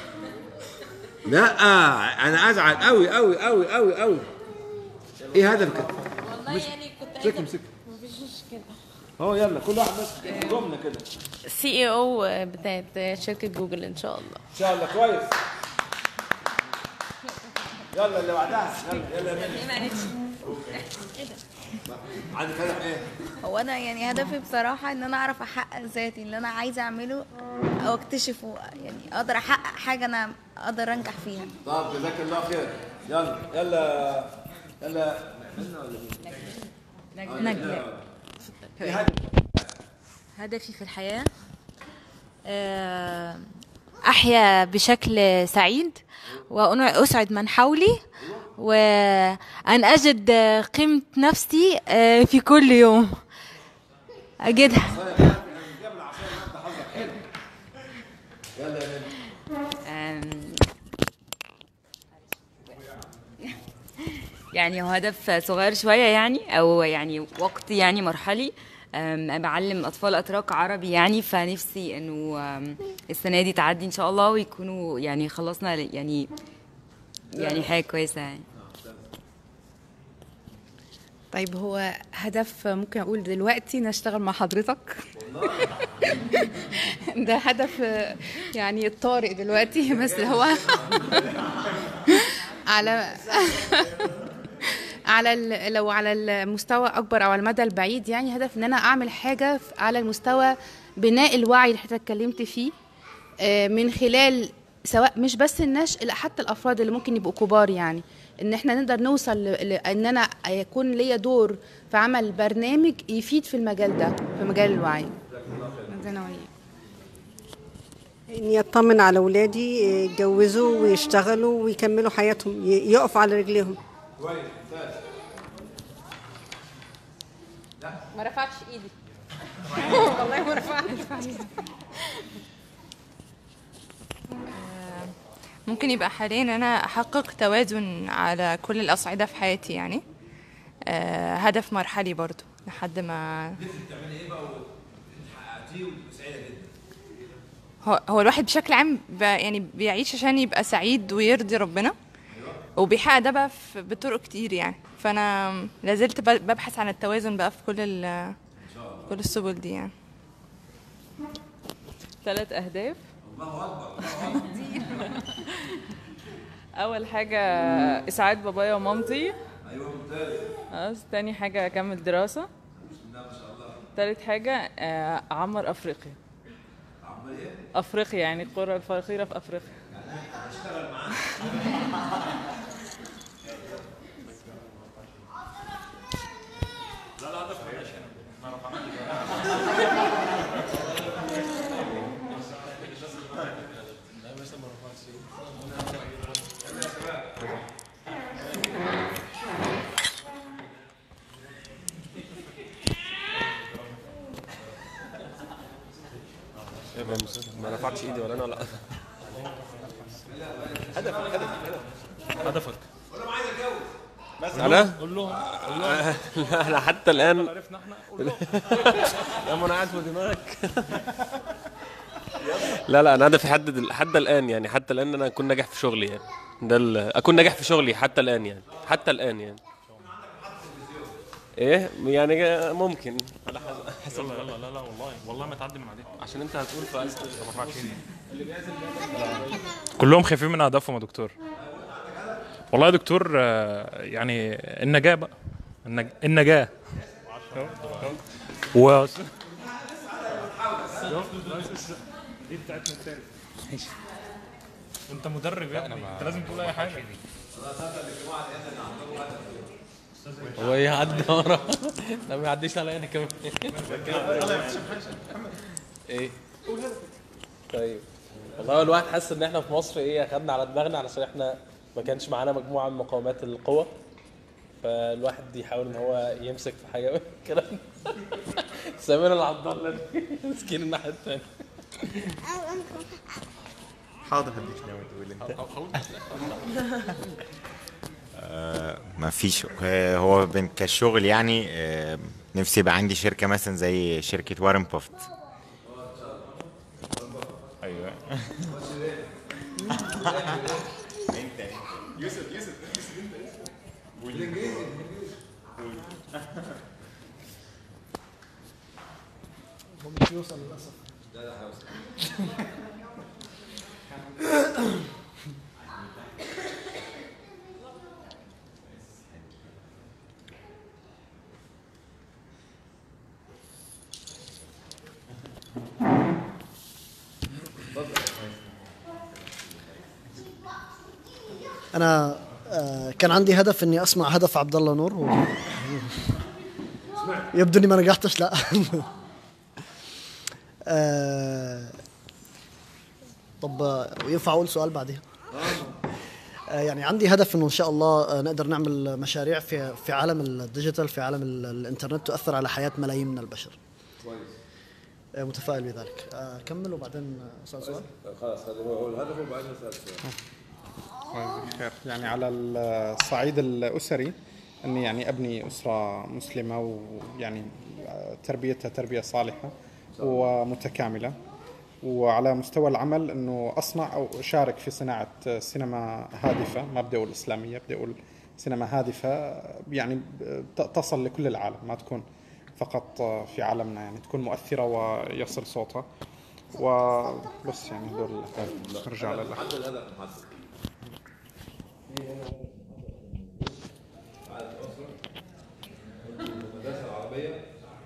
لا انا ازعل قوي قوي قوي قوي قوي ايه هدفك؟
والله يعني كنت
امسك امسك
مفيش مشكله
اهو يلا كل واحد ماسك جمله كده
سي اي او بتاعت شركه جوجل ان شاء الله
ان شاء الله كويس يلا اللي بعدها يلا يلا يا منى. عندك هدف ايه؟
هو انا يعني هدفي بصراحه ان انا اعرف احقق ذاتي اللي انا عايزه اعمله او اكتشفه يعني اقدر احقق حاجه انا اقدر انجح فيها
طب جزاك الله خير يلا يلا يلا منى ولا مين؟
نجلاء
إيه هدف؟
هدفي في الحياة آه، أحيا بشكل سعيد وأسعد من حولي وأن أجد قيمة نفسي آه، في كل يوم أجدها
يلا يا منى.
أم، يعني هو هدف صغير شوية يعني أو يعني وقت يعني مرحلي أم، بعلم أطفال أتراك عربي يعني فنفسي إنه أم، السنة دي تعدي إن شاء الله ويكونوا يعني خلصنا يعني يعني حاجة كويسة يعني
طيب هو هدف ممكن اقول دلوقتي نشتغل مع حضرتك ده هدف يعني الطارئ دلوقتي بس هو على على ال- لو على المستوى اكبر او على المدى البعيد يعني هدف ان انا اعمل حاجه في- على المستوى بناء الوعي اللي حضرتك اتكلمت فيه آه، من خلال سواء مش بس الناس لا حتى الافراد اللي ممكن يبقوا كبار يعني ان احنا نقدر نوصل ل- ل- ان انا يكون ليا دور في عمل برنامج يفيد في المجال ده في مجال الوعي ربنا يوفقك.
اني اطمن على اولادي يتجوزوا ويشتغلوا ويكملوا حياتهم ي- يقفوا على رجليهم
كويس ممتاز
ما رفعتش ايدي والله ما رفعتش
ممكن يبقى حاليا ان انا احقق توازن على كل الاصعده في حياتي يعني آه، هدف مرحلي برضو لحد ما
نفسك تعملي ايه بقى وانت حققتيه وتبقى سعيده جدا
هو, هو الواحد بشكل عام ب- يعني بيعيش عشان يبقى سعيد ويرضي ربنا وبيحقق ده بقى في- بطرق كتير يعني فانا لازلت ب- ببحث عن التوازن بقى في كل ال- كل السبل دي يعني
ثلاث أهداف
الله اكبر
أول حاجة إسعاد بابايا ومامتي
ايوه ممتاز
خلاص تاني حاجة أكمل دراسة
بسم الله ما شاء الله
تالت حاجة آه، أعمر أفريقيا
عمال ايه؟
أفريقيا يعني القرى الفقيرة في أفريقيا
هشتغل معاه
لا لا هدف ما عشان ما
ما رفعتش ايدي ولا انا ولا هدفك هدفك هدفك انا
قول لهم قول لهم
لا انا حتى الان
عرفنا احنا قول لهم
يا ما انا قاعد في دماغك لا لا انا هدفي حد حتى الان يعني حتى الان انا اكون ناجح في شغلي يعني ده ال- اكون ناجح في شغلي حتى الان يعني حتى الان يعني ايه يعني ممكن على حسب
يلا يلا لا لا والله والله ما تعدي من عليك
عشان انت هتقول فعايز
كلهم خايفين من اهدافهم يا دكتور والله يا دكتور آه، يعني النجاة بقى النج... النجاة و دي بتاعتنا التاني انت مدرب يا ابني انت لازم تقول اي حاجه
هو يعدي ورا لا ما يعديش عليا انا كمان ايه طيب والله الواحد حاسس ان احنا في مصر ايه اخدنا على دماغنا علشان احنا ما كانش معانا مجموعه من مقاومات القوه فالواحد يحاول ان هو يمسك في حاجه من الكلام ده. سمير العضالة دي مسكين الناحيه الثانيه
حاضر هديك ناوي تقول انت آه ما فيش آه، هو بن- كشغل يعني آه نفسي يبقى عندي شركة مثلا زي شركة وارن بافت ايوه
يوسف يوسف
هو مش يوصل للاسف
لا لا هوصل
انا آه، كان عندي هدف اني اسمع هدف عبد الله نور و... يبدو اني ما نجحتش لا آه، طب آه، ينفع اقول سؤال بعدين آه، يعني عندي هدف انه ان شاء الله آه، نقدر نعمل مشاريع في في عالم الديجيتال في عالم ال- الانترنت تؤثر على حياه ملايين من البشر آه، متفائل بذلك آه، كمل وبعدين آه، اسال سؤال
خلاص هذا هو هو الهدف وبعدين نسال سؤال
خير يعني على الصعيد الأسري أني يعني أبني أسرة مسلمة ويعني تربيتها تربية صالحة ومتكاملة وعلى مستوى العمل أنه أصنع أو أشارك في صناعة سينما هادفة ما بدي أقول إسلامية بدي أقول سينما هادفة يعني ت- تصل لكل العالم ما تكون فقط في عالمنا يعني تكون مؤثرة ويصل صوتها وبس يعني هدول نرجع لله
حدد الهدف محدد على الأسرة المدرسة العربية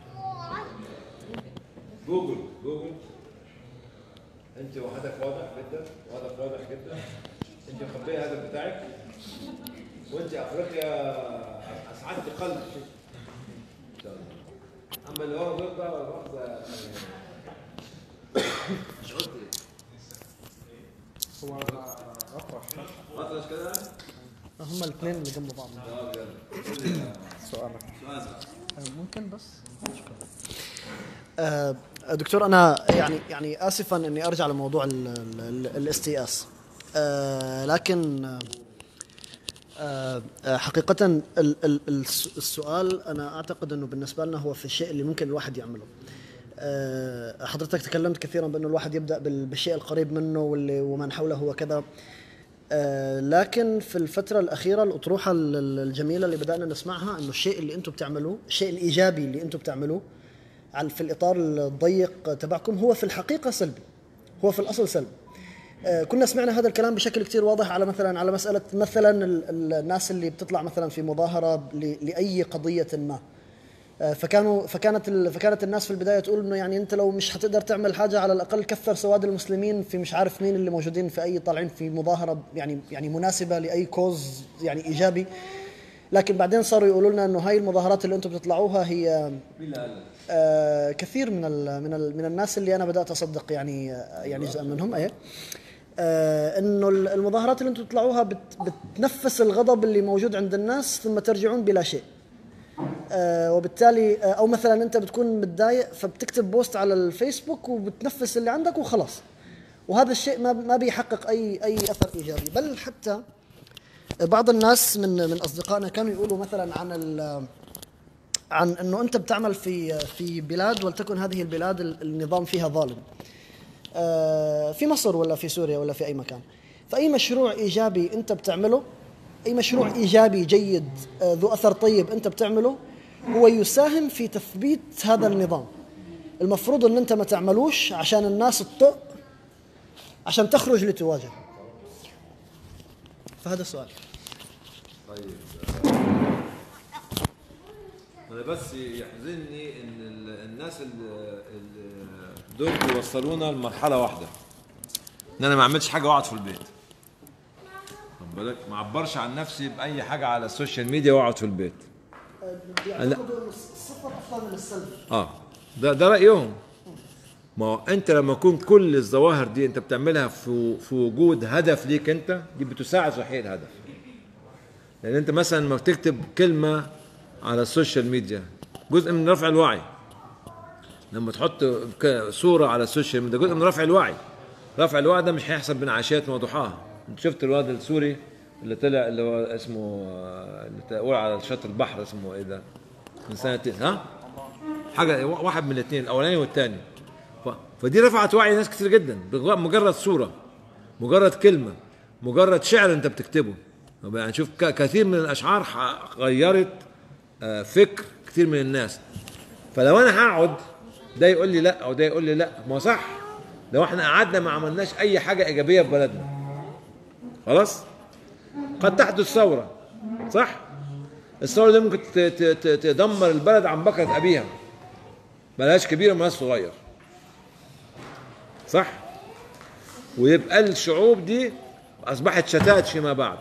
جوجل جوجل انت وهدف واضح جدا وهدف واضح جدا انت مخبيه الهدف بتاعك وانت افريقيا اسعدت قلب ان شاء الله اما اللي ورا دول بقى واخده مش قلت ايه؟
هو أطرح
اطرش كده
هم الاثنين اللي جنب بعض
سؤالك
ممكن بس آه، دكتور انا يعني يعني اسفا اني ارجع لموضوع ال- ال- ال- الاستياس آه، لكن آه، آه، حقيقة ال- ال- الس- السؤال أنا أعتقد أنه بالنسبة لنا هو في الشيء اللي ممكن الواحد يعمله آه، حضرتك تكلمت كثيرا بأنه الواحد يبدأ بال- بالشيء القريب منه واللي ومن حوله وكذا آه، لكن في الفترة الأخيرة الأطروحة ال- ال- الجميلة اللي بدأنا نسمعها إنه الشيء اللي أنتم بتعملوه الشيء الإيجابي اللي أنتم بتعملوه على في الإطار الضيق تبعكم هو في الحقيقة سلبي هو في الأصل سلبي آه، كنا سمعنا هذا الكلام بشكل كتير واضح على مثلا على مسألة مثلا ال- ال- الناس اللي بتطلع مثلا في مظاهرة ل- لأي قضية ما آه، فكانوا فكانت ال- فكانت الناس في البدايه تقول انه يعني انت لو مش هتقدر تعمل حاجه على الاقل كثر سواد المسلمين في مش عارف مين اللي موجودين في اي طالعين في مظاهره يعني يعني مناسبه لاي كوز يعني ايجابي لكن بعدين صاروا يقولوا لنا انه هاي المظاهرات اللي انتم بتطلعوها هي
مين اللي قال
آه، كثير من ال من ال من الناس اللي انا بدات اصدق يعني آه، يعني جزء منهم ايه آه، انه ال- المظاهرات اللي انتم بتطلعوها بت بتنفس الغضب اللي موجود عند الناس ثم ترجعون بلا شيء آه وبالتالي آه او مثلا انت بتكون متضايق فبتكتب بوست على الفيسبوك وبتنفس اللي عندك وخلاص وهذا الشيء ما ما بيحقق اي اي اثر ايجابي بل حتى بعض الناس من من اصدقائنا كانوا يقولوا مثلا عن ال- عن انه انت بتعمل في في بلاد ولتكن هذه البلاد ال- النظام فيها ظالم آه، في مصر ولا في سوريا ولا في اي مكان فاي مشروع ايجابي انت بتعمله اي مشروع ايجابي جيد آه، ذو اثر طيب انت بتعمله هو يساهم في تثبيت هذا النظام المفروض ان انت ما تعملوش عشان الناس تطق عشان تخرج لتواجه فهذا السؤال
طيب انا بس يحزنني ان ال- الناس اللي اللي دول بيوصلونا لمرحله واحده ان انا ما اعملش حاجه واقعد في البيت خد بالك ما اعبرش عن نفسي باي حاجه على السوشيال ميديا واقعد في البيت
بيعتقدوا ان الصفر افضل من السلب
اه ده ده رايهم ما هو انت لما يكون كل الظواهر دي انت بتعملها في في وجود هدف ليك انت دي بتساعد في تحقيق الهدف لان انت مثلا لما بتكتب كلمه على السوشيال ميديا جزء من رفع الوعي لما تحط ك- صوره على السوشيال ميديا جزء من رفع الوعي رفع الوعي ده مش هيحصل بين عشية وضحاها انت شفت الواد السوري اللي طلع اللي هو اسمه آه، اللي تقول على شط البحر اسمه ايه ده من سنتين ها حاجه واحد من الاثنين الاولاني والثاني ف... فدي رفعت وعي ناس كتير جدا بغ- مجرد صوره مجرد كلمه مجرد شعر انت بتكتبه طب يعني شوف ك... كثير من الاشعار ح- غيرت آه، فكر كثير من الناس فلو انا هقعد ده يقول لي لا او ده يقول لي لا ما هو صح لو احنا قعدنا ما عملناش اي حاجه ايجابيه في بلدنا خلاص قد تحدث ثوره صح الثوره دي ممكن ت- ت- ت- تدمر البلد عن بكره ابيها ملهاش كبير وملهاش صغير صح ويبقى الشعوب دي اصبحت شتات فيما بعد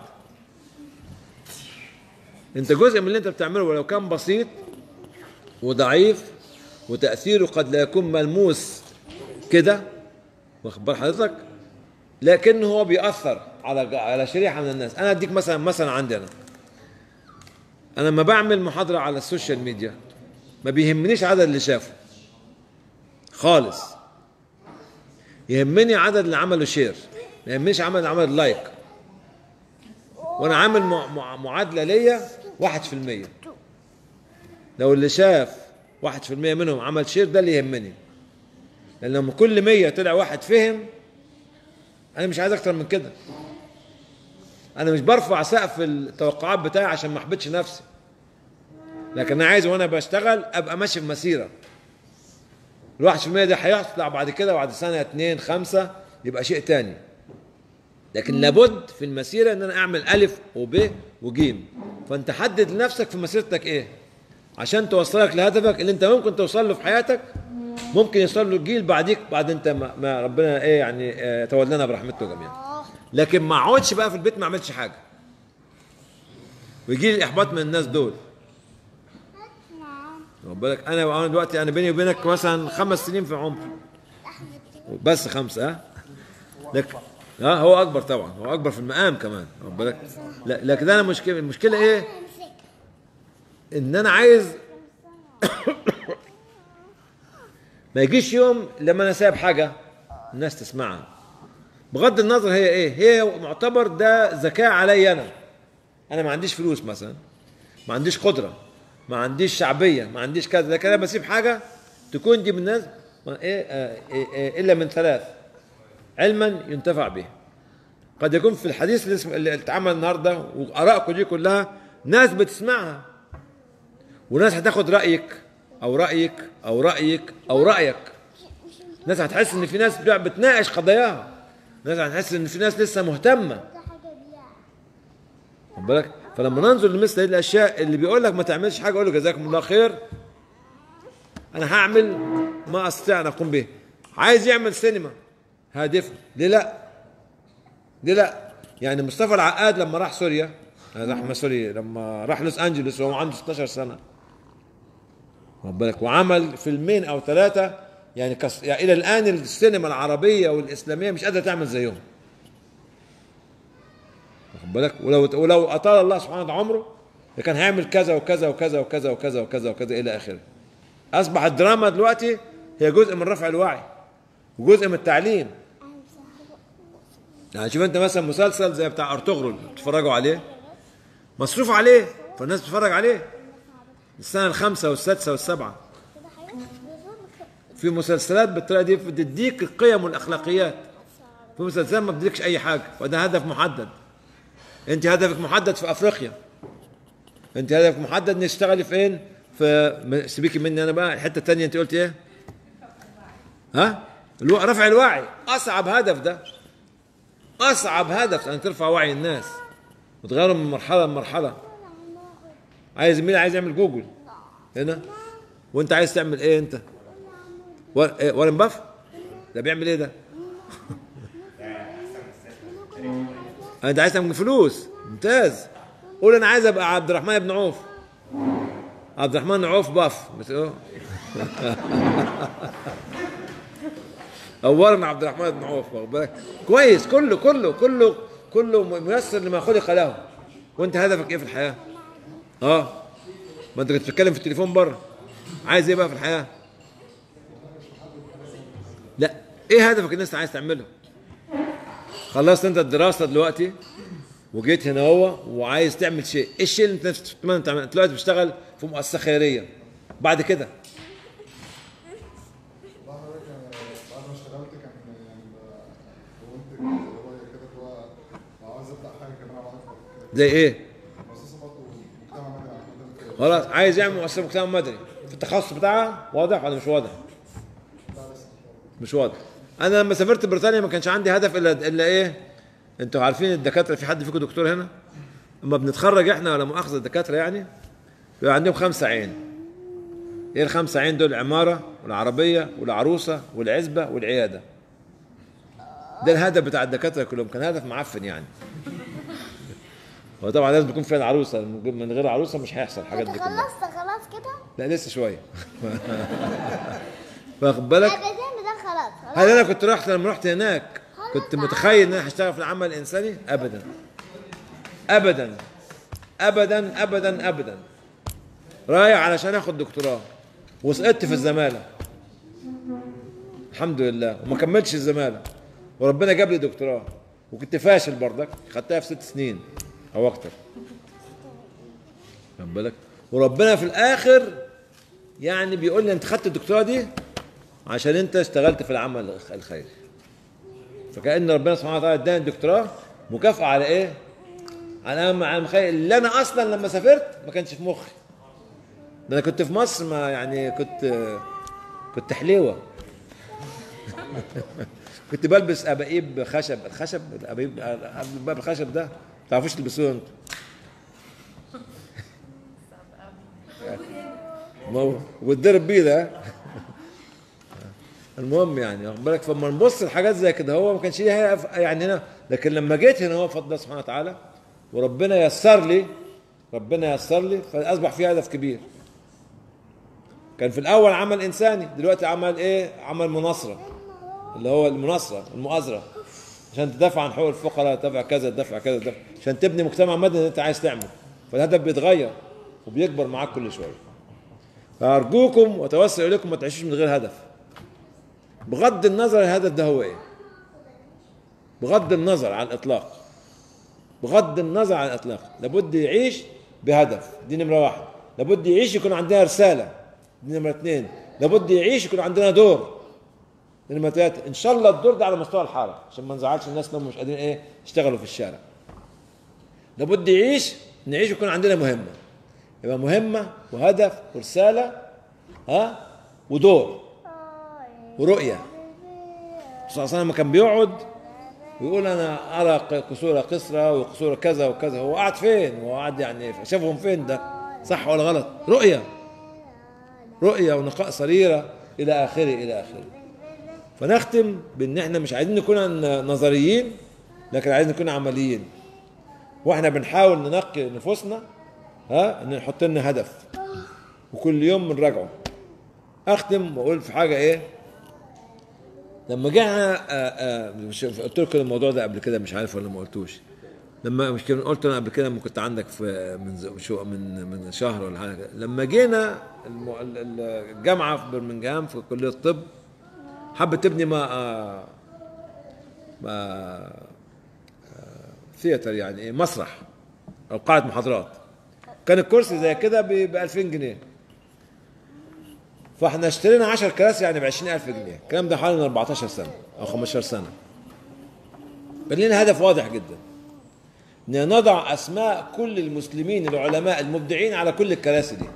انت جزء من اللي انت بتعمله ولو كان بسيط وضعيف وتاثيره قد لا يكون ملموس كده واخد بال حضرتك لكنه هو بيأثر على على شريحه من الناس انا اديك مثلا مثلا عندي انا انا لما بعمل محاضره على السوشيال ميديا ما بيهمنيش عدد اللي شافه خالص يهمني عدد اللي عملوا شير ما يهمنيش عمل اللي عمل لايك وانا عامل مع- مع- معادله ليا 1% لو اللي شاف 1% منهم عمل شير ده اللي يهمني لان لما كل 100 طلع واحد فهم انا مش عايز اكتر من كده انا مش برفع سقف التوقعات بتاعي عشان ما احبطش نفسي لكن انا عايز وانا بشتغل ابقى ماشي في مسيره الواحد في المية ده هيطلع بعد كده بعد سنة اتنين خمسة يبقى شيء تاني لكن لابد في المسيرة ان انا اعمل الف وب وجيم فانت حدد لنفسك في مسيرتك ايه عشان توصلك لهدفك اللي انت ممكن توصل له في حياتك ممكن يوصل له الجيل بعديك بعد انت ما, ما ربنا ايه يعني اه تولنا برحمته جميعا لكن ما اقعدش بقى في البيت ما اعملش حاجه ويجي لي الاحباط من الناس دول واخد بالك انا انا دلوقتي انا بيني وبينك مثلا خمس سنين في عمر بس خمسه ها لكن ها هو اكبر طبعا هو اكبر في المقام كمان واخد بالك لا لكن انا مشكله المشكله ايه ان انا عايز ما يجيش يوم لما انا سايب حاجه الناس تسمعها بغض النظر هي ايه هي معتبر ده ذكاء علي انا انا ما عنديش فلوس مثلا ما عنديش قدره ما عنديش شعبيه ما عنديش كذا لكن انا بسيب حاجه تكون دي من الناس ما- إيه آه، إيه إيه الا من ثلاث علما ينتفع به قد يكون في الحديث اللي اسم- اللي اتعمل النهارده وارائكم دي كلها ناس بتسمعها وناس هتاخد رايك او رايك او رايك او رايك ناس هتحس ان في ناس بتناقش قضاياها ناس هتحس ان في ناس لسه مهتمه خد بالك فلما ننظر لمثل هذه الاشياء اللي بيقول لك ما تعملش حاجه اقول له جزاكم الله خير انا هعمل ما استطيع ان اقوم به عايز يعمل سينما هادفه ليه لا ليه لا يعني مصطفى العقاد لما راح سوريا آه، راح سوري لما راح لوس انجلوس وهو عنده 16 سنه واخد بالك وعمل فيلمين او ثلاثه يعني, كس... يعني الى الان السينما العربيه والاسلاميه مش قادره تعمل زيهم واخد بالك ولو ولو اطال الله سبحانه وتعالى عمره ده كان هيعمل كذا وكذا وكذا وكذا وكذا وكذا وكذا الى اخره اصبح الدراما دلوقتي هي جزء من رفع الوعي وجزء من التعليم يعني شوف انت مثلا مسلسل زي بتاع ارطغرل بتتفرجوا عليه مصروف عليه فالناس بتتفرج عليه السنه الخامسه والسادسه والسابعه في مسلسلات بالطريقه دي بتديك القيم والاخلاقيات في مسلسلات ما بتديكش اي حاجه وده هدف محدد انت هدفك محدد في افريقيا انت هدفك محدد انك تشتغلي فين في م- سيبيكي مني انا بقى الحته الثانيه انت قلت ايه ها الو- رفع الوعي اصعب هدف ده اصعب هدف ان ترفع وعي الناس وتغيرهم من مرحله لمرحله عايز مين عايز يعمل جوجل هنا وانت عايز تعمل ايه انت ور- إيه، وارن باف ده بيعمل ايه ده انت عايز تعمل فلوس ممتاز قول انا عايز ابقى عبد الرحمن بن عوف عبد الرحمن عوف باف بس إيه؟ اورنا عبد الرحمن بن عوف واخد بالك كويس كله كله كله كله ميسر لما خلق له وانت هدفك ايه في الحياه اه ما انت كنت بتتكلم في التليفون بره عايز ايه بقى في الحياه لا ايه هدفك اللي انت عايز تعمله خلصت انت الدراسه دلوقتي وجيت هنا هو وعايز تعمل شيء ايه الشيء اللي انت تتمنى تعمله انت دلوقتي بتشتغل في مؤسسه خيريه بعد كده
بعد ما اشتغلت كان كونت هوايه كده اللي هو لو عاوز ابدا حاجه كمان اعرف
زي ايه
مؤسسه برضه مجتمع مدني عامه
خلاص عايز يعمل مؤسسه مجتمع مدني في التخصص بتاعها واضح ولا مش واضح مش واضح انا لما سافرت بريطانيا ما كانش عندي هدف الا الا ايه انتوا عارفين الدكاتره في حد فيكم دكتور هنا اما بنتخرج احنا ولا مؤاخذه الدكاتره يعني بيبقى عندهم خمسه عين ايه الخمسه عين دول العماره والعربيه والعروسه والعزبه والعياده ده الهدف بتاع الدكاتره كلهم كان هدف معفن يعني هو طبعا لازم يكون فيها العروسه من غير عروسه مش هيحصل الحاجات دي كلها
خلصت خلاص كده
لا لسه شويه واخد بالك
ابدا ده خلاص
هل انا كنت رحت لما رحت هناك كنت متخيل ان انا هشتغل في العمل الانساني ابدا ابدا ابدا ابدا ابدا رايح علشان اخد دكتوراه وسقطت في الزماله الحمد لله وما كملتش الزماله وربنا جاب لي دكتوراه وكنت فاشل برضك خدتها في ست سنين او اكتر خد بالك وربنا في الاخر يعني بيقول لي انت خدت الدكتوراه دي عشان انت اشتغلت في العمل الخيري فكأن ربنا سبحانه وتعالى اداني الدكتوراه مكافأة على ايه؟ على على المخيل اللي انا اصلا لما سافرت ما كانش في مخي ده انا كنت في مصر ما يعني كنت كنت حليوه كنت بلبس ابايب خشب الخشب الابايب الباب الخشب ده ما تعرفوش تلبسوه انتوا ما هو واتضرب بيه ده المهم يعني واخد بالك فلما نبص لحاجات زي كده هو ما كانش ليها هيئة يعني هنا لكن لما جيت هنا هو بفضل الله سبحانه وتعالى وربنا يسر لي ربنا يسر لي فاصبح في هدف كبير كان في الاول عمل انساني دلوقتي عمل ايه عمل مناصره اللي هو المناصره المؤازره عشان تدافع عن حقوق الفقراء تدافع كذا تدافع كذا تدافع عشان تبني مجتمع مدني انت عايز تعمل فالهدف بيتغير وبيكبر معاك كل شويه فارجوكم واتوسل اليكم ما تعيشوش من غير هدف بغض النظر الهدف ده هو ايه بغض النظر عن الاطلاق بغض النظر عن الاطلاق لابد يعيش بهدف دي نمره واحد لابد يعيش يكون عندنا رساله دي نمره اثنين لابد يعيش يكون عندنا دور دي نمره ثلاثه ان شاء الله الدور ده على مستوى الحاره عشان ما نزعلش الناس لهم مش قادرين ايه يشتغلوا في الشارع لابد يعيش نعيش يكون عندنا مهمه يبقى مهمه وهدف ورساله ها ودور ورؤيه الرسول صلى الله عليه وسلم كان بيقعد ويقول انا ارى قصور قسرى وقصور كذا وكذا هو قاعد فين هو قاعد يعني شافهم فين ده صح ولا غلط رؤيه رؤيه ونقاء سريره الى اخره الى اخره فنختم بان احنا مش عايزين نكون نظريين لكن عايزين نكون عمليين واحنا بنحاول ننقي نفوسنا ها ان نحط لنا هدف وكل يوم بنراجعه اختم واقول في حاجه ايه لما جينا آه، آه، مش- قلت لكم الموضوع ده قبل كده مش عارف ولا ما قلتوش لما مش كان قلت انا قبل كده لما كنت عندك في من ز- شو من من شهر ولا حاجه لما جينا الم- ال- ال- الجامعه في برمنجهام في كليه الطب حبت تبني ما آه، ما آه، ثياتر يعني ايه مسرح او قاعه محاضرات كان الكرسي زي كده ب 2000 جنيه فاحنا اشترينا 10 كراسي يعني ب 20000 جنيه الكلام ده حوالي من 14 سنه او 15 سنه كان لنا هدف واضح جدا ان نضع اسماء كل المسلمين العلماء المبدعين على كل الكراسي دي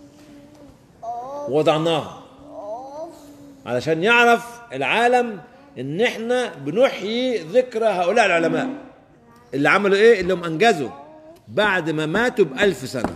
ووضعناها علشان يعرف العالم ان احنا بنحيي ذكرى هؤلاء العلماء اللي عملوا ايه اللي هم انجزوا بعد ما ماتوا بألف سنة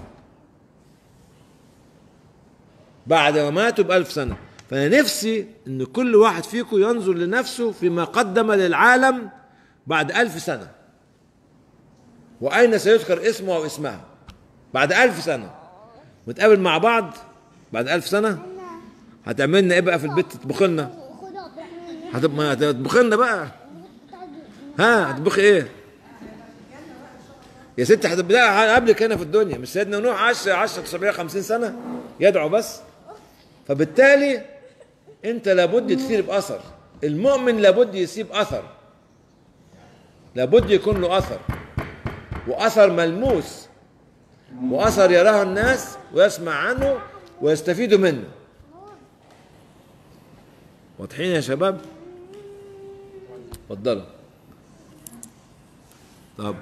بعد ما ماتوا بألف سنة فأنا نفسي إن كل واحد فيكم ينظر لنفسه فيما قدم للعالم بعد ألف سنة وأين سيذكر اسمه أو اسمها بعد ألف سنة نتقابل مع بعض بعد ألف سنة هتعملنا إيه بقى في البيت تطبخ لنا هتبقى هتطبخ لنا بقى ها هتطبخي إيه يا ست هتبدأ قبلك هنا في الدنيا مش سيدنا نوح عاش 10 950 سنة يدعو بس فبالتالي انت لابد تسير باثر المؤمن لابد يسيب اثر لابد يكون له اثر واثر ملموس واثر يراه الناس ويسمع عنه ويستفيدوا منه واضحين يا شباب اتفضلوا طب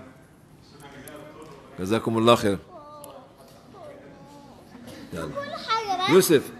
جزاكم الله خير يلا يوسف